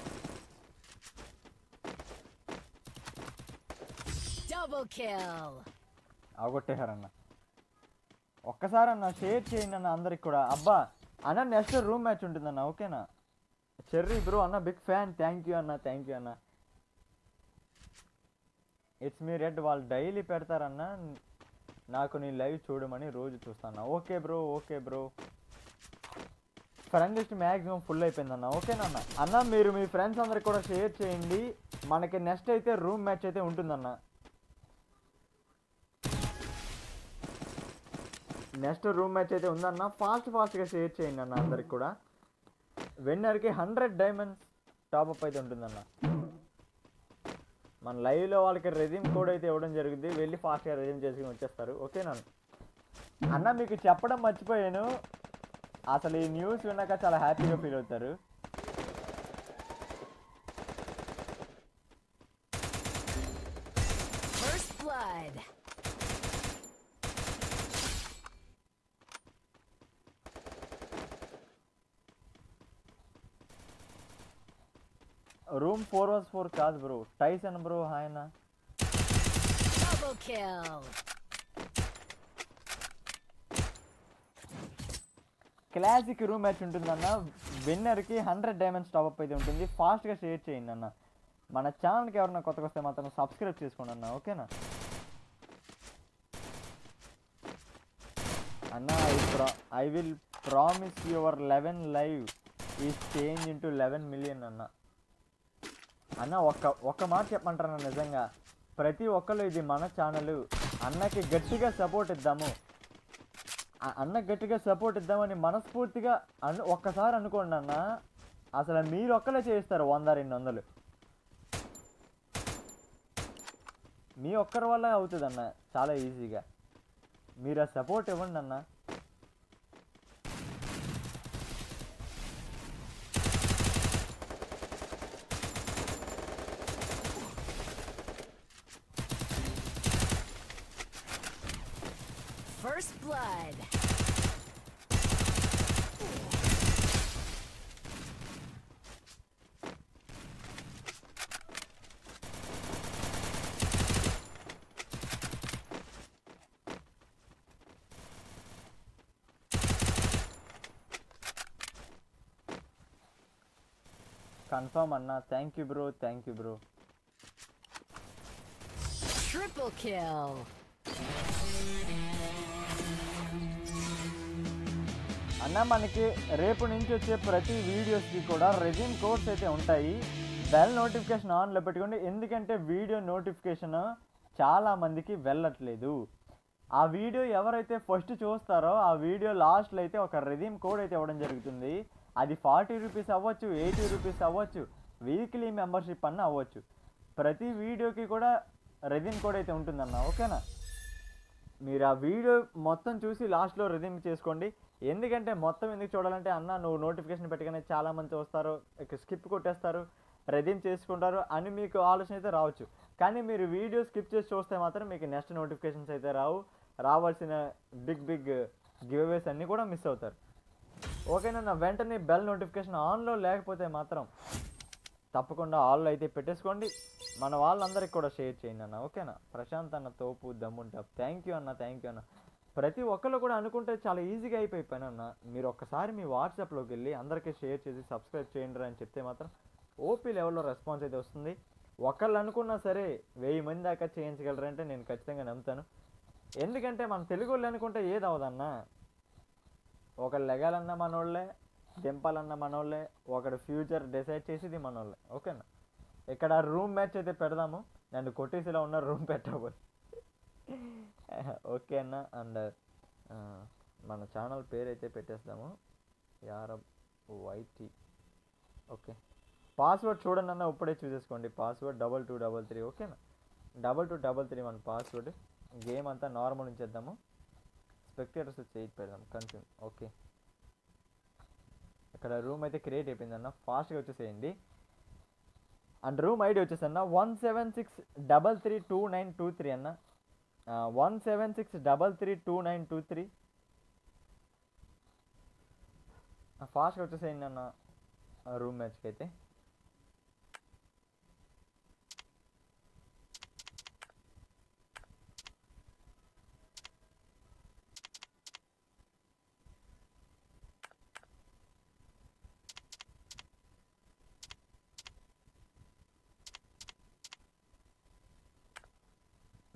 Double kill. అవగొట్టేశారన్న ఒక్కసారి అన్న షేర్ చేయండి అన్న అందరికి కూడా అబ్బా అన్న నెక్స్ట్ రూమ్ మ్యాచ్ ఉంటుందన్న ఓకేనా చెర్రీ బ్రో అన్న బిగ్ ఫ్యాన్ థ్యాంక్ యూ అన్న థ్యాంక్ యూ అన్న ఇట్స్ మీ రెడ్ వాళ్ళు డైలీ పెడతారన్న నాకు నీ లైవ్ చూడమని రోజు చూస్తాను okay bro okay bro friend list maximum full అయిపోయిందన్న ఓకేనా అన్న అన్న మీరు మీ ఫ్రెండ్స్ అందరికి కూడా షేర్ చేయండి మనకి నెక్స్ట్ అయితే రూమ్ మ్యాచ్ అయితే ఉంటుందన్న నెక్స్ట్ రూమ్ మ్యాచ్ అయితే ఉందన్న ఫాస్ట్ ఫాస్ట్గా షేర్ చేయండి అన్న అందరికి కూడా విన్నర్కి హండ్రెడ్ డైమండ్స్ టాప్అప్ అయితే ఉంటుందన్న మన లైవ్లో వాళ్ళకి రెజ్యూమ్ కోడ్ అయితే ఇవ్వడం జరుగుతుంది వెళ్ళి ఫాస్ట్గా రెజ్యూమ్ చేసుకుని వచ్చేస్తారు ఓకేనా అన్న మీకు చెప్పడం మర్చిపోయాను అసలు ఈ న్యూస్ విన్నాక చాలా హ్యాపీగా ఫీల్ అవుతారు First blood. Room four was four కాదు బ్రో టైసన్ బ్రో హాయ్ అన్న Double kill. Classic room match ఉంటుందన్న విన్నర్కి హండ్రెడ్ డైమండ్స్ టాప్అప్ అయితే ఉంటుంది ఫాస్ట్గా షేర్ చేయండి అన్న మన ఛానల్కి ఎవరైనా కొత్తగా వస్తే మాత్రం సబ్స్క్రైబ్ చేసుకోండి అన్న ఓకేనా అన్న ఐ ప్రా I will promise your eleven live ఈ చేంజ్ ఇంటూ లెవెన్ మిలియన్ అన్న అన్న ఒక్క ఒక్క మాట చెప్పమంటారా నిజంగా ప్రతి ఒక్కరు ఇది మన ఛానల్ అన్నకి గట్టిగా సపోర్ట్ ఇద్దాము ఆ అన్న గట్టిగా సపోర్ట్ ఇద్దామని మనస్ఫూర్తిగా అను ఒక్కసారి అనుకోండి అన్న అసలు మీరు ఒక్కలే చేయిస్తారు వంద రెండు వందలు మీ ఒక్కరి వల్ల అవుతుంది అన్న చాలా ఈజీగా మీరు ఆ సపోర్ట్ ఇవ్వండి అన్న First blood. కన్ఫర్మ్ అన్న thank you bro thank you bro Triple kill. అన్న మనకి రేపు నుంచి వచ్చే ప్రతి వీడియోస్కి కూడా రెజ్యూమ్ కోడ్స్ అయితే ఉంటాయి బెల్ నోటిఫికేషన్ ఆన్లో పెట్టుకోండి ఎందుకంటే వీడియో నోటిఫికేషన్ చాలా మందికి వెళ్ళట్లేదు ఆ వీడియో ఎవరైతే ఫస్ట్ చూస్తారో ఆ వీడియో లాస్ట్లో అయితే ఒక రెజ్యూమ్ కోడ్ అయితే ఇవ్వడం జరుగుతుంది అది ఫార్టీ రూపీస్ అవ్వచ్చు ఎయిటీ రూపీస్ అవ్వచ్చు వీక్లీ మెంబర్షిప్ అన్న అవ్వచ్చు ప్రతి వీడియోకి కూడా రెజ్యూమ్ కోడ్ అయితే ఉంటుందన్న ఓకేనా మీరు ఆ వీడియో మొత్తం చూసి లాస్ట్లో రిధీమ్ చేసుకోండి ఎందుకంటే మొత్తం ఎందుకు చూడాలంటే అన్న నువ్వు నోటిఫికేషన్ పెట్టగానే చాలా మంది వస్తారు స్కిప్ కొట్టేస్తారు రెడీమ్ చేసుకుంటారు అని మీకు ఆలోచన అయితే రావచ్చు కానీ మీరు వీడియో స్కిప్ చేసి చూస్తే మాత్రం మీకు నెక్స్ట్ నోటిఫికేషన్స్ అయితే రావు రావాల్సిన బిగ్ బిగ్ గివ్అవేస్ అన్నీ కూడా మిస్ అవుతారు ఓకేనా వెంటనే బెల్ నోటిఫికేషన్ ఆన్లో లేకపోతే మాత్రం తప్పకుండా ఆల్లో అయితే పెట్టేసుకోండి మన వాళ్ళందరికీ కూడా షేర్ చేయండి అన్న ఓకేనా ప్రశాంత్ అన్న తోపు దమ్ముంటా థ్యాంక్ యూ అన్న థ్యాంక్ యూ అన్న ప్రతి ఒక్కళ్ళు కూడా అనుకుంటే చాలా ఈజీగా అయిపోయి పని అన్న మీరు ఒక్కసారి మీ వాట్సాప్లోకి వెళ్ళి అందరికీ షేర్ చేసి సబ్స్క్రైబ్ చేయండి అని చెప్తే మాత్రం ఓపీ లెవెల్లో రెస్పాన్స్ అయితే వస్తుంది ఒకళ్ళు అనుకున్నా సరే వెయ్యి మంది దాకా చేయించగలరంటే నేను ఖచ్చితంగా నమ్ముతాను ఎందుకంటే మన తెలుగు వాళ్ళు అనుకుంటే ఏది అవదన్నా ఒకళ్ళు లెగాలన్నా మనోళ్ళే దింపాలన్నా మనోళ్ళే ఒకడు ఫ్యూచర్ డిసైడ్ చేసేది మనోళ్ళే ఓకేనా ఇక్కడ రూమ్ మ్యాచ్ అయితే పెడదాము నన్ను కొట్టేసిలా ఉన్న రూమ్ పెట్టబోదు ఓకే అన్న అండ్ మన ఛానల్ పేరు అయితే పెట్టేస్తాము యారబ్ వైటీ ఓకే పాస్వర్డ్ చూడండి అన్న ఇప్పుడే చూసేసుకోండి password double two double three ఓకేనా డబల్ టూ డబల్ త్రీ మన పాస్వర్డ్ గేమ్ అంతా నార్మల్ ఉంచేద్దాము స్పెక్టేటర్స్ వచ్చి ఎయిట్ పెడదాం కన్ఫ్యూమ్ ఓకే ఇక్కడ రూమ్ అయితే క్రియేట్ అయిపోయింది అన్న ఫాస్ట్గా వచ్చేసేయండి అండ్ రూమ్ ఐడి వచ్చేసి అన్న one seven six double three two nine two three అన్న one seven six double three two nine two three ఫాస్ట్గా వచ్చేసేయండి అన్న రూమ్ మ్యాచ్కి అయితే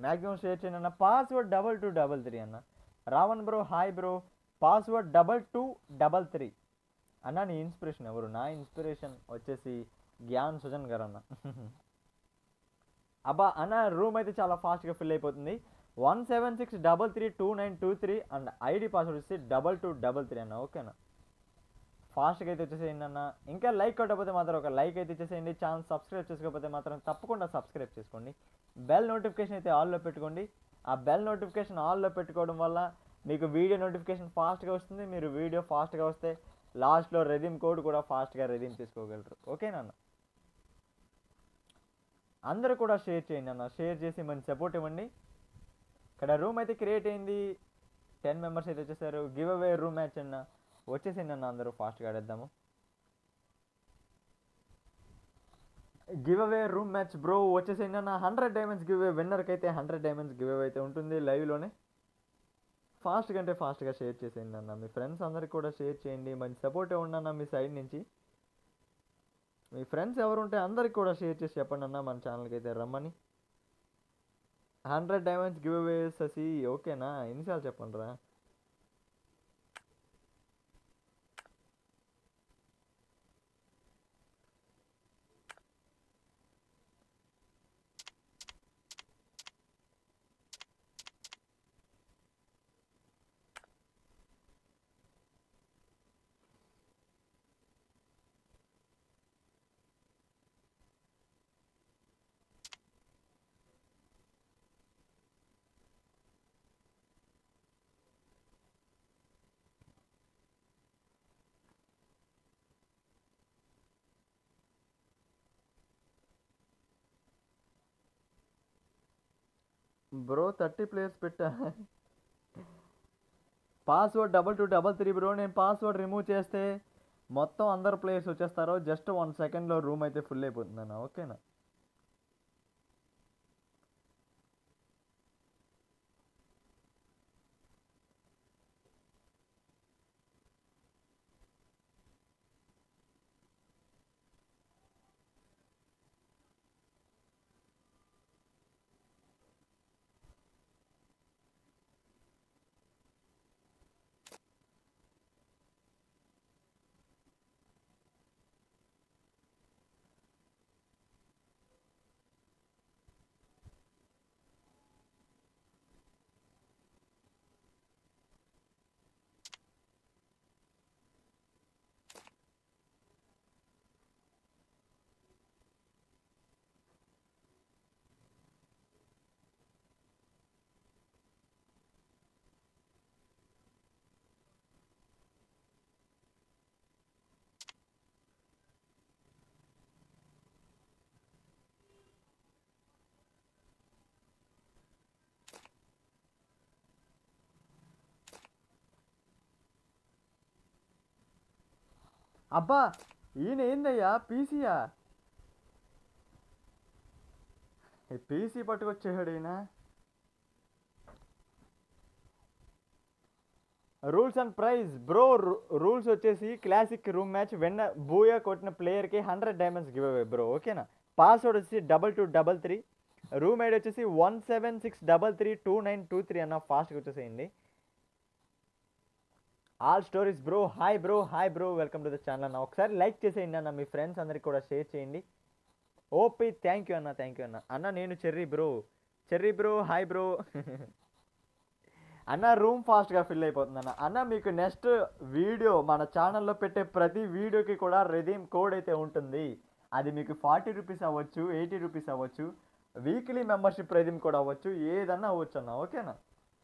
మ్యాక్సిమం షేర్ చేయండి అన్న password double two double three అన్న Ravan bro hi bro password double two double three అన్న నీ ఇన్స్పిరేషన్ ఎవరు నా ఇన్స్పిరేషన్ వచ్చేసి జ్ఞాన్ సుజన్ గారు అన్న అబ్బా అన్న రూమ్ అయితే చాలా ఫాస్ట్గా ఫిల్ అయిపోతుంది one seven six double three two nine two three and ID password వచ్చి డబల్ టూ డబల్ త్రీ అన్న ఓకేనా ఫాస్ట్గా అయితే వచ్చేసేయండి అన్న ఇంకా లైక్ కొట్టకపోతే మాత్రం ఒక లైక్ అయితే ఇచ్చేసేయండి ఛానల్ సబ్స్క్రైబ్ చేసుకోకపోతే మాత్రం తప్పకుండా సబ్స్క్రైబ్ చేసుకోండి బెల్ నోటిఫికేషన్ అయితే ఆల్లో పెట్టుకోండి ఆ బెల్ నోటిఫికేషన్ ఆల్లో పెట్టుకోవడం వల్ల మీకు వీడియో నోటిఫికేషన్ ఫాస్ట్గా వస్తుంది మీరు వీడియో ఫాస్ట్గా వస్తే లాస్ట్లో రెడీమ్ కోడ్ కూడా ఫాస్ట్గా రెడీమ్ చేసుకోగలరు ఓకేనా అన్న అందరూ కూడా షేర్ చేయండి అన్న షేర్ చేసి మంచి సపోర్ట్ ఇవ్వండి ఇక్కడ రూమ్ అయితే క్రియేట్ అయింది టెన్ మెంబర్స్ అయితే వచ్చేసారు గివ్ అవే రూమ్ మ్యాచ్ అన్న వచ్చేసింది అన్న అందరూ ఫాస్ట్గా ఆడేద్దాము గివ్ అవే రూమ్ మ్యాచ్ బ్రో వచ్చేసింది అన్న హండ్రెడ్ డైమండ్స్ గివ్ అవే విన్నర్కి అయితే హండ్రెడ్ డైమండ్స్ గివ్ అవే అయితే ఉంటుంది లైవ్లోనే ఫాస్ట్గా అంటే ఫాస్ట్గా షేర్ చేసేయండి అన్న మీ ఫ్రెండ్స్ అందరికి కూడా షేర్ చేయండి మంచి సపోర్ట్ ఇవ్వండి అన్న మీ సైడ్ నుంచి మీ ఫ్రెండ్స్ ఎవరు ఉంటే అందరికి కూడా షేర్ చేసి చెప్పండి అన్న మన ఛానల్కి అయితే రమ్మని hundred diamonds give away Sasi ఓకేనా ఎన్నిసార్లు చెప్పండి రా బ్రో థర్టీ ప్లేయర్స్ పెట్టా password double two double three bro నేను పాస్వర్డ్ రిమూవ్ చేస్తే మొత్తం అందరు ప్లేయర్స్ వచ్చేస్తారో జస్ట్ వన్ సెకండ్లో రూమ్ అయితే ఫుల్ అయిపోతుంది అన్న ఓకేనా అబ్బా ఈయన ఏందయ్యా పీసీయా పీసీ పట్టుకొచ్చేసాడు ఈయన rules and prize bro rules వచ్చేసి క్లాసిక్ రూమ్ మ్యాచ్ వెన్న బూయా కొట్టిన ప్లేయర్కి hundred diamonds give away bro ఓకేనా పాస్వర్డ్ వచ్చేసి double two double three room ID వచ్చేసి one seven six double three two nine two three అన్న ఫాస్ట్గా వచ్చేసేయండి all stories bro hi bro hi bro welcome to the channel అన్న ఒకసారి like చేసేయండి అన్న మీ ఫ్రెండ్స్ అందరికి కూడా షేర్ చేయండి ఓపీ థ్యాంక్ యూ అన్న థ్యాంక్ యూ అన్న అన్న నేను Cherry bro Cherry bro hi bro అన్న రూమ్ ఫాస్ట్గా ఫిల్ అయిపోతుంది అన్న అన్న మీకు నెక్స్ట్ వీడియో మన ఛానల్లో పెట్టే ప్రతి వీడియోకి కూడా రెడీమ్ కోడ్ అయితే ఉంటుంది అది మీకు ఫార్టీ రూపీస్ అవ్వచ్చు ఎయిటీ రూపీస్ అవ్వచ్చు వీక్లీ మెంబర్షిప్ రెడీమ్ కూడా అవ్వచ్చు ఏదన్నా అవ్వచ్చు అన్న ఓకేనా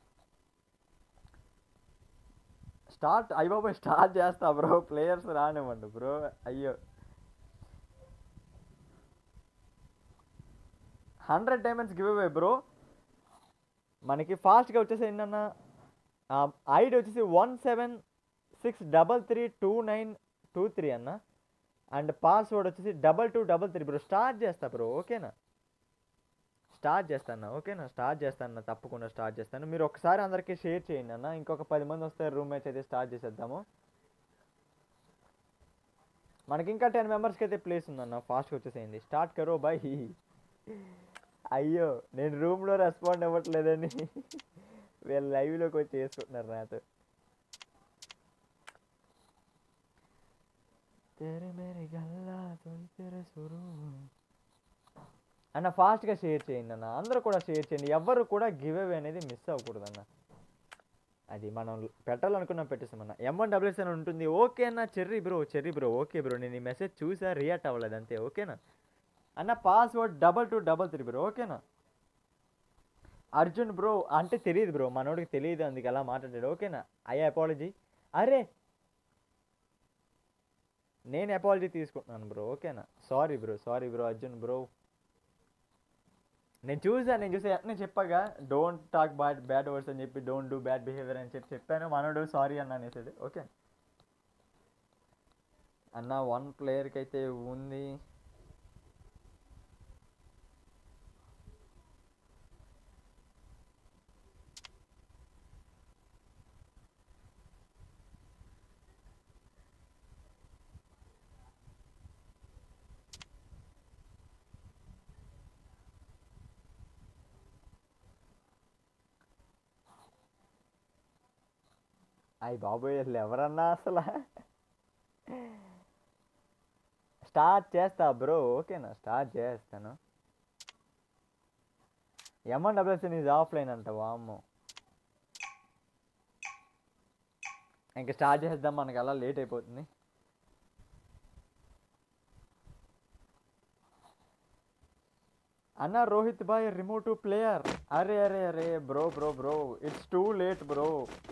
స్టార్ట్ అయ్య బాబాయ్ స్టార్ట్ చేస్తా బ్రో ప్లేయర్స్ రానివ్వండి బ్రో అయ్యో hundred diamonds give away bro మనకి ఫాస్ట్గా వచ్చేసి ఏంటన్నా ఐడి వచ్చేసి one seven six double three two nine two three అన్న అండ్ పాస్వర్డ్ వచ్చేసి double two double three bro start చేస్తా బ్రో ఓకేనా స్టార్ట్ చేస్తాను ఓకేనా స్టార్ట్ చేస్తాను తప్పకుండా స్టార్ట్ చేస్తాను మీరు ఒకసారి అందరికీ షేర్ చేయండి అన్న ఇంకొక పది మంది వస్తే రూమ్ మ్యాచ్ అయితే స్టార్ట్ చేసేద్దాము మనకి ఇంకా టెన్ మెంబర్స్కి అయితే ప్లేస్ ఉందన్న ఫాస్ట్గా వచ్చేసేయండి స్టార్ట్ కరో బై అయ్యో నేను రూమ్లో రెస్పాండ్ అవ్వట్లేదని వీళ్ళు లైవ్లోకి వచ్చి చేసుకుంటున్నారు నాతో తెరే మేరే గల్లా తోయ్ తెరే సురు అన్న ఫాస్ట్గా షేర్ చేయండి అన్న అందరూ కూడా షేర్ చేయండి ఎవ్వరు కూడా గివ్ అవే అనేది మిస్ అవ్వకూడదు అన్న అది మనం పెట్టాలనుకున్నాం పెట్టేస్తామన్న ఎం వన్ డబ్ల్యూఎస్ అని ఉంటుంది ఓకే అన్న Cherry bro Cherry bro okay bro నేను ఈ మెసేజ్ చూసా రియాక్ట్ అవ్వలేదు అంతే ఓకేనా అన్న password double two double three bro ఓకేనా అర్జున్ బ్రో అంటే తెలియదు బ్రో మనోడికి తెలియదు అందుకు అలా మాట్లాడాడు ఓకేనా ఐ అపాలజీ అరే నేను అపాలజీ తీసుకుంటున్నాను బ్రో ఓకేనా sorry bro sorry bro Arjun bro నేను చూసా నేను చూసా నేను చెప్పాగా don't talk bad bad words అని చెప్పి డోంట్ డూ బ్యాడ్ బిహేవియర్ అని చెప్పి చెప్పాను మనోడు సారీ అన్న అనేసాడు ఓకే అన్న వన్ ప్లేయర్కి అయితే ఉంది అయ్యి బాబోయ్ అసలు ఎవరన్నా అసలు స్టార్ట్ చేస్తా బ్రో ఓకేనా స్టార్ట్ చేస్తాను ఎంఎన్ డబ్ల్యూఎస్ ఈజ్ ఆఫ్లైన్ అంట వామ్మో ఇంకా స్టార్ట్ చేద్దాం మనకి అలా లేట్ అయిపోతుంది అన్న రోహిత్ బాయ్ రిమోట్ ప్లేయర్ అరే అరే అరే bro bro bro it's too late bro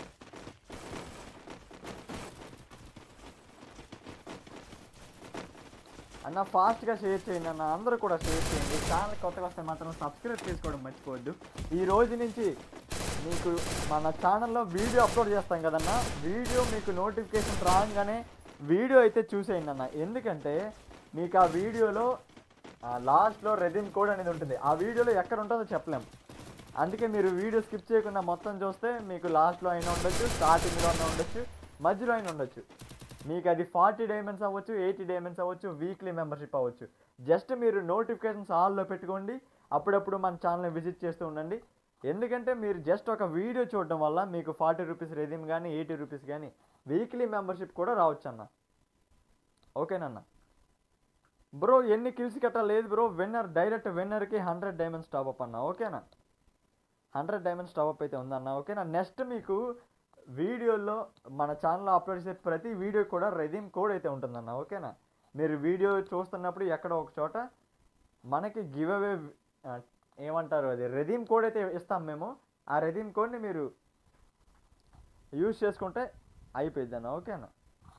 అన్న ఫాస్ట్గా షేర్ చేయండి అన్న అందరూ కూడా షేర్ చేయండి ఛానల్ కొత్తగా వస్తే మాత్రం సబ్స్క్రైబ్ చేసుకోవడం మర్చిపోవద్దు ఈ రోజు నుంచి మీకు మన ఛానల్లో వీడియో అప్లోడ్ చేస్తాం కదన్న వీడియో మీకు నోటిఫికేషన్ రాగానే వీడియో అయితే చూసేయండి అన్న ఎందుకంటే మీకు ఆ వీడియోలో లాస్ట్లో రెడిమ్ కోడ్ అనేది ఉంటుంది ఆ వీడియోలో ఎక్కడ ఉంటుందో చెప్పలేం అందుకే మీరు వీడియో స్కిప్ చేయకుండా మొత్తం చూస్తే మీకు లాస్ట్లో అయినా ఉండొచ్చు స్టార్టింగ్లో అయినా ఉండొచ్చు మధ్యలో అయినా ఉండొచ్చు మీకు అది ఫార్టీ డైమండ్స్ అవ్వచ్చు ఎయిటీ డైమండ్స్ అవ్వచ్చు వీక్లీ మెంబర్షిప్ అవ్వచ్చు జస్ట్ మీరు నోటిఫికేషన్స్ ఆల్లో పెట్టుకోండి అప్పుడప్పుడు మన ఛానల్ని విజిట్ చేస్తూ ఉండండి ఎందుకంటే మీరు జస్ట్ ఒక వీడియో చూడడం వల్ల మీకు ఫార్టీ రూపీస్ రెడీమ్ కానీ ఎయిటీ రూపీస్ కానీ వీక్లీ మెంబర్షిప్ కూడా రావచ్చు అన్న ఓకేనన్న బ్రో ఎన్ని కిల్స్ కట్ట లేదు బ్రో విన్నర్ డైరెక్ట్ విన్నర్కి హండ్రెడ్ డైమండ్స్ టాప్ అప్ అన్న ఓకేనా హండ్రెడ్ డైమండ్స్ టాప్ అప్ అయితే ఉందన్న ఓకేనా నెక్స్ట్ మీకు వీడియోలో మన ఛానల్లో అప్లోడ్ చేసే ప్రతి వీడియో కూడా రెడీమ్ కోడ్ అయితే ఉంటుందన్న ఓకేనా మీరు వీడియో చూస్తున్నప్పుడు ఎక్కడ ఒక చోట మనకి గివ్ అవే ఏమంటారు అది రెడీమ్ కోడ్ అయితే ఇస్తాం మేము ఆ రెడీమ్ కోడ్ని మీరు యూజ్ చేసుకుంటే అయిపోయింది అన్న ఓకేనా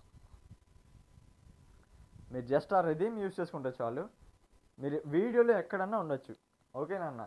మీరు జస్ట్ ఆ రెడీమ్ యూజ్ చేసుకుంటే చాలు మీరు వీడియోలో ఎక్కడన్నా ఉండొచ్చు ఓకేనా అన్న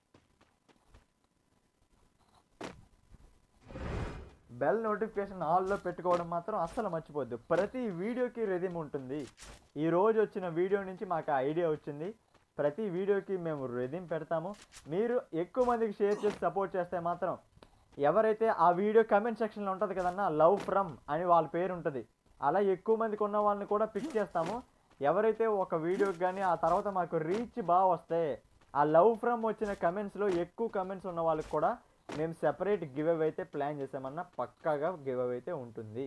బెల్ నోటిఫికేషన్ ఆల్లో పెట్టుకోవడం మాత్రం అస్సలు మర్చిపోద్దు ప్రతి వీడియోకి రెడీమ్ ఉంటుంది ఈ రోజు వచ్చిన వీడియో నుంచి మాకు ఐడియా వచ్చింది ప్రతి వీడియోకి మేము రెడీమ్ పెడతాము మీరు ఎక్కువ మందికి షేర్ చేసి సపోర్ట్ చేస్తే మాత్రం ఎవరైతే ఆ వీడియో కమెంట్ సెక్షన్లో ఉంటుంది కదన్నా లవ్ ఫ్రమ్ అని వాళ్ళ పేరు ఉంటుంది అలా ఎక్కువ మందికి ఉన్న వాళ్ళని కూడా పిక్ చేస్తాము ఎవరైతే ఒక వీడియోకి కానీ ఆ తర్వాత మాకు రీచ్ బాగా వస్తే ఆ లవ్ ఫ్రమ్ వచ్చిన కమెంట్స్లో ఎక్కువ కమెంట్స్ ఉన్న వాళ్ళకి కూడా మేము సెపరేట్ గివ్ అవే అయితే ప్లాన్ చేసామన్నా పక్కాగా గివ్ అవే అయితే ఉంటుంది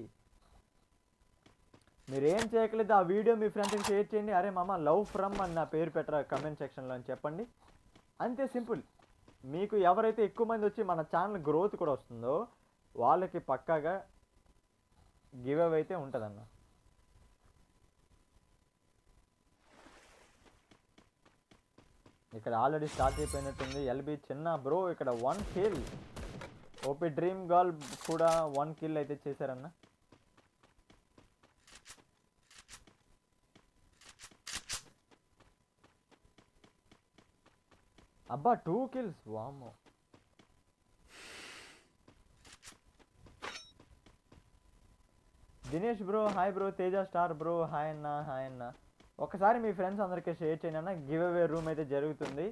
మీరు ఏం చేయట్లేదు ఆ వీడియో మీ ఫ్రెండ్స్కి షేర్ చేయండి అరే మామ లవ్ ఫ్రమ్ అని నా పేరు పెట్టరా కమెంట్ సెక్షన్లో అని చెప్పండి అంతే సింపుల్ మీకు ఎవరైతే ఎక్కువ మంది వచ్చి మన ఛానల్ గ్రోత్ కూడా వస్తుందో వాళ్ళకి పక్కాగా గివ్ అవే అయితే ఉంటుందన్న ఇక్కడ ఆల్రెడీ స్టార్ట్ అయిపోయినట్టుంది ఎల్బి చిన్న బ్రో ఇక్కడ one kill OP dream girl కూడా వన్ కిల్ అయితే చేశారన్న అబ్బా టూ కిల్స్ వామ్మో Dinesh bro hi bro Teja star bro hi అన్న హాయ్ అన్న ఒకసారి మీ ఫ్రెండ్స్ అందరికీ షేర్ చేయండి అన్న గివ్ అవే రూమ్ అయితే జరుగుతుంది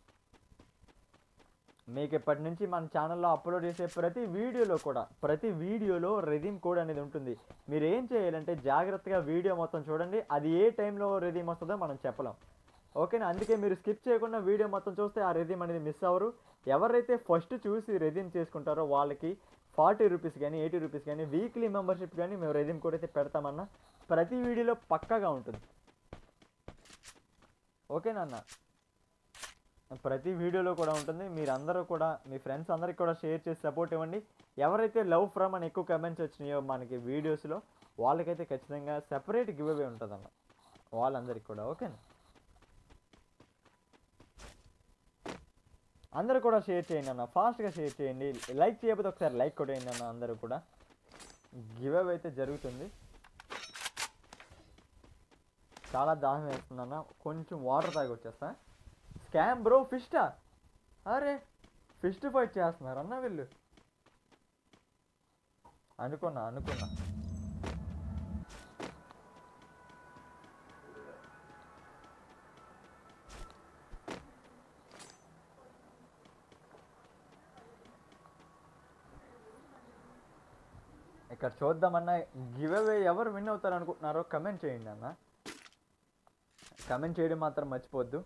మీకు ఇప్పటి నుంచి మన ఛానల్లో అప్లోడ్ చేసే ప్రతి వీడియోలో కూడా ప్రతి వీడియోలో రెడీమ్ కోడ్ అనేది ఉంటుంది మీరు ఏం చేయాలంటే జాగ్రత్తగా వీడియో మొత్తం చూడండి అది ఏ టైంలో రెడీమ్ వస్తుందో మనం చెప్పలేం ఓకేనా అందుకే మీరు స్కిప్ చేయకుండా వీడియో మొత్తం చూస్తే ఆ రెదీమ్ అనేది మిస్ అవ్వరు ఎవరైతే ఫస్ట్ చూసి రెదీమ్ చేసుకుంటారో వాళ్ళకి ఫార్టీ రూపీస్ కానీ ఎయిటీ రూపీస్ కానీ వీక్లీ మెంబర్షిప్ కానీ మేము రెదీమ్ కూడా అయితే పెడతామన్నా ప్రతి వీడియోలో పక్కాగా ఉంటుంది ఓకేనా అన్న ప్రతి వీడియోలో కూడా ఉంటుంది మీరు అందరూ కూడా మీ ఫ్రెండ్స్ అందరికి కూడా షేర్ చేసి సపోర్ట్ ఇవ్వండి ఎవరైతే లవ్ ఫ్రమ్ అని ఎక్కువ కమెంట్స్ వచ్చినాయో మనకి వీడియోస్లో వాళ్ళకైతే ఖచ్చితంగా సెపరేట్ గివ్ అవే ఉంటుందన్న వాళ్ళందరికి కూడా ఓకేనా అందరూ కూడా షేర్ చేయండి అన్న ఫాస్ట్గా షేర్ చేయండి లైక్ చేయకపోతే ఒకసారి లైక్ కొట్టేయండి అన్న అందరూ కూడా గివ్ అవే అయితే జరుగుతుంది చాలా దాహం వేస్తుంది అన్న కొంచెం వాటర్ తాగి వచ్చేస్తా స్కామ్ బ్రో ఫిస్టా అరే ఫిస్ట్ ఫైట్ చేస్తున్నారు అన్న వీళ్ళు అనుకున్నా అనుకున్నా ఇక్కడ చూద్దామన్నా గివ్ అవే ఎవరు విన్ అవుతారు అనుకుంటున్నారో కమెంట్ చేయండి అన్న కమెంట్ చేయడం మాత్రం మర్చిపోద్దు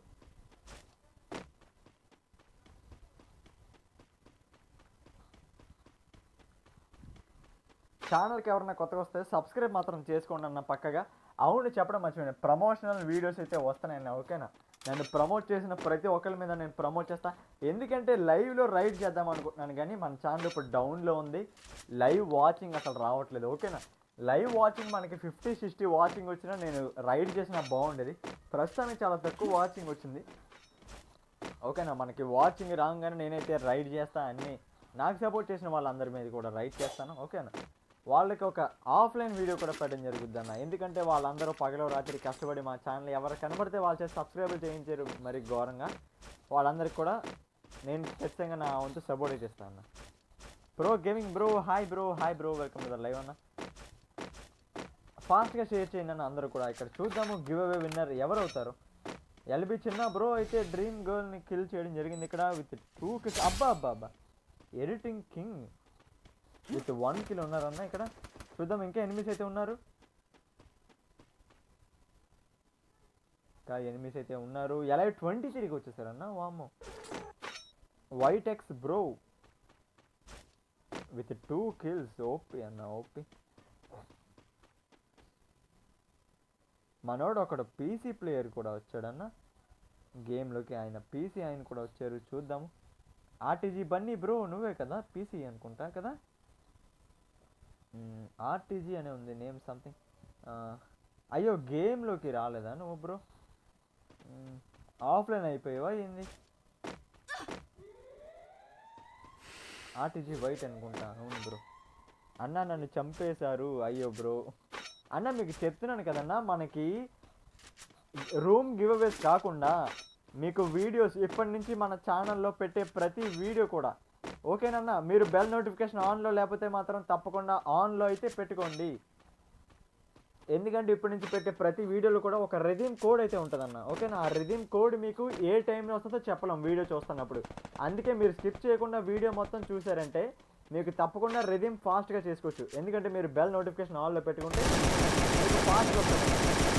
ఛానల్కి ఎవరైనా కొత్తగా వస్తే సబ్స్క్రైబ్ మాత్రం చేసుకోండి అన్న పక్కగా అవును చెప్పడం మర్చిపోయాను ప్రమోషనల్ వీడియోస్ అయితే వస్తున్నాయన్న ఓకేనా నన్ను ప్రమోట్ చేసిన ప్రతి ఒక్కరి మీద నేను ప్రమోట్ చేస్తా ఎందుకంటే లైవ్లో రైడ్ చేద్దాం అనుకుంటున్నాను కానీ మన ఛానల్ ఇప్పుడు డౌన్లో ఉంది లైవ్ వాచింగ్ అసలు రావట్లేదు ఓకేనా లైవ్ వాచింగ్ మనకి ఫిఫ్టీ సిక్స్టీ వాచింగ్ వచ్చినా నేను రైడ్ చేసినా బాగుండేది ప్రస్తుతానికి చాలా తక్కువ వాచింగ్ వచ్చింది ఓకేనా మనకి వాచింగ్ రాగానే నేనైతే రైడ్ చేస్తా అన్ని నాకు సపోర్ట్ చేసిన వాళ్ళందరి మీద కూడా రైడ్ చేస్తాను ఓకేనా వాళ్ళకి ఒక ఆఫ్లైన్ వీడియో కూడా పెట్టడం జరుగుద్ది అన్న ఎందుకంటే వాళ్ళందరూ పగలో రాత్రి కష్టపడి మా ఛానల్ ఎవరు కనబడితే వాళ్ళు చేసి సబ్స్క్రైబ్ చేయించారు మరి ఘోరంగా వాళ్ళందరికీ కూడా నేను ఖచ్చితంగా నా వంతు సపోర్ట్ చేస్తాను అన్న bro gaming bro hi bro hi bro welcome to live అన్న ఫాస్ట్గా షేర్ చేయండి అన్న అందరూ కూడా ఇక్కడ చూద్దాము గివ్ అవే విన్నర్ ఎవరు అవుతారు ఎల్బి చిన్న బ్రో అయితే డ్రీమ్ గర్ల్ని కిల్ చేయడం జరిగింది ఇక్కడ విత్ టూ కిల్స్ అబ్బా అబ్బా అబ్బా editing king with one kill ఉన్నారన్న ఇక్కడ చూద్దాం ఇంకా ఎనిమిస్ అయితే ఉన్నారు ఇంకా ఎనిమిస్ అయితే ఉన్నారు ఎలా ట్వంటీ త్రీకి వచ్చేసారన్న వామ్మో white X bro with two kills OP అన్న ఓపి మనోడు ఒకడు పీసీ ప్లేయర్ కూడా వచ్చాడన్న గేమ్లోకి ఆయన పీసీ ఆయన కూడా వచ్చారు చూద్దాము ఆర్టీజీ బన్నీ బ్రో నువ్వే కదా పీసీ అనుకుంటా కదా ఆర్టీజీ అనే ఉంది నేమ్ సంథింగ్ అయ్యో గేమ్లోకి రాలేదా నువ్వు బ్రో ఆఫ్లైన్ అయిపోయావా ఏంది ఆర్టీజీ వైట్ అనుకుంటా అవును బ్రో అన్న నన్ను చంపేశారు అయ్యో బ్రో అన్న మీకు చెప్తున్నాను కదన్నా మనకి రూమ్ గివ్ అవేస్ కాకుండా మీకు వీడియోస్ ఇప్పటి నుంచి మన ఛానల్లో పెట్టే ప్రతి వీడియో కూడా ఓకేనన్నా మీరు బెల్ నోటిఫికేషన్ ఆన్లో లేకపోతే మాత్రం తప్పకుండా ఆన్లో అయితే పెట్టుకోండి ఎందుకంటే ఇప్పటి నుంచి పెట్టే ప్రతి వీడియోలో కూడా ఒక రెదీమ్ కోడ్ అయితే ఉంటుందన్న ఓకేనా ఆ రెదీమ్ కోడ్ మీకు ఏ టైంలో వస్తుందో చెప్పలేం వీడియో చూస్తున్నప్పుడు అందుకే మీరు స్కిప్ చేయకుండా వీడియో మొత్తం చూసారంటే మీకు తప్పకుండా రెదీమ్ ఫాస్ట్గా చేసుకోవచ్చు ఎందుకంటే మీరు బెల్ నోటిఫికేషన్ ఆన్లో పెట్టుకుంటే మీకు ఫాస్ట్గా వస్తుంది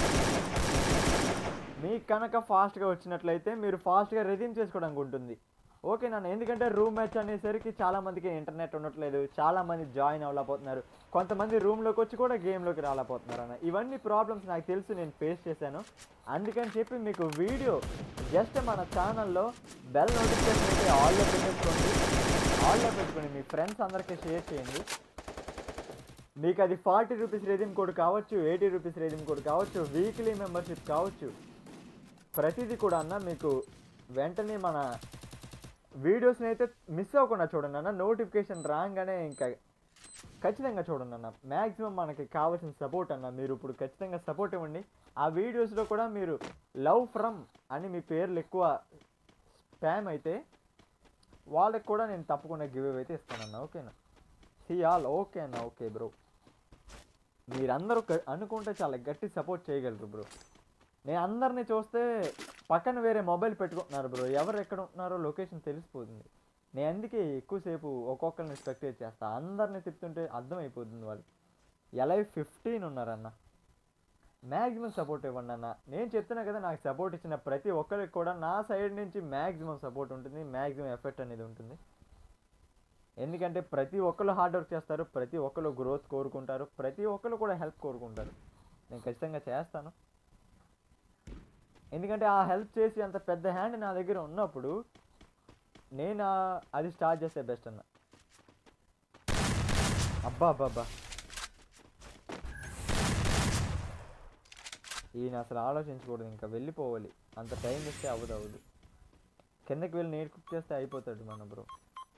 మీకు కనుక ఫాస్ట్గా వచ్చినట్లయితే మీరు ఫాస్ట్గా రెదీమ్ చేసుకోవడానికి ఉంటుంది ఓకే నాన్న ఎందుకంటే రూమ్ మ్యాచ్ అనేసరికి చాలా మందికి ఇంటర్నెట్ ఉండట్లేదు చాలా మంది జాయిన్ అవ్వలేకపోతున్నారు కొంతమంది రూమ్లోకి వచ్చి కూడా గేమ్లోకి రాలేకపోతున్నారు అన్న ఇవన్నీ ప్రాబ్లమ్స్ నాకు తెలుసు నేను ఫేస్ చేశాను అందుకని చెప్పి మీకు వీడియో జస్ట్ మన ఛానల్లో బెల్ నోటిఫికేషన్ అయితే ఆల్లో పెట్టేసుకోండి ఆల్లో పెట్టుకోండి మీ ఫ్రెండ్స్ అందరికీ షేర్ చేయండి మీకు అది ఫార్టీ రూపీస్ రేటింగ్ కోడ్ కావచ్చు ఎయిటీ రూపీస్ రేటింగ్ కోడ్ కావచ్చు వీక్లీ మెంబర్షిప్ కావచ్చు ప్రతిదీ కూడా అన్న మీకు వెంటనే మన వీడియోస్ని అయితే మిస్ అవ్వకుండా చూడండి అన్న నోటిఫికేషన్ రాగానే ఇంకా ఖచ్చితంగా చూడండి అన్న మ్యాక్సిమం మనకి కావాల్సిన సపోర్ట్ అన్న మీరు ఇప్పుడు ఖచ్చితంగా సపోర్ట్ ఇవ్వండి ఆ వీడియోస్లో కూడా మీరు లవ్ ఫ్రమ్ అని మీ పేర్లు ఎక్కువ స్పామ్ అయితే వాళ్ళకి కూడా నేను తప్పకుండా గివ్ అయితే ఇస్తానన్న ఓకేనా సి ఆల్ ఓకే అన్న ఓకే బ్రో మీరందరూ గ- అనుకుంటే చాలా గట్టి సపోర్ట్ చేయగలరు బ్రో నేను అందరినీ చూస్తే పక్కన వేరే మొబైల్ పెట్టుకుంటున్నారు బ్రో ఎవరు ఎక్కడ ఉంటున్నారో లొకేషన్ తెలిసిపోతుంది నేను అందుకే ఎక్కువసేపు ఒక్కొక్కరిని స్పెక్టేట్ చేస్తా అందరిని తిప్పుతుంటే అర్థమైపోతుంది వాళ్ళు ఎలా ఫిఫ్టీన్ ఉన్నారన్న మ్యాక్సిమం సపోర్ట్ ఇవ్వండి అన్న నేను చెప్తున్నా కదా నాకు సపోర్ట్ ఇచ్చిన ప్రతి ఒక్కరికి కూడా నా సైడ్ నుంచి మ్యాక్సిమం సపోర్ట్ ఉంటుంది మ్యాక్సిమం ఎఫెక్ట్ అనేది ఉంటుంది ఎందుకంటే ప్రతి ఒక్కరు హార్డ్ వర్క్ చేస్తారు ప్రతి ఒక్కరు గ్రోత్ కోరుకుంటారు ప్రతి ఒక్కరు కూడా హెల్ప్ కోరుకుంటారు నేను ఖచ్చితంగా చేస్తాను ఎందుకంటే ఆ హెల్ప్ చేసి అంత పెద్ద హ్యాండ్ నా దగ్గర ఉన్నప్పుడు నేను ఆ- అది స్టార్ట్ చేస్తే బెస్ట్ అన్న అబ్బా అబ్బా అబ్బా ఈయన అసలు ఆలోచించకూడదు ఇంకా వెళ్ళిపోవాలి అంత టైం ఇస్తే అవ్వదు అవ్వదు కిందకి వెళ్ళి నీట్ కుక్ చేస్తే అయిపోతాడు మన బ్రో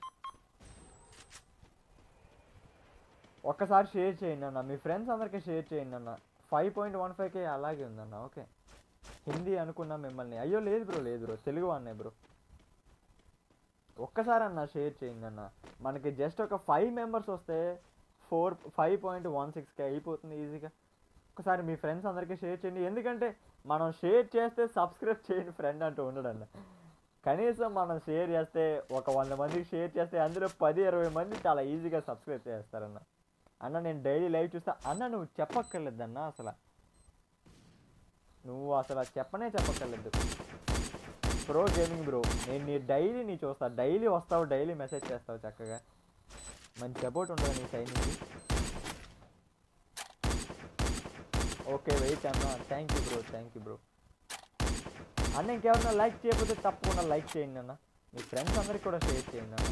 ఒక్కసారి షేర్ చేయండి అన్న మీ ఫ్రెండ్స్ అందరికీ షేర్ చేయండి అన్న ఫైవ్ పాయింట్ వన్ ఫైవ్కే అలాగే ఉందన్న ఓకే హిందీ అనుకున్నా మిమ్మల్ని అయ్యో లేదు బ్రో లేదు బ్రో తెలుగు అన్నే బ్రో ఒక్కసారి అన్న షేర్ చేయండి అన్న మనకి జస్ట్ ఒక ఫైవ్ మెంబర్స్ వస్తే ఫోర్ ఫైవ్ పాయింట్ వన్ సిక్స్కి అయిపోతుంది ఈజీగా ఒకసారి మీ ఫ్రెండ్స్ అందరికీ షేర్ చేయండి ఎందుకంటే మనం షేర్ చేస్తే సబ్స్క్రైబ్ చేయండి ఫ్రెండ్ అంటూ ఉండడన్న కనీసం మనం షేర్ చేస్తే ఒక వంద మందికి షేర్ చేస్తే అందులో పది ఇరవై మంది చాలా ఈజీగా సబ్స్క్రైబ్ చేస్తారన్న అన్న నేను డైలీ లైవ్ చూస్తా అన్న నువ్వు చెప్పక్కర్లేదన్న అసలు నువ్వు అసలు చెప్పనే చెప్పక్కర్లేదు ప్రో గేమింగ్ బ్రో నేను నీ డైలీ నీ చూస్తా డైలీ వస్తావు డైలీ మెసేజ్ చేస్తావు చక్కగా మంచి సపోర్ట్ ఉంటుంది నీ సైడ్ నుంచి ఓకే వెయిట్ అన్న thank you bro thank you bro అన్న ఇంకెవరన్నా లైక్ చేయకపోతే తప్పకుండా లైక్ చేయండి అన్న మీ ఫ్రెండ్స్ అందరికి కూడా షేర్ చేయండి అన్న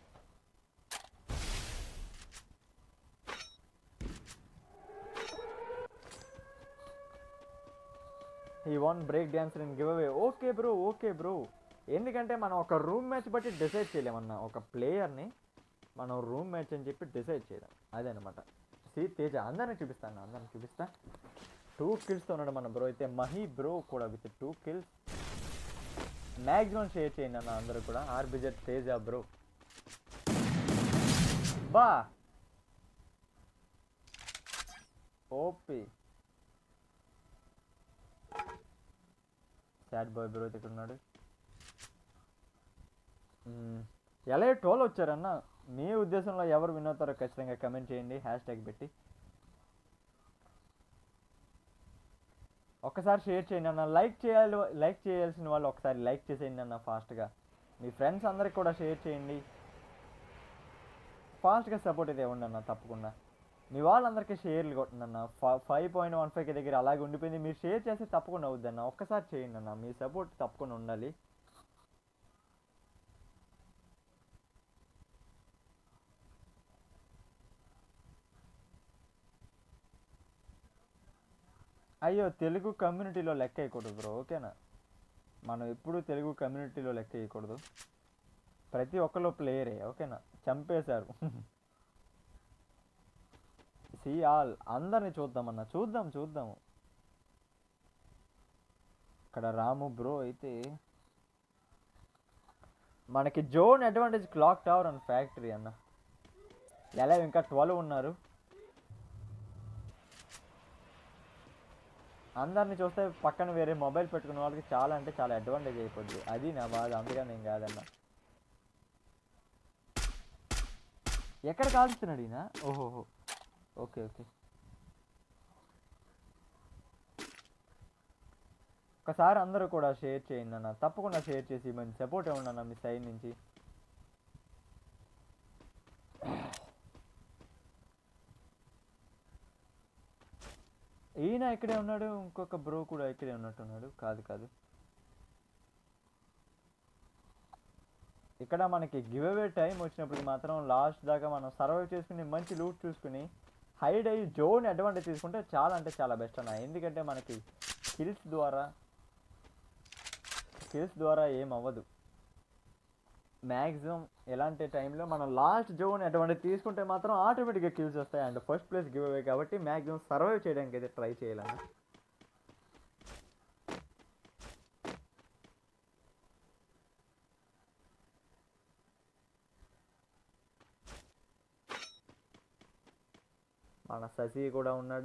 ఈ one break dancer in give away okay bro okay bro ఎందుకంటే మనం ఒక రూమ్ మ్యాచ్ బట్టి డిసైడ్ చేయలేమన్నా ఒక ప్లేయర్ని మనం రూమ్ మ్యాచ్ అని చెప్పి డిసైడ్ చేయలేం అదనమాట సి తేజ అందరిని చూపిస్తాను అందరిని చూపిస్తా టూ కిల్స్తో ఉన్నాడు మన బ్రో అయితే మహి బ్రో కూడా with two kills maximum share చేయండి అన్న అందరూ కూడా ఆర్బిజెట్ తేజ బ్రో బా ఓపి సాడ్ బాయ్ బ్రో ఇక్కడ ఉన్నాడు మ్మ్. ఎలా టోల్ వచ్చారన్న మీ ఉద్దేశంలో ఎవరు విన్ అవుతారో ఖచ్చితంగా కమెంట్ చేయండి హ్యాష్ ట్యాగ్ పెట్టి ఒక్కసారి షేర్ చేయండి అన్న లైక్ చేయాలి లైక్ చేయాల్సిన వాళ్ళు ఒకసారి లైక్ చేసేయండి అన్న ఫాస్ట్గా మీ ఫ్రెండ్స్ అందరికి కూడా షేర్ చేయండి ఫాస్ట్గా సపోర్ట్ అయితే ఇవ్వండి అన్న తప్పకుండా మీ వాళ్ళందరికీ షేర్లు కొట్టండి అన్న ఫైవ్ పాయింట్ వన్ ఫైవ్కి దగ్గర అలాగే ఉండిపోయింది మీరు షేర్ చేస్తే తప్పకుండా అవుద్ది అన్న ఒక్కసారి చేయండి అన్న మీ సపోర్ట్ తప్పకుండా ఉండాలి అయ్యో తెలుగు కమ్యూనిటీలో లెక్క వేయకూడదు బ్రో ఓకేనా మనం ఎప్పుడు తెలుగు కమ్యూనిటీలో లెక్క వేయకూడదు ప్రతి ఒక్కరు ప్లేయరే ఓకేనా చంపేశారు సి ఆల్ అందరిని చూద్దామన్న చూద్దాం చూద్దాము ఇక్కడ రాము బ్రో అయితే మనకి zone advantage clock tower and factory అన్న ఎలా ఇంకా ట్వెల్వ్ ఉన్నారు అందరిని చూస్తే పక్కన వేరే మొబైల్ పెట్టుకున్న వాళ్ళకి చాలా అంటే చాలా అడ్వాంటేజ్ అయిపోద్ది అది నా బాధ అందుకని నేను కాదన్నా ఎక్కడ కాల్చుతున్నాడు ఈయన ఓహోహో ఓకే ఓకే ఒకసారి అందరూ కూడా షేర్ చేయండి అన్న తప్పకుండా షేర్ చేసి మంచి సపోర్ట్ ఇవ్వండి అన్న మీ సైడ్ నుంచి ఈయన ఇక్కడే ఉన్నాడు ఇంకొక బ్రో కూడా ఇక్కడే ఉన్నట్టున్నాడు కాదు కాదు ఇక్కడ మనకి గివ్ అవే టైం వచ్చినప్పుడు మాత్రం లాస్ట్ దాకా మనం సర్వైవ్ చేసుకుని మంచి లూట్ చూసుకుని హైడ్ అయ్యి జోన్ అడ్వాంటేజ్ తీసుకుంటే చాలా అంటే చాలా బెస్ట్ అన్న ఎందుకంటే మనకి కిల్స్ ద్వారా కిల్స్ ద్వారా ఏం అవ్వదు మ్యాక్సిమం ఎలాంటి టైంలో మనం లాస్ట్ జోన్ అడ్వాంటేజ్ తీసుకుంటే మాత్రం ఆటోమేటిక్గా కిల్స్ వస్తాయి and first place give away కాబట్టి మ్యాక్సిమం సర్వైవ్ చేయడానికి అయితే ట్రై చేయాలన్న మన శశి కూడా ఉన్నాడు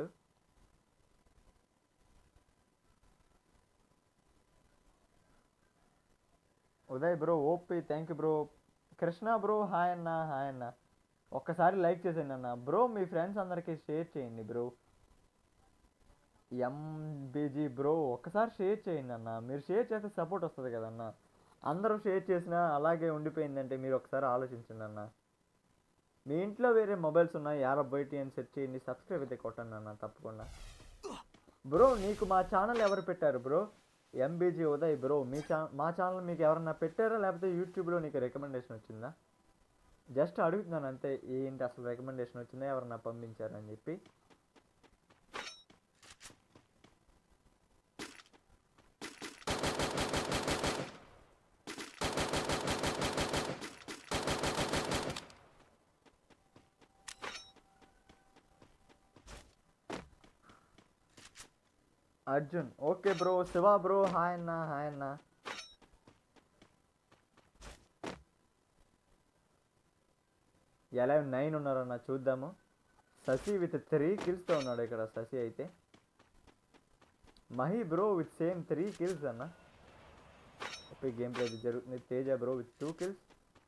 Uday bro OP thank you bro Krishna bro hi అన్న హాయ్ అన్న ఒక్కసారి లైక్ చేసేయండి అన్న బ్రో మీ ఫ్రెండ్స్ అందరికీ షేర్ చేయండి బ్రో ఎంబీజీ బ్రో ఒక్కసారి షేర్ చేయండి అన్న మీరు షేర్ చేస్తే సపోర్ట్ వస్తుంది కదన్న అందరూ షేర్ చేసినా అలాగే ఉండిపోయిందంటే మీరు ఒకసారి ఆలోచించండి అన్న మీ ఇంట్లో వేరే మొబైల్స్ ఉన్నాయి యారో బయట అని సెట్ చేయండి సబ్స్క్రైబ్ అయితే కొట్టండి అన్న తప్పకుండా బ్రో నీకు మా ఛానల్ ఎవరు పెట్టారు బ్రో ఎంబీజీ ఉదయ్ బ్రో మీ ఛా మా ఛానల్ మీకు ఎవరన్నా పెట్టారా లేకపోతే యూట్యూబ్లో నీకు రికమెండేషన్ వచ్చిందా జస్ట్ అడుగుతున్నాను అంతే ఏంటి అసలు రికమెండేషన్ వచ్చిందా ఎవరన్నా పంపించారని చెప్పి Arjun okay bro Shiva bro hi అన్న హాయ్ అన్న ఎలా నైన్ ఉన్నారన్న చూద్దాము శశి విత్ త్రీ కిల్స్తో ఉన్నాడు ఇక్కడ శశి అయితే Mahi bro with same three kills అన్న ఇప్పుడు గేమ్ ప్లే జరుగుతుంది Teja bro with two kills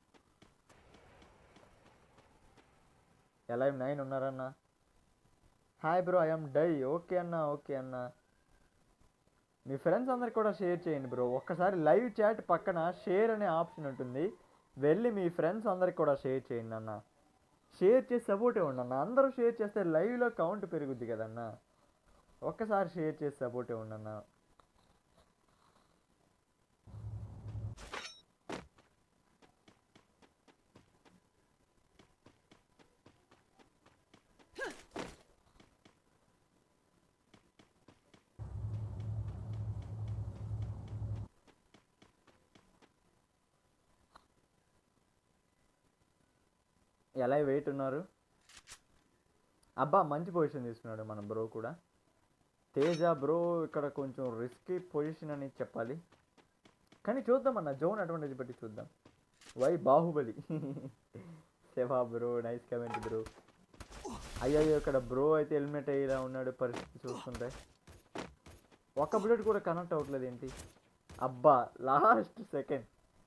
ఎలా నైన్ ఉన్నారన్న hi bro I'm die okay అన్న ఓకే అన్న మీ ఫ్రెండ్స్ అందరికి కూడా షేర్ చేయండి బ్రో ఒక్కసారి లైవ్ చాట్ పక్కన షేర్ అనే ఆప్షన్ ఉంటుంది వెళ్ళి మీ ఫ్రెండ్స్ అందరికి కూడా షేర్ చేయండి అన్న షేర్ చేసి సపోర్ట్ ఇవ్వండి అన్న అందరూ షేర్ చేస్తే లైవ్లో కౌంట్ పెరుగుద్ది కదన్న ఒక్కసారి షేర్ చేసి సపోర్ట్ ఇవ్వండి అన్న ఎలా వెయిట్ ఉన్నారు అబ్బా మంచి పొజిషన్ తీసుకున్నాడు మన బ్రో కూడా తేజ బ్రో ఇక్కడ కొంచెం రిస్కీ పొజిషన్ అని చెప్పాలి కానీ చూద్దాం అన్న జోన్ అడ్వాంటేజ్ బట్టి చూద్దాం వై బాహుబలి సెవా బ్రో నైస్ కమెంట్ బ్రో అయ్యో ఇక్కడ బ్రో అయితే హెల్మెట్ అయ్యేలా ఉన్నాడు పరిస్థితి చూస్తుంటే ఒక బుల్లెట్ కూడా కనెక్ట్ అవ్వట్లేదు ఏంటి అబ్బా లాస్ట్ సెకండ్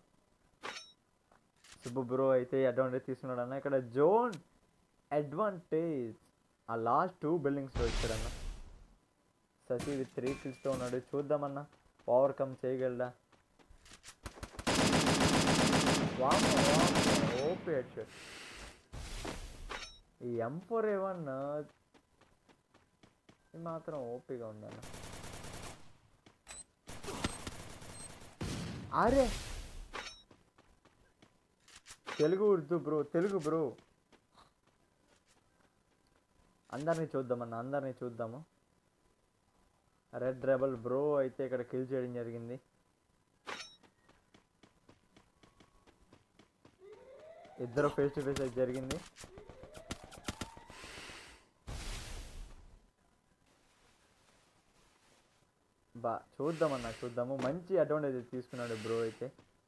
సుబ్బు బ్రో అయితే అడ్వాంటేజ్ తీసుకున్నాడు అన్న ఇక్కడ జోన్ అడ్వాంటేజ్ ఆ లాస్ట్ టూ బిల్డింగ్స్లో ఇచ్చాడన్న శశి విత్ త్రీ కిల్స్తో ఉన్నాడు చూద్దామన్న ఓవర్కమ్ చేయగలడా ఓపీ హెడ్షాట్ ఈ ఎం ఫోర్ ఏవన్ మాత్రం ఓపీగా ఉందన్న అరే తెలుగు ఉర్దూ బ్రో తెలుగు బ్రో అందరినీ చూద్దామన్న అందరినీ చూద్దాము రెడ్ రెబల్ బ్రో అయితే ఇక్కడ కిల్ చేయడం జరిగింది ఇద్దరు ఫేస్ టు ఫేస్ అయితే జరిగింది బా చూద్దామన్నా చూద్దాము మంచి అడ్వాంటేజ్ తీసుకున్నాడు బ్రో అయితే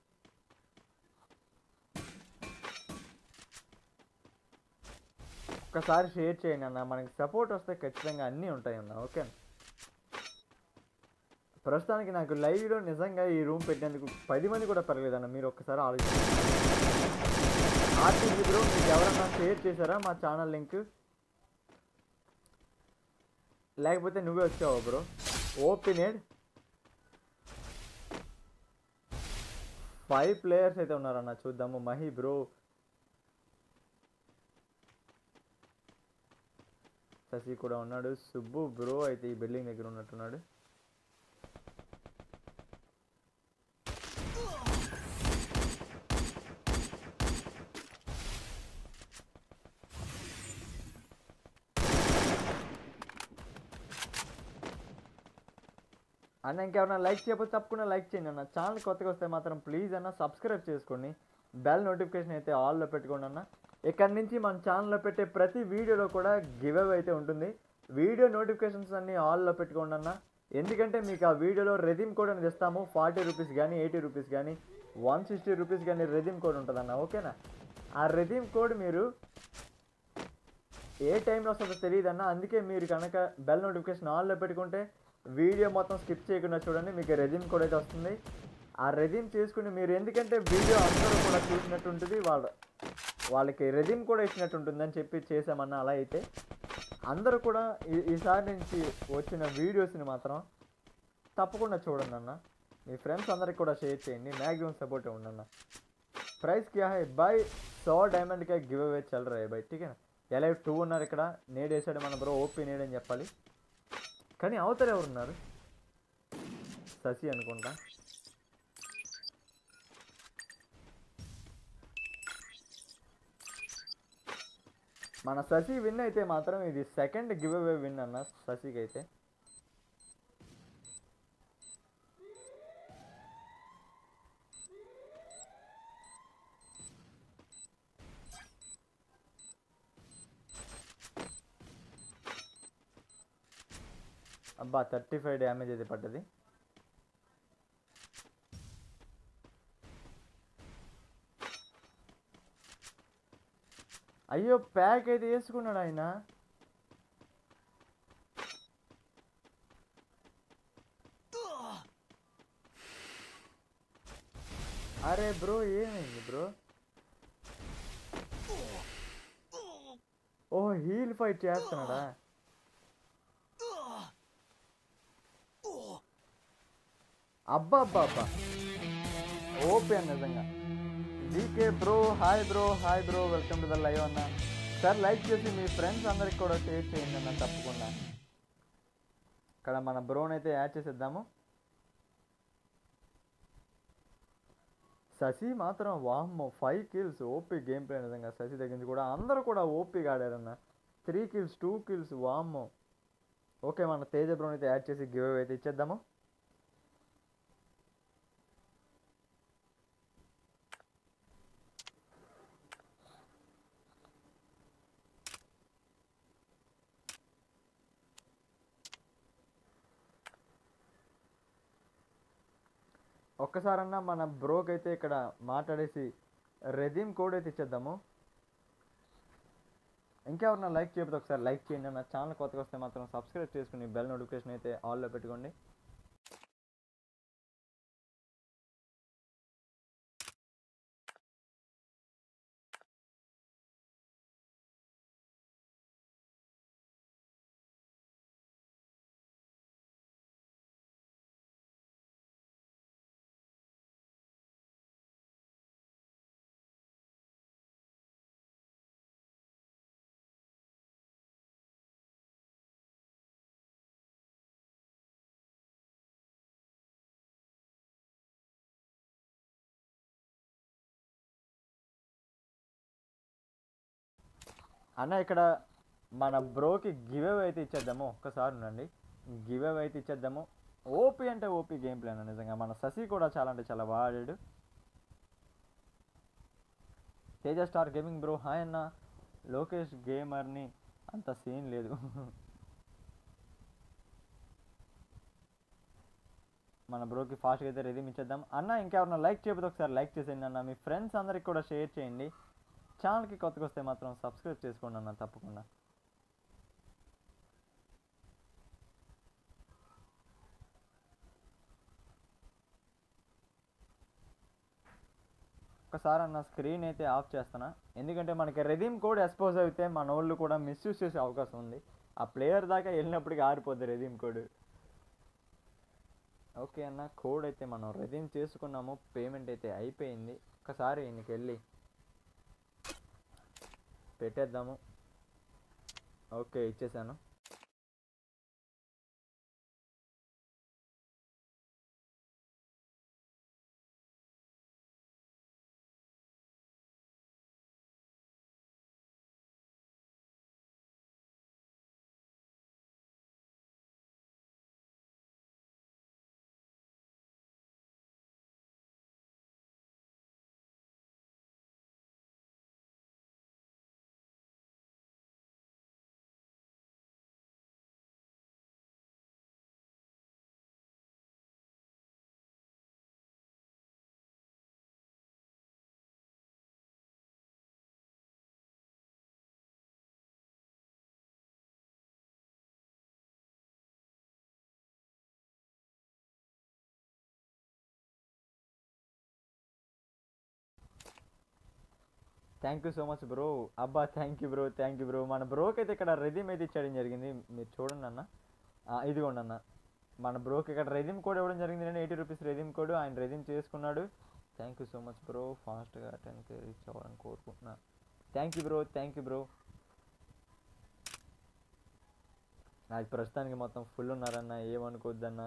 ఒక్కసారి షేర్ చేయండి అన్న మనకి సపోర్ట్ వస్తే ఖచ్చితంగా అన్నీ ఉంటాయి అన్న ఓకే ప్రస్తుతానికి నాకు లైవ్లో నిజంగా ఈ రూమ్ పెట్టినందుకు పది మంది కూడా పెరగలేదన్న మీరు ఒక్కసారి ఆలోచించండి ఆర్టీజీ బ్రో మీకు ఎవరన్నా షేర్ చేశారా మా ఛానల్ లింక్ లేకపోతే నువ్వే వచ్చావు బ్రో ఓపెనెడ్ ఫైవ్ ప్లేయర్స్ అయితే ఉన్నారన్న చూద్దాము మహి బ్రో శశి కూడా ఉన్నాడు సుబ్బు బ్రో అయితే ఈ బిల్డింగ్ దగ్గర ఉన్నట్టున్నాడు అన్న ఇంకెవరైనా లైక్ చేయకపోతే తప్పకుండా లైక్ చేయండి అన్న ఛానల్ కొత్తగా వస్తే మాత్రం ప్లీజ్ అన్న సబ్స్క్రైబ్ చేసుకోండి బెల్ నోటిఫికేషన్ అయితే ఆల్లో పెట్టుకోండి అన్న ఇక్కడ నుంచి మన ఛానల్లో పెట్టే ప్రతి వీడియోలో కూడా గివ్ అవే అయితే ఉంటుంది వీడియో నోటిఫికేషన్స్ అన్ని ఆల్లో పెట్టుకోండి అన్న ఎందుకంటే మీకు ఆ వీడియోలో రెదీమ్ కోడ్ అనేది ఇస్తాము ఫార్టీ రూపీస్ కానీ ఎయిటీ రూపీస్ కానీ వన్ సిక్స్టీ రూపీస్ కానీ రెదీమ్ కోడ్ ఉంటుందన్న ఓకేనా ఆ రెదీమ్ కోడ్ మీరు ఏ టైంలో వస్తుందో తెలియదు అన్న అందుకే మీరు కనుక బెల్ నోటిఫికేషన్ ఆన్లో పెట్టుకుంటే వీడియో మొత్తం స్కిప్ చేయకుండా చూడండి మీకు రెజ్యూమ్ కూడా అయితే వస్తుంది ఆ రెజ్యూమ్ చేసుకుని మీరు ఎందుకంటే వీడియో అందరూ కూడా చూసినట్టు ఉంటుంది వాళ్ళ వాళ్ళకి రెజ్యూమ్ కూడా ఇచ్చినట్టు ఉంటుందని చెప్పి చేసామన్న అలా అయితే అందరూ కూడా ఈ- ఈసారి నుంచి వచ్చిన వీడియోస్ని మాత్రం తప్పకుండా చూడండి అన్న మీ ఫ్రెండ్స్ అందరికి కూడా షేర్ చేయండి మ్యాక్సిమం సపోర్ట్ ఇవ్వండి అన్న ప్రైస్ క్యా హై బాయ్ సో డైమండ్ కా గివ్ అవే చల్ రా బాయ్ ఠీకేనా ఎలా టూ ఉన్నారు ఇక్కడ నేడ్ వేసాడు మన బ్రో ఓపీ నేడ్ అని చెప్పాలి కానీ అవతల ఎవరు ఉన్నారు శశి అనుకుంటా మన శశి విన్ అయితే మాత్రం ఇది సెకండ్ గివ్ అవే విన్ అన్న శశికి అయితే అబ్బా థర్టీ ఫైవ్ డ్యామేజ్ అయితే పడ్డది అయ్యో ప్యాక్ అయితే వేసుకున్నాడు ఆయన అరే బ్రో ఏమైంది బ్రో ఓ హీల్ ఫైట్ చేస్తున్నాడా అబ్బా అబ్బా అబ్బా ఓపే నిజంగా GK bro hi bro hi bro welcome to the live అన్న సార్ లైక్ చేసి మీ ఫ్రెండ్స్ అందరికి కూడా షేర్ చేయండి అన్న తప్పకుండా ఇక్కడ మన బ్రోని అయితే యాడ్ చేసేద్దాము శశి మాత్రం వామ్మో five kills OP game play నిజంగా శశి దగ్గర నుంచి కూడా అందరూ కూడా ఓపీగా ఆడారన్న త్రీ కిల్స్ టూ కిల్స్ వామ్మో ఓకే మన తేజ బ్రోని అయితే యాడ్ చేసి గివ్ అయితే ఇచ్చేద్దాము ఒక్కసారన్నా మన బ్రోకి అయితే ఇక్కడ మాట్లాడేసి రెదీమ్ కోడ్ అయితే ఇచ్చేద్దాము ఇంకెవరన్నా లైక్ చేయకపోతే ఒకసారి లైక్ చేయండి నా ఛానల్ కొత్తగా వస్తే మాత్రం సబ్స్క్రైబ్ చేసుకుని బెల్ నోటిఫికేషన్ అయితే ఆల్లో పెట్టుకోండి అన్న ఇక్కడ మన బ్రోకి గివ్ అవే అయితే ఇచ్చేద్దాము ఒక్కసారి ఉండండి గివ్ అవే అయితే ఇచ్చేద్దాము ఓపీ అంటే ఓపీ గేమ్ ప్లే అన్న నిజంగా మన శశి కూడా చాలా అంటే చాలా బాగా ఆడాడు Teja star gaming bro hi అన్న లోకేష్ గేమర్ని అంత సీన్ లేదు మన బ్రోకి ఫాస్ట్గా అయితే రెడీ ఇచ్చేద్దాం అన్న ఇంకెవరన్నా లైక్ చేయకపోతే ఒకసారి లైక్ చేసేయండి అన్న మీ ఫ్రెండ్స్ అందరికి కూడా షేర్ చేయండి ఛానల్కి కొత్తగా వస్తే మాత్రం సబ్స్క్రైబ్ చేసుకోండి అన్న తప్పకుండా ఒకసారి అన్న స్క్రీన్ అయితే ఆఫ్ చేస్తున్నా ఎందుకంటే మనకి రెడీమ్ కోడ్ ఎక్స్పోజ్ అయితే మన వాళ్ళు కూడా మిస్యూజ్ చేసే అవకాశం ఉంది ఆ ప్లేయర్ దాకా వెళ్ళినప్పటికీ ఆరిపోద్ది రెడీమ్ కోడ్ ఓకే అన్న కోడ్ అయితే మనం రెడీమ్ చేసుకున్నాము పేమెంట్ అయితే అయిపోయింది ఒకసారి ఈయనకి వెళ్ళి పెట్టేద్దాము ఓకే ఇచ్చేసాను thank you so much bro అబ్బా thank you bro thank you bro మన బ్రోకి అయితే ఇక్కడ రెదీమ్ అయితే ఇచ్చడం జరిగింది మీరు చూడండి అన్న ఆ, ఇదిగోండి అన్న మన బ్రోకి ఇక్కడ రెదీమ్ కోడ్ ఇవ్వడం జరిగింది నేను ఎయిటీ రూపీస్ రెదీమ్ కోడ్ ఆయన రెదీమ్ చేసుకున్నాడు thank you so much bro ఫాస్ట్గా టెన్కి రీచ్ అవ్వాలని కోరుకుంటున్నా thank you bro thank you bro నాకు ప్రస్తుతానికి మొత్తం ఫుల్ ఉన్నారన్న ఏమనుకోవద్దన్నా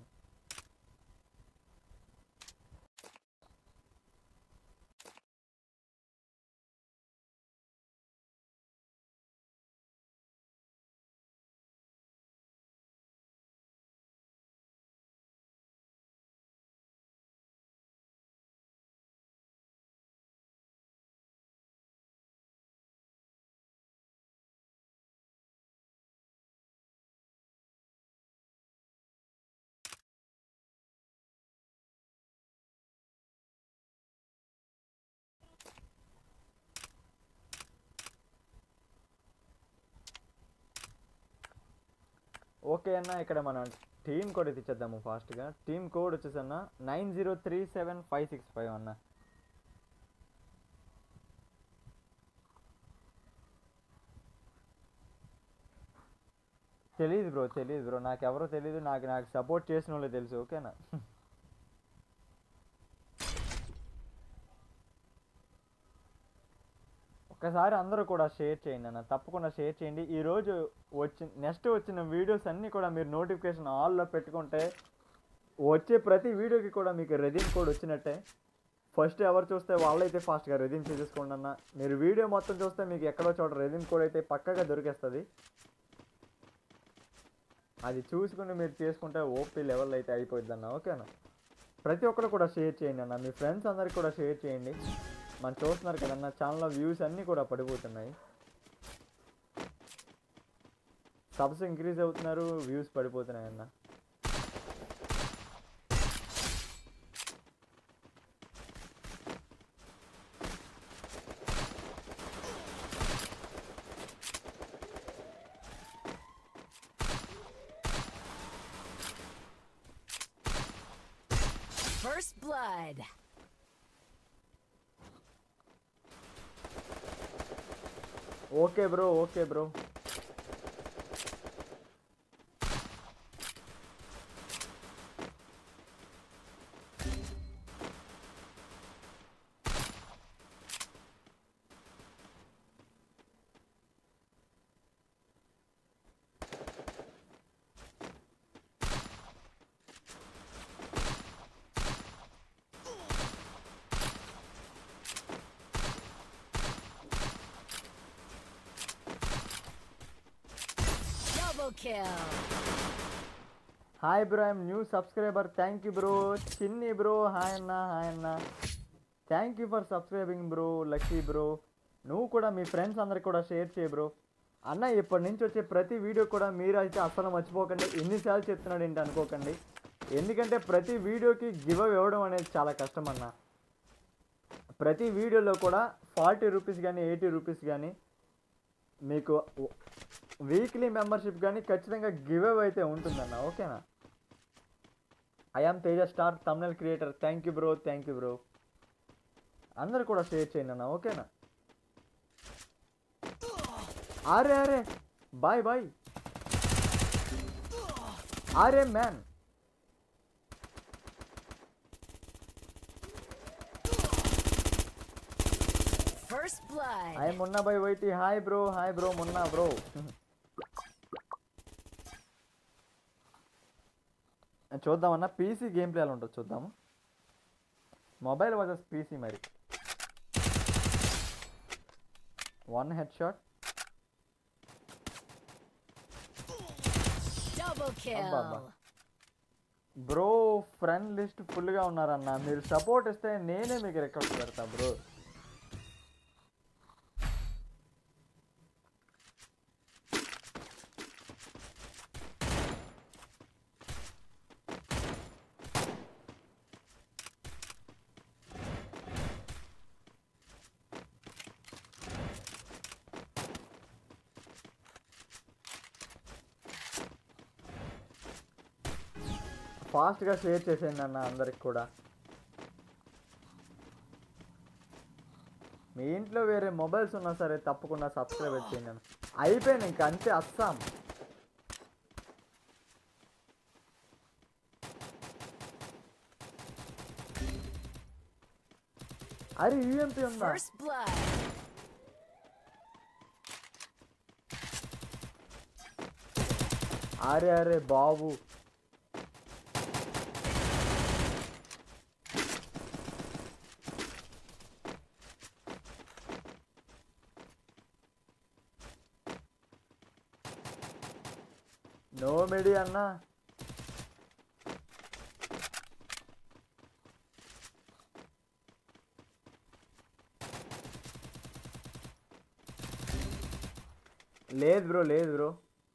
ఓకే అన్న ఇక్కడ మన టీమ్ కోడ్ అయితే ఇచ్చేద్దాము ఫాస్ట్గా టీమ్ కోడ్ వచ్చేసి అన్న nine zero three seven five six five అన్న తెలియదు బ్రో తెలియదు బ్రో నాకు ఎవరో తెలియదు నాకు నాకు సపోర్ట్ చేసిన వాళ్ళే తెలుసు ఓకేనా ఒక్కసారి అందరూ కూడా షేర్ చేయండి అన్న తప్పకుండా షేర్ చేయండి ఈరోజు వచ్చి నెక్స్ట్ వచ్చిన వీడియోస్ అన్నీ కూడా మీరు నోటిఫికేషన్ ఆల్లో పెట్టుకుంటే వచ్చే ప్రతి వీడియోకి కూడా మీకు రెడీమ్ కోడ్ వచ్చినట్టే ఫస్ట్ ఎవరు చూస్తే వాళ్ళైతే ఫాస్ట్గా రెడీమ్ చేసేసుకోండి అన్న మీరు వీడియో మొత్తం చూస్తే మీకు ఎక్కడో చోట రెడీమ్ కోడ్ అయితే పక్కగా దొరికేస్తుంది అది చూసుకుని మీరు చేసుకుంటే ఓపీ లెవెల్ అయితే అయిపోద్ది అన్న ఓకేనా ప్రతి ఒక్కరు కూడా షేర్ చేయండి అన్న మీ ఫ్రెండ్స్ అందరికి కూడా షేర్ చేయండి మనం చూస్తున్నారు కదన్న ఛానల్లో వ్యూస్ అన్నీ కూడా పడిపోతున్నాయి సబ్స్ ఇంక్రీజ్ అవుతున్నారు వ్యూస్ పడిపోతున్నాయి అన్న First blood. Okay bro okay bro Double kill. Hi bro I'm new subscriber thank you bro Chinni bro hi అన్న హాయ్ అన్న thank you for subscribing bro lucky bro నువ్వు కూడా మీ ఫ్రెండ్స్ అందరికి కూడా షేర్ చేయ బ్రో అన్న ఇప్పటి నుంచి వచ్చే ప్రతి వీడియో కూడా మీరు అయితే అస్సలు మర్చిపోకండి ఎన్నిసార్లు చెప్తున్నాడు ఏంటి అనుకోకండి ఎందుకంటే ప్రతి వీడియోకి గివ్ ఇవ్వడం అనేది చాలా కష్టం అన్న ప్రతి వీడియోలో కూడా ఫార్టీ రూపీస్ కానీ ఎయిటీ రూపీస్ కానీ మీకు వీక్లీ మెంబర్షిప్ కానీ ఖచ్చితంగా గివ్ అవే అయితే ఉంటుందన్న ఓకేనా I am Teja star Tamil creator thank you bro thank you bro అందరు కూడా షేర్ చేయండి అన్న ఓకేనా అరే అరే బాయ్ బాయ్ అరే మ్యాన్ First blood. హాయ్ మొన్న by YT hi bro hi bro మొన్న బ్రో చూద్దామన్నా పీసీ గేమ్ ప్లే ఎలా ఉంటుంది చూద్దాము మొబైల్ వర్సెస్ పీసీ మరి one head shot Double Abba, abba. kill. Bro friend list ఫుల్గా ఉన్నారన్న మీరు సపోర్ట్ ఇస్తే నేనే మీకు రికార్డ్ పెడతా బ్రో ఫాస్ట్గా షేర్ చేసేయండి అన్న అందరికి కూడా మీ ఇంట్లో వేరే మొబైల్స్ ఉన్నా సరే తప్పకుండా సబ్స్క్రైబ్ చేయండి అన్న. అయిపోయింది ఇంక అంతే అస్సాం అరే యూఎంపీ ఉందా First blood. అరే అరే బాబు నో మెడి అన్నా లేదు బ్రో లేదు బ్రో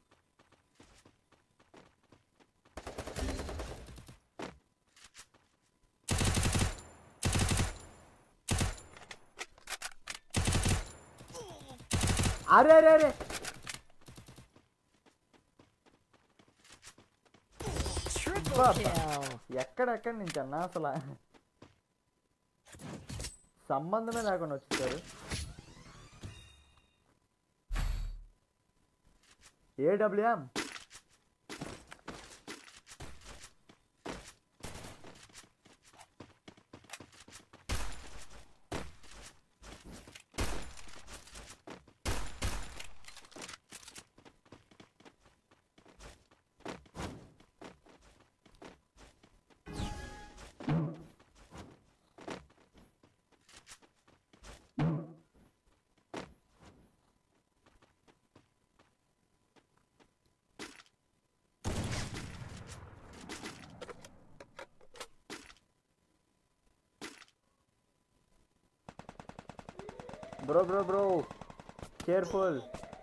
అరే అరే అరే Triple Papa. kill. ఎక్కడెక్కడి నుంచి అన్న అసలు సంబంధమే లేకుండా వచ్చేసారు AWM bro bro bro careful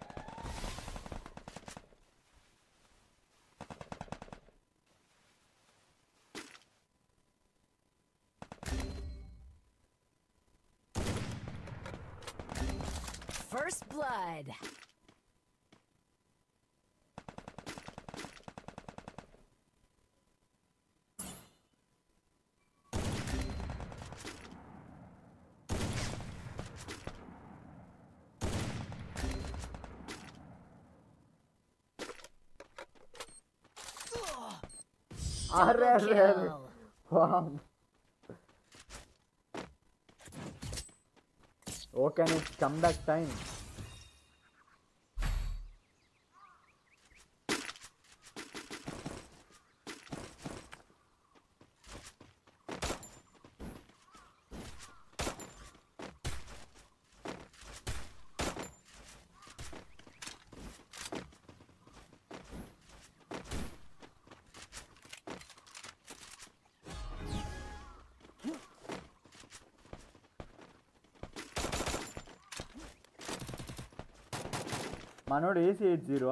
First blood. అరే Double అరే అరే kill. వామ్. Okay it's come back time మనోడు ఏసీ ఎయిట్ జీరో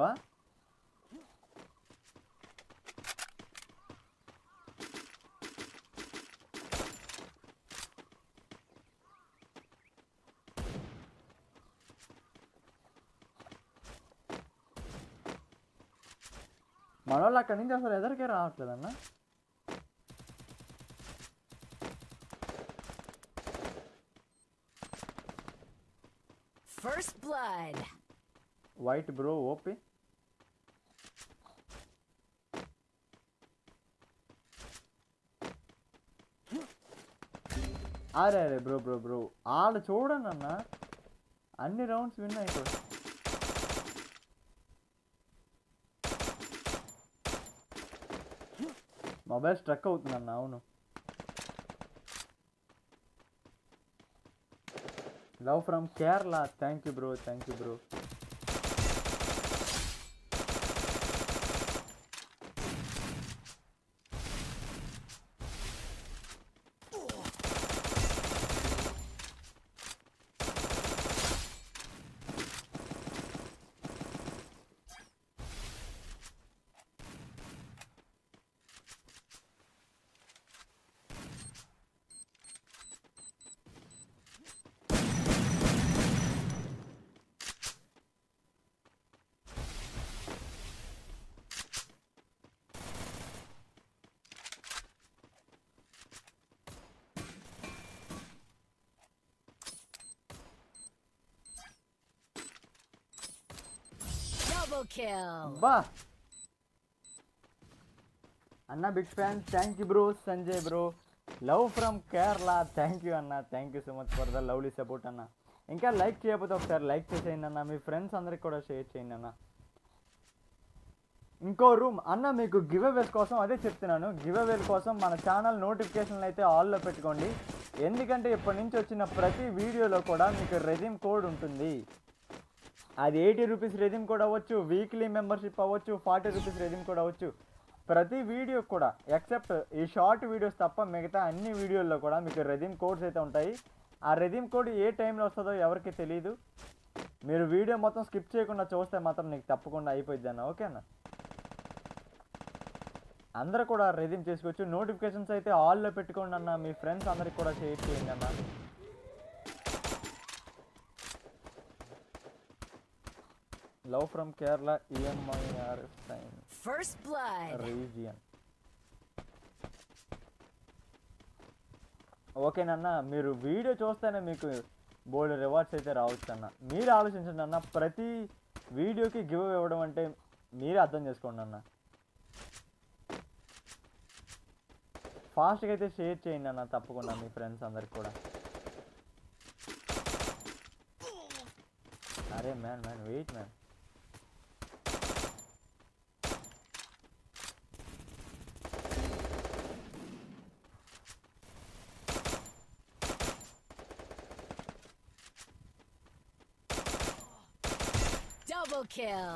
మనోళ్ళు అక్కడి నుంచి అసలు ఎదరికే రావట్లేదన్న First blood. White bro OP అరే అరే బ్రో బ్రో బ్రో వాళ్ళు చూడండి అన్న అన్ని రౌండ్స్ విన్ అయిపోయి మొబైల్ స్ట్రక్ అవుతుందన్న అవును love from Kerala thank you bro thank you bro Double kill. బా అన్న big fan thank you bro Sanjay bro love from Kerala thank you అన్న thank you so much for the lovely support అన్న ఇంకా like చేయకపోతే ఒకసారి like చేసేయండి అన్న మీ ఫ్రెండ్స్ అందరికి కూడా షేర్ చేయండి అన్న ఇంకో రూమ్ అన్న మీకు గివ్ అవేస్ కోసం అదే చెప్తున్నాను గివ్ అవేల కోసం మన ఛానల్ నోటిఫికేషన్లు అయితే ఆల్లో పెట్టుకోండి ఎందుకంటే ఇప్పటి నుంచి వచ్చిన ప్రతి వీడియోలో కూడా మీకు రెజిమ్ కోడ్ ఉంటుంది అది ఎయిటీ రూపీస్ రెజిమ్ కూడా అవ్వచ్చు వీక్లీ మెంబర్షిప్ అవ్వచ్చు ఫార్టీ రూపీస్ రెజిమ్ కూడా అవ్వచ్చు ప్రతి వీడియో కూడా ఎక్సెప్ట్ ఈ షార్ట్ వీడియోస్ తప్ప మిగతా అన్ని వీడియోల్లో కూడా మీకు రెజిమ్ కోడ్స్ అయితే ఉంటాయి ఆ రెజిమ్ కోడ్ ఏ టైంలో వస్తుందో ఎవరికి తెలియదు మీరు వీడియో మొత్తం స్కిప్ చేయకుండా చూస్తే మాత్రం నీకు తప్పకుండా అయిపోద్ది అన్న ఓకేనా అందరూ కూడా రెజిమ్ చేసుకోవచ్చు నోటిఫికేషన్స్ అయితే ఆల్లో పెట్టుకోండి అన్న మీ ఫ్రెండ్స్ అందరికి కూడా షేర్ చేయండి అన్న లవ్ ఫ్రమ్ కేరళ ఈఎంఐఆర్ సైన్ First blood. రీజియన్ ఓకేనన్న మీరు వీడియో చూస్తేనే మీకు బోల్డ్ రివార్డ్స్ అయితే రావచ్చు అన్న మీరు ఆలోచించండి అన్న ప్రతి వీడియోకి గివ్ ఇవ్వడం అంటే మీరే అర్థం చేసుకోండి అన్న ఫాస్ట్గా అయితే షేర్ చేయండి అన్న తప్పకుండా మీ ఫ్రెండ్స్ అందరికి కూడా అరే man man wait man Double kill.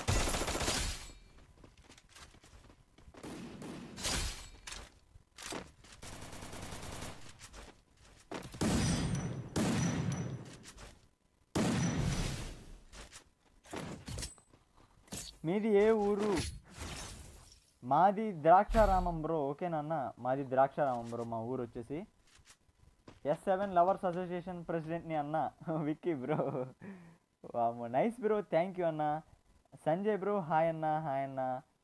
మీది ఏ ఊరు మాది ద్రాక్షారామం బ్రో ఓకేనా అన్న మాది ద్రాక్షారామం బ్రో మా ఊరు వచ్చేసి ఎస్ సెవెన్ లవర్స్ అసోసియేషన్ ప్రెసిడెంట్ని అన్న విక్కీ బ్రో వామ్మో నైస్ బ్రో థ్యాంక్ యూ అన్న సంజయ్ బ్రో హాయ్ అన్న హాయ్ అన్న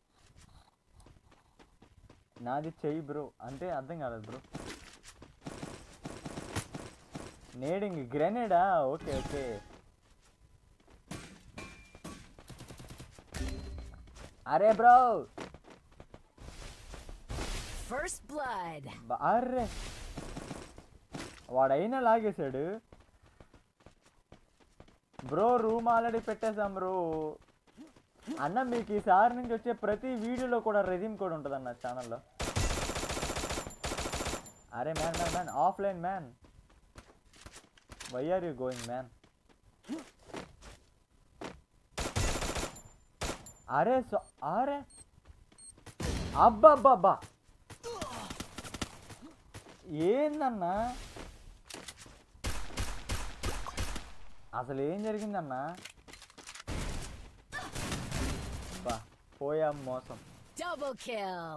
నాది చెయ్యి బ్రో అంటే అర్థం కాలేదు బ్రో నేడింగ్ గ్రెనేడా ఓకే ఓకే అరే బ్రో First blood. బ- అర్రే వాడైనా లాగేశాడు బ్రో రూమ్ ఆల్రెడీ పెట్టేశాం బ్రో అన్న మీకు ఈసారి నుంచి వచ్చే ప్రతి వీడియోలో కూడా రెజ్యూమ్ కూడా ఉంటుంది అన్న ఛానల్లో అరే man man man offline man why are you going man అరే సో అరే అబ్బబ్బబ్బా ఏందన్నా అసలు ఏం జరిగిందన్నా బా పోయాం మోసం Double kill.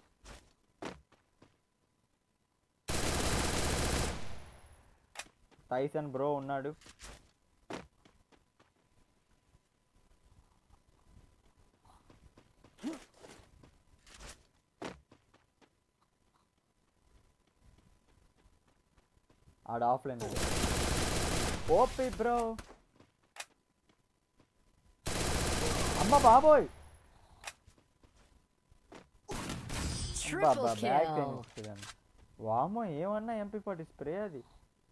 టైసన్ బ్రో ఉన్నాడు ఆడ ఆఫ్లైన్ ఓపి బ్రో అమ్మ బాబోయ్ Triple బ్యాక్ kill. వామో ఏమన్నా ఎంపీ పాటి స్ప్రే అది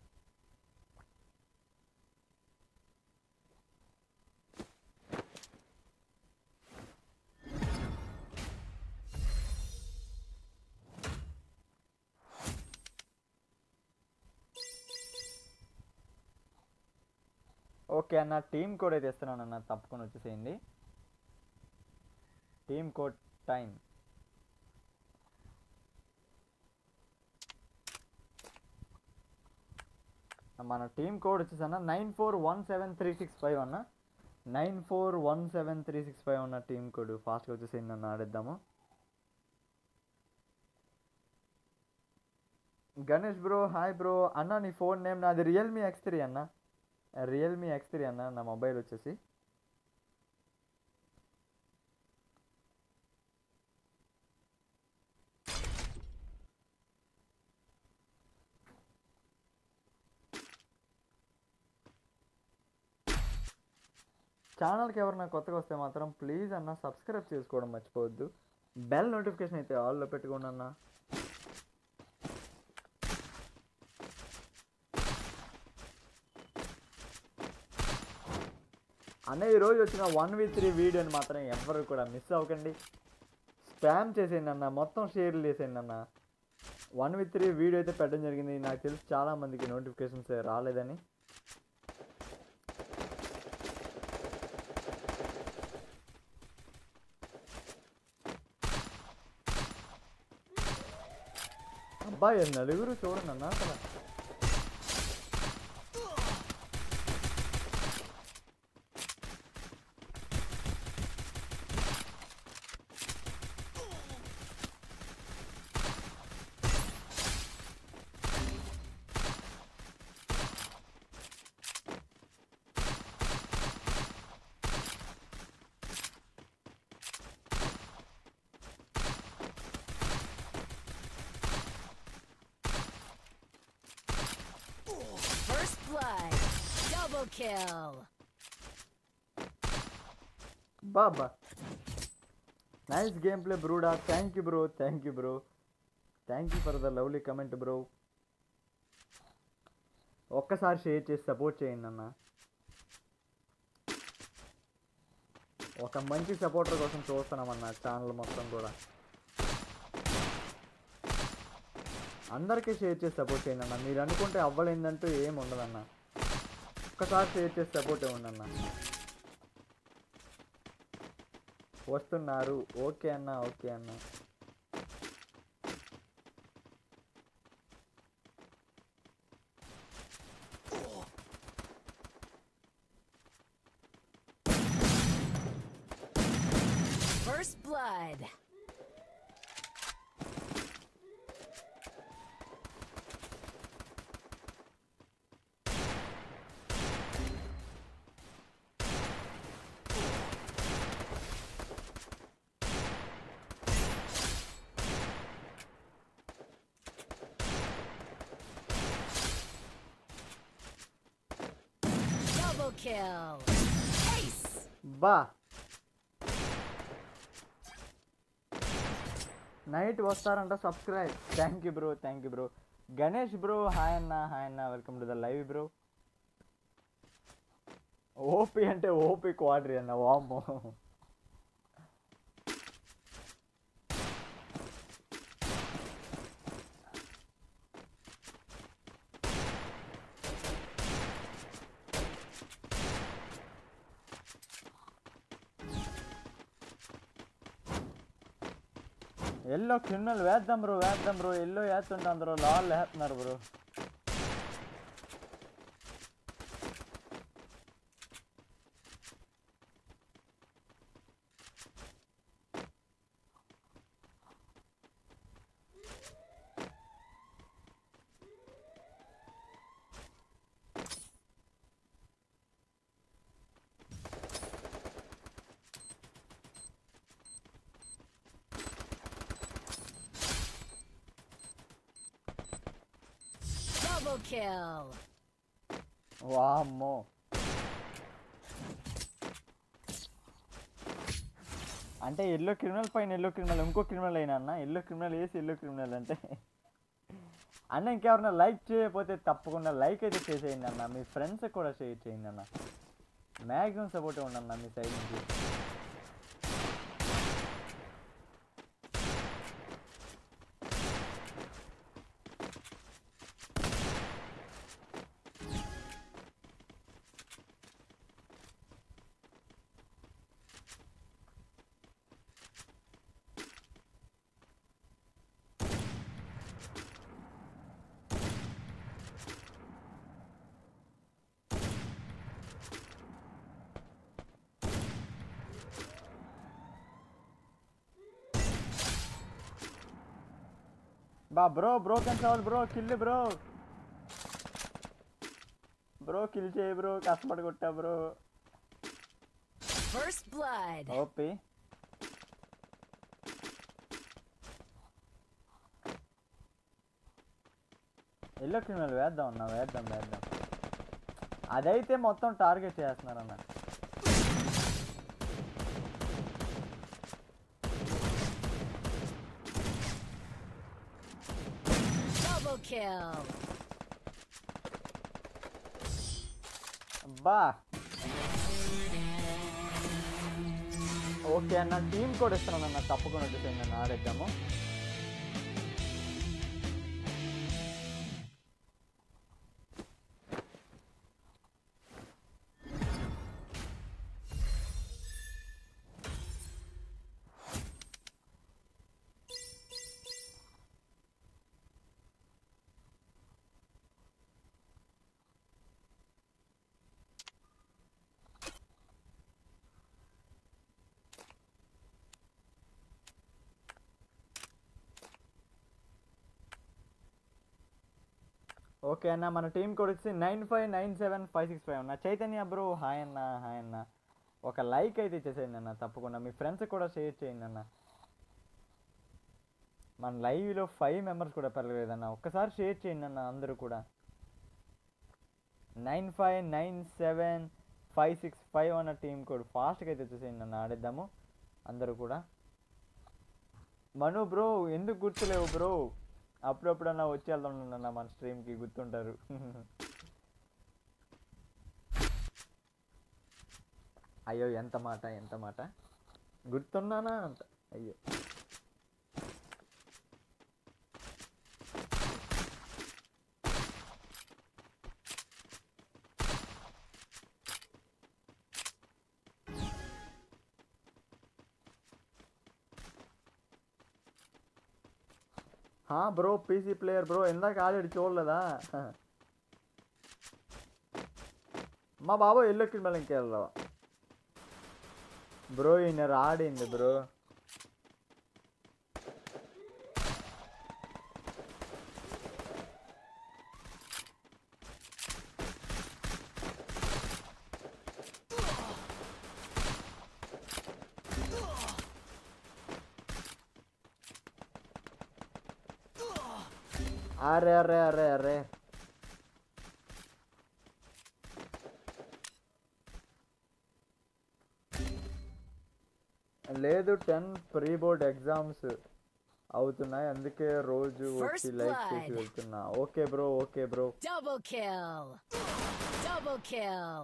ఓకే అన్న టీమ్ కోడ్ అయితే ఇస్తున్నాను అన్న తప్పకుండా వచ్చేసేయండి టీమ్ కోడ్ టైం మన టీమ్ కోడ్ వచ్చేసి అన్న nine four one seven three six five అన్న nine four one seven three six five అన్న టీమ్ కోడ్ ఫాస్ట్గా వచ్చేసేయండి అన్న ఆడేద్దాము గణేష్ బ్రో హాయ్ బ్రో అన్న నీ ఫోన్ నేమ్ నాది రియల్మీ ఎక్స్ త్రీ అన్న రియల్మీ ఎక్స్ త్రీ అన్న నా మొబైల్ వచ్చేసి ఛానల్కి ఎవరైనా కొత్తగా వస్తే మాత్రం ప్లీజ్ అన్న సబ్స్క్రైబ్ చేసుకోవడం మర్చిపోవద్దు బెల్ నోటిఫికేషన్ అయితే ఆల్లో పెట్టుకోండి అన్న అన్న ఈరోజు వచ్చిన వన్ వి త్రీ వీడియోని మాత్రం ఎవ్వరు కూడా మిస్ అవ్వకండి స్పామ్ చేసేయండి అన్న మొత్తం షేర్లు చేసేయండి అన్న వన్ విత్ త్రీ వీడియో అయితే పెట్టడం జరిగింది నాకు తెలిసి చాలా మందికి నోటిఫికేషన్స్ రాలేదని అబ్బాయి నలుగురు చూడండి అన్న అసలు First blood. Double kill. బాబా నైస్ గేమ్ ప్లే బ్రూడా thank you bro thank you bro thank you for the lovely comment bro ఒక్కసారి షేర్ చేసి సపోర్ట్ చేయండి అన్న ఒక మంచి సపోర్టర్ కోసం చూస్తున్నామన్న ఛానల్ మొత్తం కూడా అందరికీ షేర్ చేసి సపోర్ట్ చేయండి అన్న మీరు అనుకుంటే అవ్వలేదంటూ ఏం ఉండదన్న ఒక్కసారి షేర్ చేసి సపోర్ట్ ఇవ్వండి అన్న వస్తున్నారు ఓకే అన్న ఓకే అన్న First blood. Double kill. Ace. బా నైట్ వస్తారంట subscribe thank you bro thank you bro Ganesh bro hi అన్న హాయ్ అన్న welcome to the live bro OP అంటే ఓపీ క్వాడ్రీ అన్న వామ్మో ఎల్లో క్రిమినల్ వేద్దాం బ్రో వేద్దాం బ్రో ఎల్లో వేస్తుంటే అందరూ లాల్ వేస్తున్నారు బ్రో Double kill. వామ్మో అంటే ఎల్లో క్రిమినల్ పైన ఎల్లో క్రిమినల్ ఇంకో క్రిమినల్ అయినా అన్న ఎల్లో క్రిమినల్ వేసి ఎల్లో క్రిమినల్ అంటే అన్న ఇంకెవరన్నా లైక్ చేయకపోతే తప్పకుండా లైక్ అయితే చేసేయండి అన్న మీ ఫ్రెండ్స్ కూడా షేర్ చేయండి అన్న మ్యాక్సిమం సపోర్ట్ ఇవ్వండి అన్న మీ సైడ్ నుంచి బా బ్రో బ్రో కన్సల్ bro kill bro bro kill చేయి బ్రో కష్టపడి కొట్టా bro First blood. OP yellow criminal వేద్దాం అన్న వేద్దాం వేద్దాం అదైతే మొత్తం టార్గెట్ చేస్తున్నారు అన్న kill. అబ్బా ఓకే అన్న టీం కూడా ఇస్తున్నాను అన్న తప్పకుండా వచ్చేసింది అన్న ఆడేద్దాము ఓకే అన్న మన టీం కూడా వచ్చి nine five nine seven five six five అన్న చైతన్య బ్రో హాయ్ అన్న హాయ్ అన్న ఒక లైక్ అయితే ఇచ్చేసేయండి అన్న తప్పకుండా మీ ఫ్రెండ్స్ కూడా షేర్ చేయండి అన్న మన లైవ్లో ఫైవ్ మెంబర్స్ కూడా పెరగలేదన్న ఒక్కసారి షేర్ చేయండి అన్న అందరూ కూడా nine five nine seven five six five అన్న టీం కోడ్ ఫాస్ట్గా అయితే వచ్చేసేయండి అన్న ఆడేద్దాము అందరూ కూడా మను బ్రో ఎందుకు గుర్తులేవు బ్రో అప్పుడప్పుడన్నా వచ్చి వెళ్దాం అన్న మన స్ట్రీమ్కి గుర్తుంటారు అయ్యో ఎంత మాట ఎంత మాట గుర్తున్నానా అంట అయ్యో హా బ్రో పీసీ ప్లేయర్ బ్రో ఇందాక ఆల్రెడీ చూడలేదా మా బాబు ఎల్లు ఎక్కిన మళ్ళీ ఇంకెళ్ళవా బ్రో ఈయన రాడింది బ్రో అరే అరే అరే అరే లేదు టెన్ ప్రీ బోర్డ్ ఎగ్జామ్స్ అవుతున్నాయి అందుకే రోజు వచ్చి First లైక్ చేసి blood. వెళ్తున్నా okay bro okay bro Double kill. Double kill.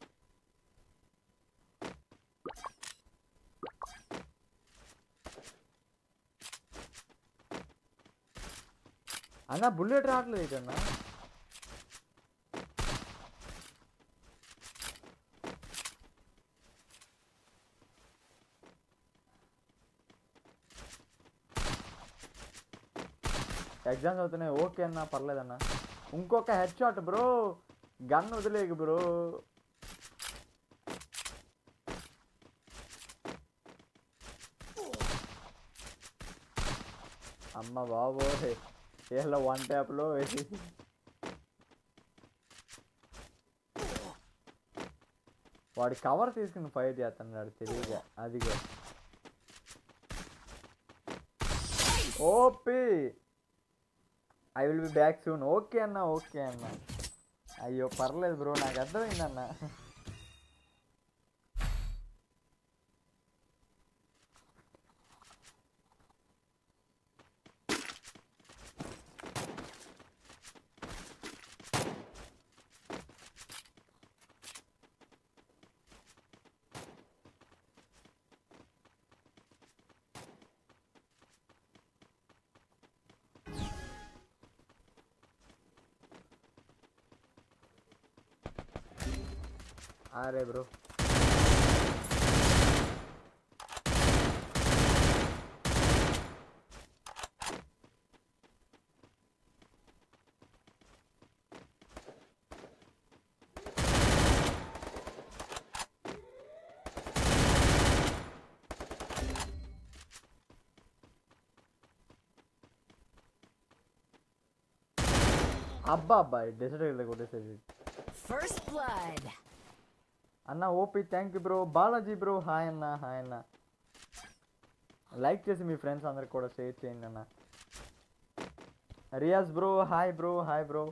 అన్న బుల్లెట్ రావట్లేదు ఇటన్నా ఎగ్జామ్స్ అవుతున్నాయి ఓకే అన్న పర్లేదన్న ఇంకొక హెడ్ షాట్ బ్రో గన్ వదిలేకు బ్రో అమ్మ బాబోయ్ ఇలా వన్ ట్యాప్లో వేసేసి వాడి కవర్ తీసుకుని ఫైట్ చేస్తున్నాడు తెలియగా అదిగో OP I will be back soon okay అన్న ఓకే అన్న అయ్యో పర్లేదు బ్రో నాకు అర్థమైందన్న అరే బ్రో అబ్బా అబ్బాయి డెసర్ట్ కొట్టేసేది First blood. అన్న OP thank you bro Balaji bro hi అన్న హాయ్ అన్న లైక్ చేసి మీ ఫ్రెండ్స్ అందరికి కూడా షేర్ చేయండి అన్న Riyaz bro hi bro hi bro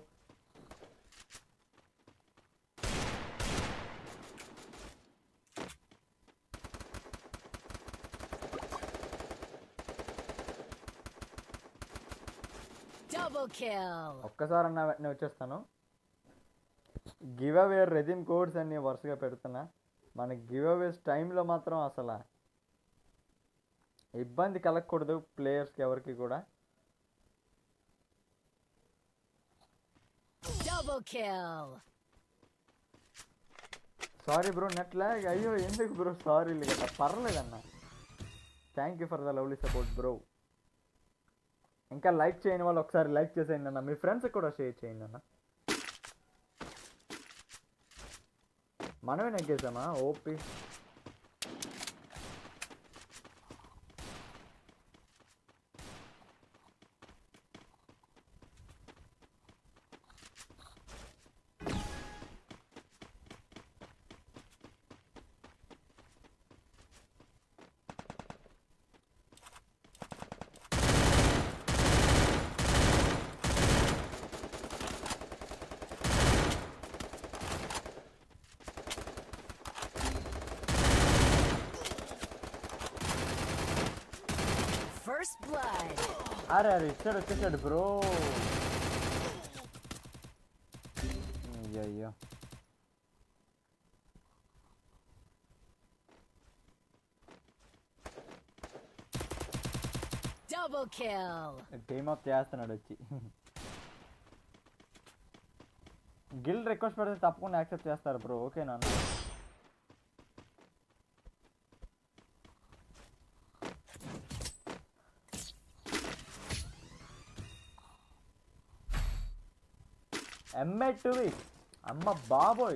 Double kill. ఒక్కసారి అన్న వెంటనే వచ్చేస్తాను గివ్ అవే రెజిమ్ కోడ్స్ అన్ని వరుసగా పెడుతున్నా మన గివ్ అవేస్ టైంలో మాత్రం అసలు ఇబ్బంది కలగకూడదు ప్లేయర్స్కి ఎవరికి కూడా Double kill. Sorry bro net lag అయ్యో ఎందుకు బ్రో సారీ కదా పర్లేదన్న thank you for the lovely support bro ఇంకా లైక్ చేయని వాళ్ళు ఒకసారి లైక్ చేసేయండి అన్న మీ ఫ్రెండ్స్కి కూడా షేర్ చేయండి అన్న మనమే నెగ్గేసామా ఓపీ First blood. అరే అరే ఇచ్చాడు వచ్చేసాడు బ్రో అయ్యో Double kill. టీమ్ అప్ చేస్తున్నాడు వచ్చి గిల్ రిక్వెస్ట్ పెడితే తప్పకుండా యాక్సెప్ట్ చేస్తారు బ్రో ఓకేనా ఎంఏ టువి అమ్మ బాబోయ్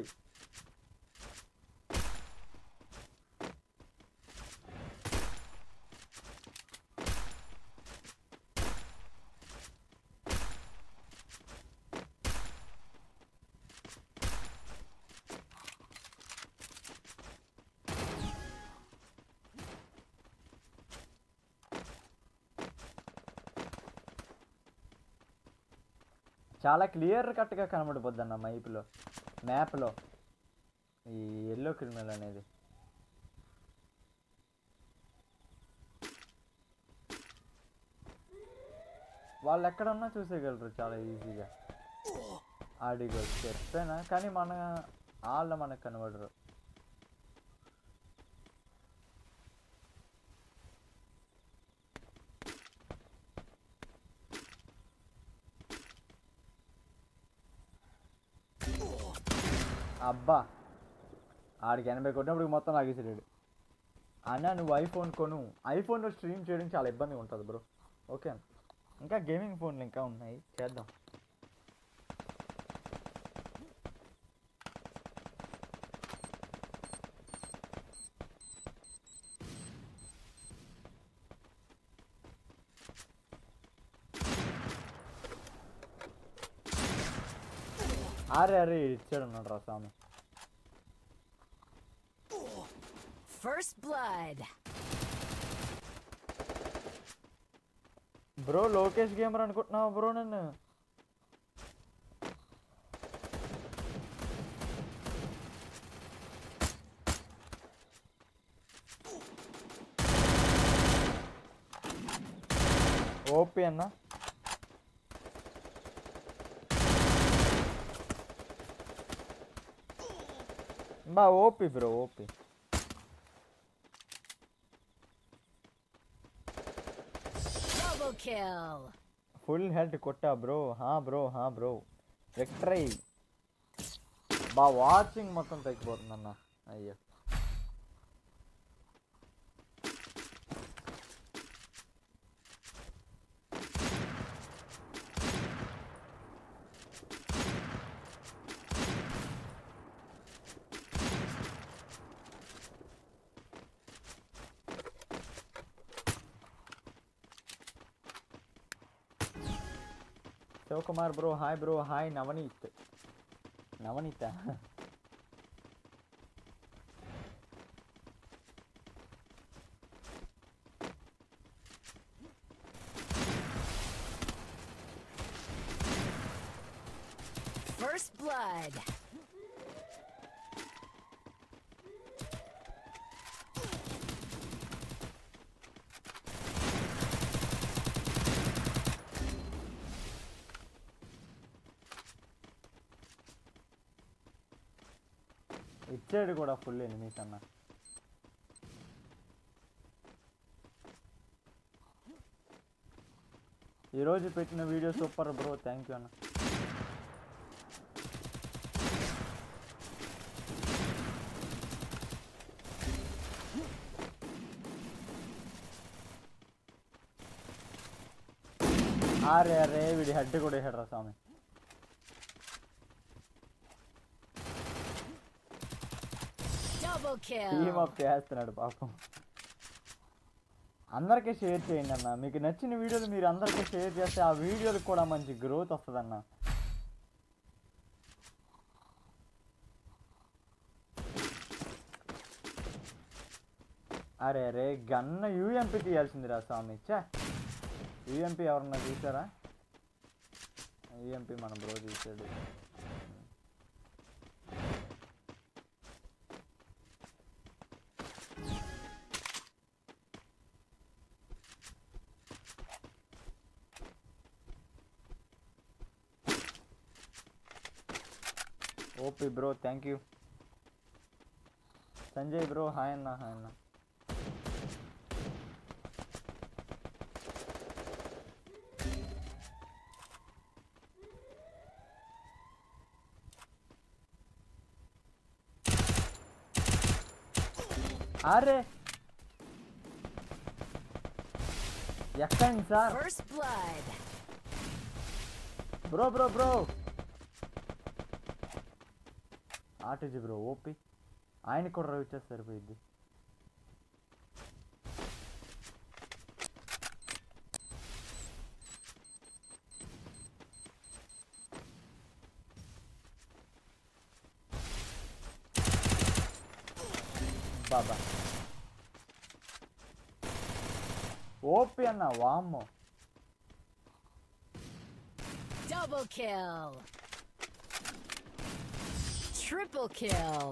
చాలా క్లియర్ కట్గా కనబడిపోద్ది అన్న మైప్లో మ్యాప్లో ఈ ఎల్లో క్రిమినల్ అనేది వాళ్ళు ఎక్కడున్నా చూసేయగలరు చాలా ఈజీగా ఆడిగో చెప్పానా కానీ మన వాళ్ళు మనకు కనబడరు అబ్బా ఆడికి ఎనభై కొట్టినప్పుడు మొత్తం లాగేసాడు అన్న నువ్వు ఐఫోన్ కొను ఐఫోన్లో స్ట్రీమ్ చేయడం చాలా ఇబ్బందిగా ఉంటుంది బ్రో ఓకే ఇంకా గేమింగ్ ఫోన్లు ఇంకా ఉన్నాయి చేద్దాం అరే అరే ఇచ్చాడు అన్నాడు రా స్వామి First blood. Bro Lokesh gamer అనుకుంటున్నావా బ్రో నన్ను ఓపీ అన్న బా OP bro OP Double kill. Full head కొట్టా బ్రో హా బ్రో హా బ్రో విక్టరీ బా వాచింగ్ మొత్తం తగ్గిపోతుందన్న అయ్యో Shivakumar bro hi bro hi Navneet Navneeta First blood. Side కూడా ఫుల్ ఎనిమీస్ అన్న ఈరోజు పెట్టిన video super bro thank you అన్న అరే అరే వీడి హెడ్ కూడా వేసాడు రా స్వామి Double టీమ్ kill. అప్ చేస్తున్నాడు పాపం అందరికీ షేర్ చేయండి అన్న మీకు నచ్చిన వీడియోలు మీరు అందరికీ షేర్ చేస్తే ఆ వీడియోలకు కూడా మంచి గ్రోత్ వస్తుందన్న అరే అరే గన్న యూఎంపీ తీయాల్సిందిరా స్వామి చా యూఎంపీ ఎవరన్నా తీసారా యూఎంపీ మన బ్రో తీసాడు OP bro thank you Sanjay bro hi అన్న హాయ్ అన్న అరే ఎక్కండి sir First blood. Bro bro bro RTG bro OP ఆయన కూడా రవి ఇచ్చేస్తే సరిపోయిద్ది బాబా ఓపి అన్న వామ్మో Double kill. Triple kill.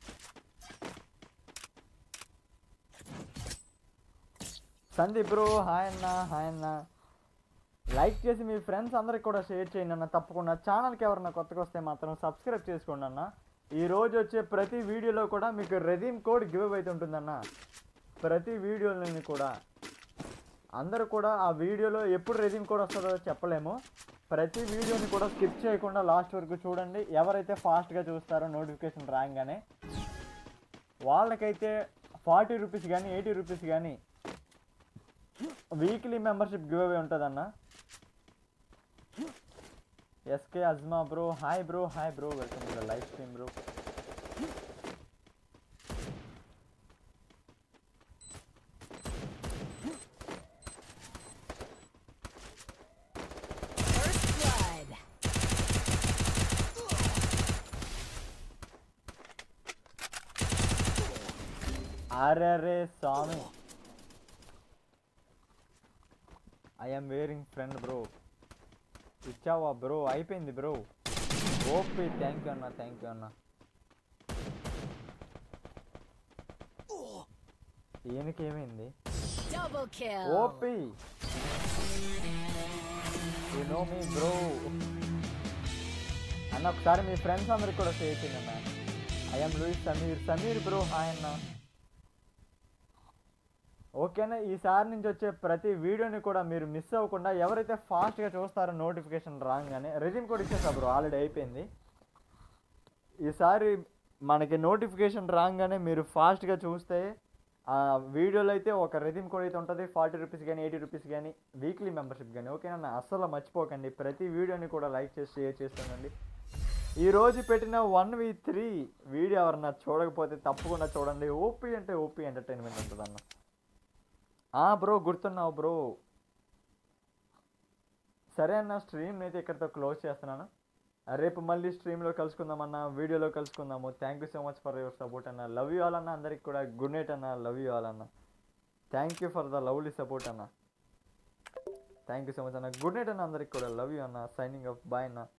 Sandeep bro hi అన్న హాయ్ అన్న లైక్ చేసి మీ ఫ్రెండ్స్ అందరికి కూడా షేర్ చేయండి అన్న తప్పకుండా ఛానల్కి ఎవరన్నా కొత్తగా వస్తే మాత్రం సబ్స్క్రైబ్ చేసుకోండి అన్న ఈ రోజు వచ్చే ప్రతి వీడియోలో కూడా మీకు రెడీమ్ కోడ్ గివ్ అయితే ఉంటుందన్న ప్రతి వీడియోలని కూడా అందరూ కూడా ఆ వీడియోలో ఎప్పుడు రెడీమ్ కోడ్ వస్తుందో చెప్పలేము ప్రతి వీడియోని కూడా స్కిప్ చేయకుండా లాస్ట్ వరకు చూడండి ఎవరైతే ఫాస్ట్గా చూస్తారో నోటిఫికేషన్ రాగానే వాళ్ళకైతే ఫార్టీ రూపీస్ కానీ ఎయిటీ రూపీస్ కానీ వీక్లీ మెంబర్షిప్ గివ్ అవే ఉంటుందన్న SK Azma bro hi bro hi bro welcome to the live stream bro First blood. అరే స్వామి ఐఎమ్ వేరింగ్ ఫ్రెండ్ బ్రో ఇచ్చావా బ్రో అయిపోయింది బ్రో ఓపీ థ్యాంక్ యూ అన్న థ్యాంక్ యూ అన్న ఈయనకి ఏమైంది Double kill. OP you know me bro అన్న ఒకసారి మీ ఫ్రెండ్స్ అందరికి కూడా షేర్ చేయండి అన్న I'm Louis Sameer Sameer bro hi అన్న ఓకేనా ఈసారి నుంచి వచ్చే ప్రతి వీడియోని కూడా మీరు మిస్ అవ్వకుండా ఎవరైతే ఫాస్ట్గా చూస్తారో నోటిఫికేషన్ రాగానే రెజ్యూమ్ కూడా ఇచ్చేసా బ్రో ఆల్రెడీ అయిపోయింది ఈసారి మనకి నోటిఫికేషన్ రాగానే మీరు ఫాస్ట్గా చూస్తే ఆ వీడియోలో అయితే ఒక రెజ్యూమ్ కోడ్ అయితే ఉంటుంది ఫార్టీ రూపీస్ కానీ ఎయిటీ రూపీస్ కానీ వీక్లీ మెంబర్షిప్ కానీ ఓకేనా అస్సలు మర్చిపోకండి ప్రతి వీడియోని కూడా లైక్ చేసి షేర్ చేస్తానండి ఈ రోజు పెట్టిన వన్ వి త్రీ వీడియో ఎవరన్నా చూడకపోతే తప్పకుండా చూడండి ఓపీ అంటే ఓపీ ఎంటర్టైన్మెంట్ ఉంటుంది అన్న ఆ బ్రో గుర్తున్నావు బ్రో సరే అన్న స్ట్రీమ్ అయితే ఇక్కడితో క్లోజ్ చేస్తున్నాను రేపు మళ్ళీ స్ట్రీమ్లో కలుసుకుందామన్న వీడియోలో కలుసుకుందాము thank you so much for your support అన్న లవ్ యూ ఆల్ అన్న అందరికి కూడా గుడ్ నైట్ అన్న లవ్ యూ ఆల్ అన్న thank you for the lovely support అన్న థ్యాంక్ యూ సో మచ్ అన్న గుడ్ నైట్ అన్న అందరికి కూడా లవ్ యూ అన్న సైనింగ్ ఆఫ్ బాయ్ అన్న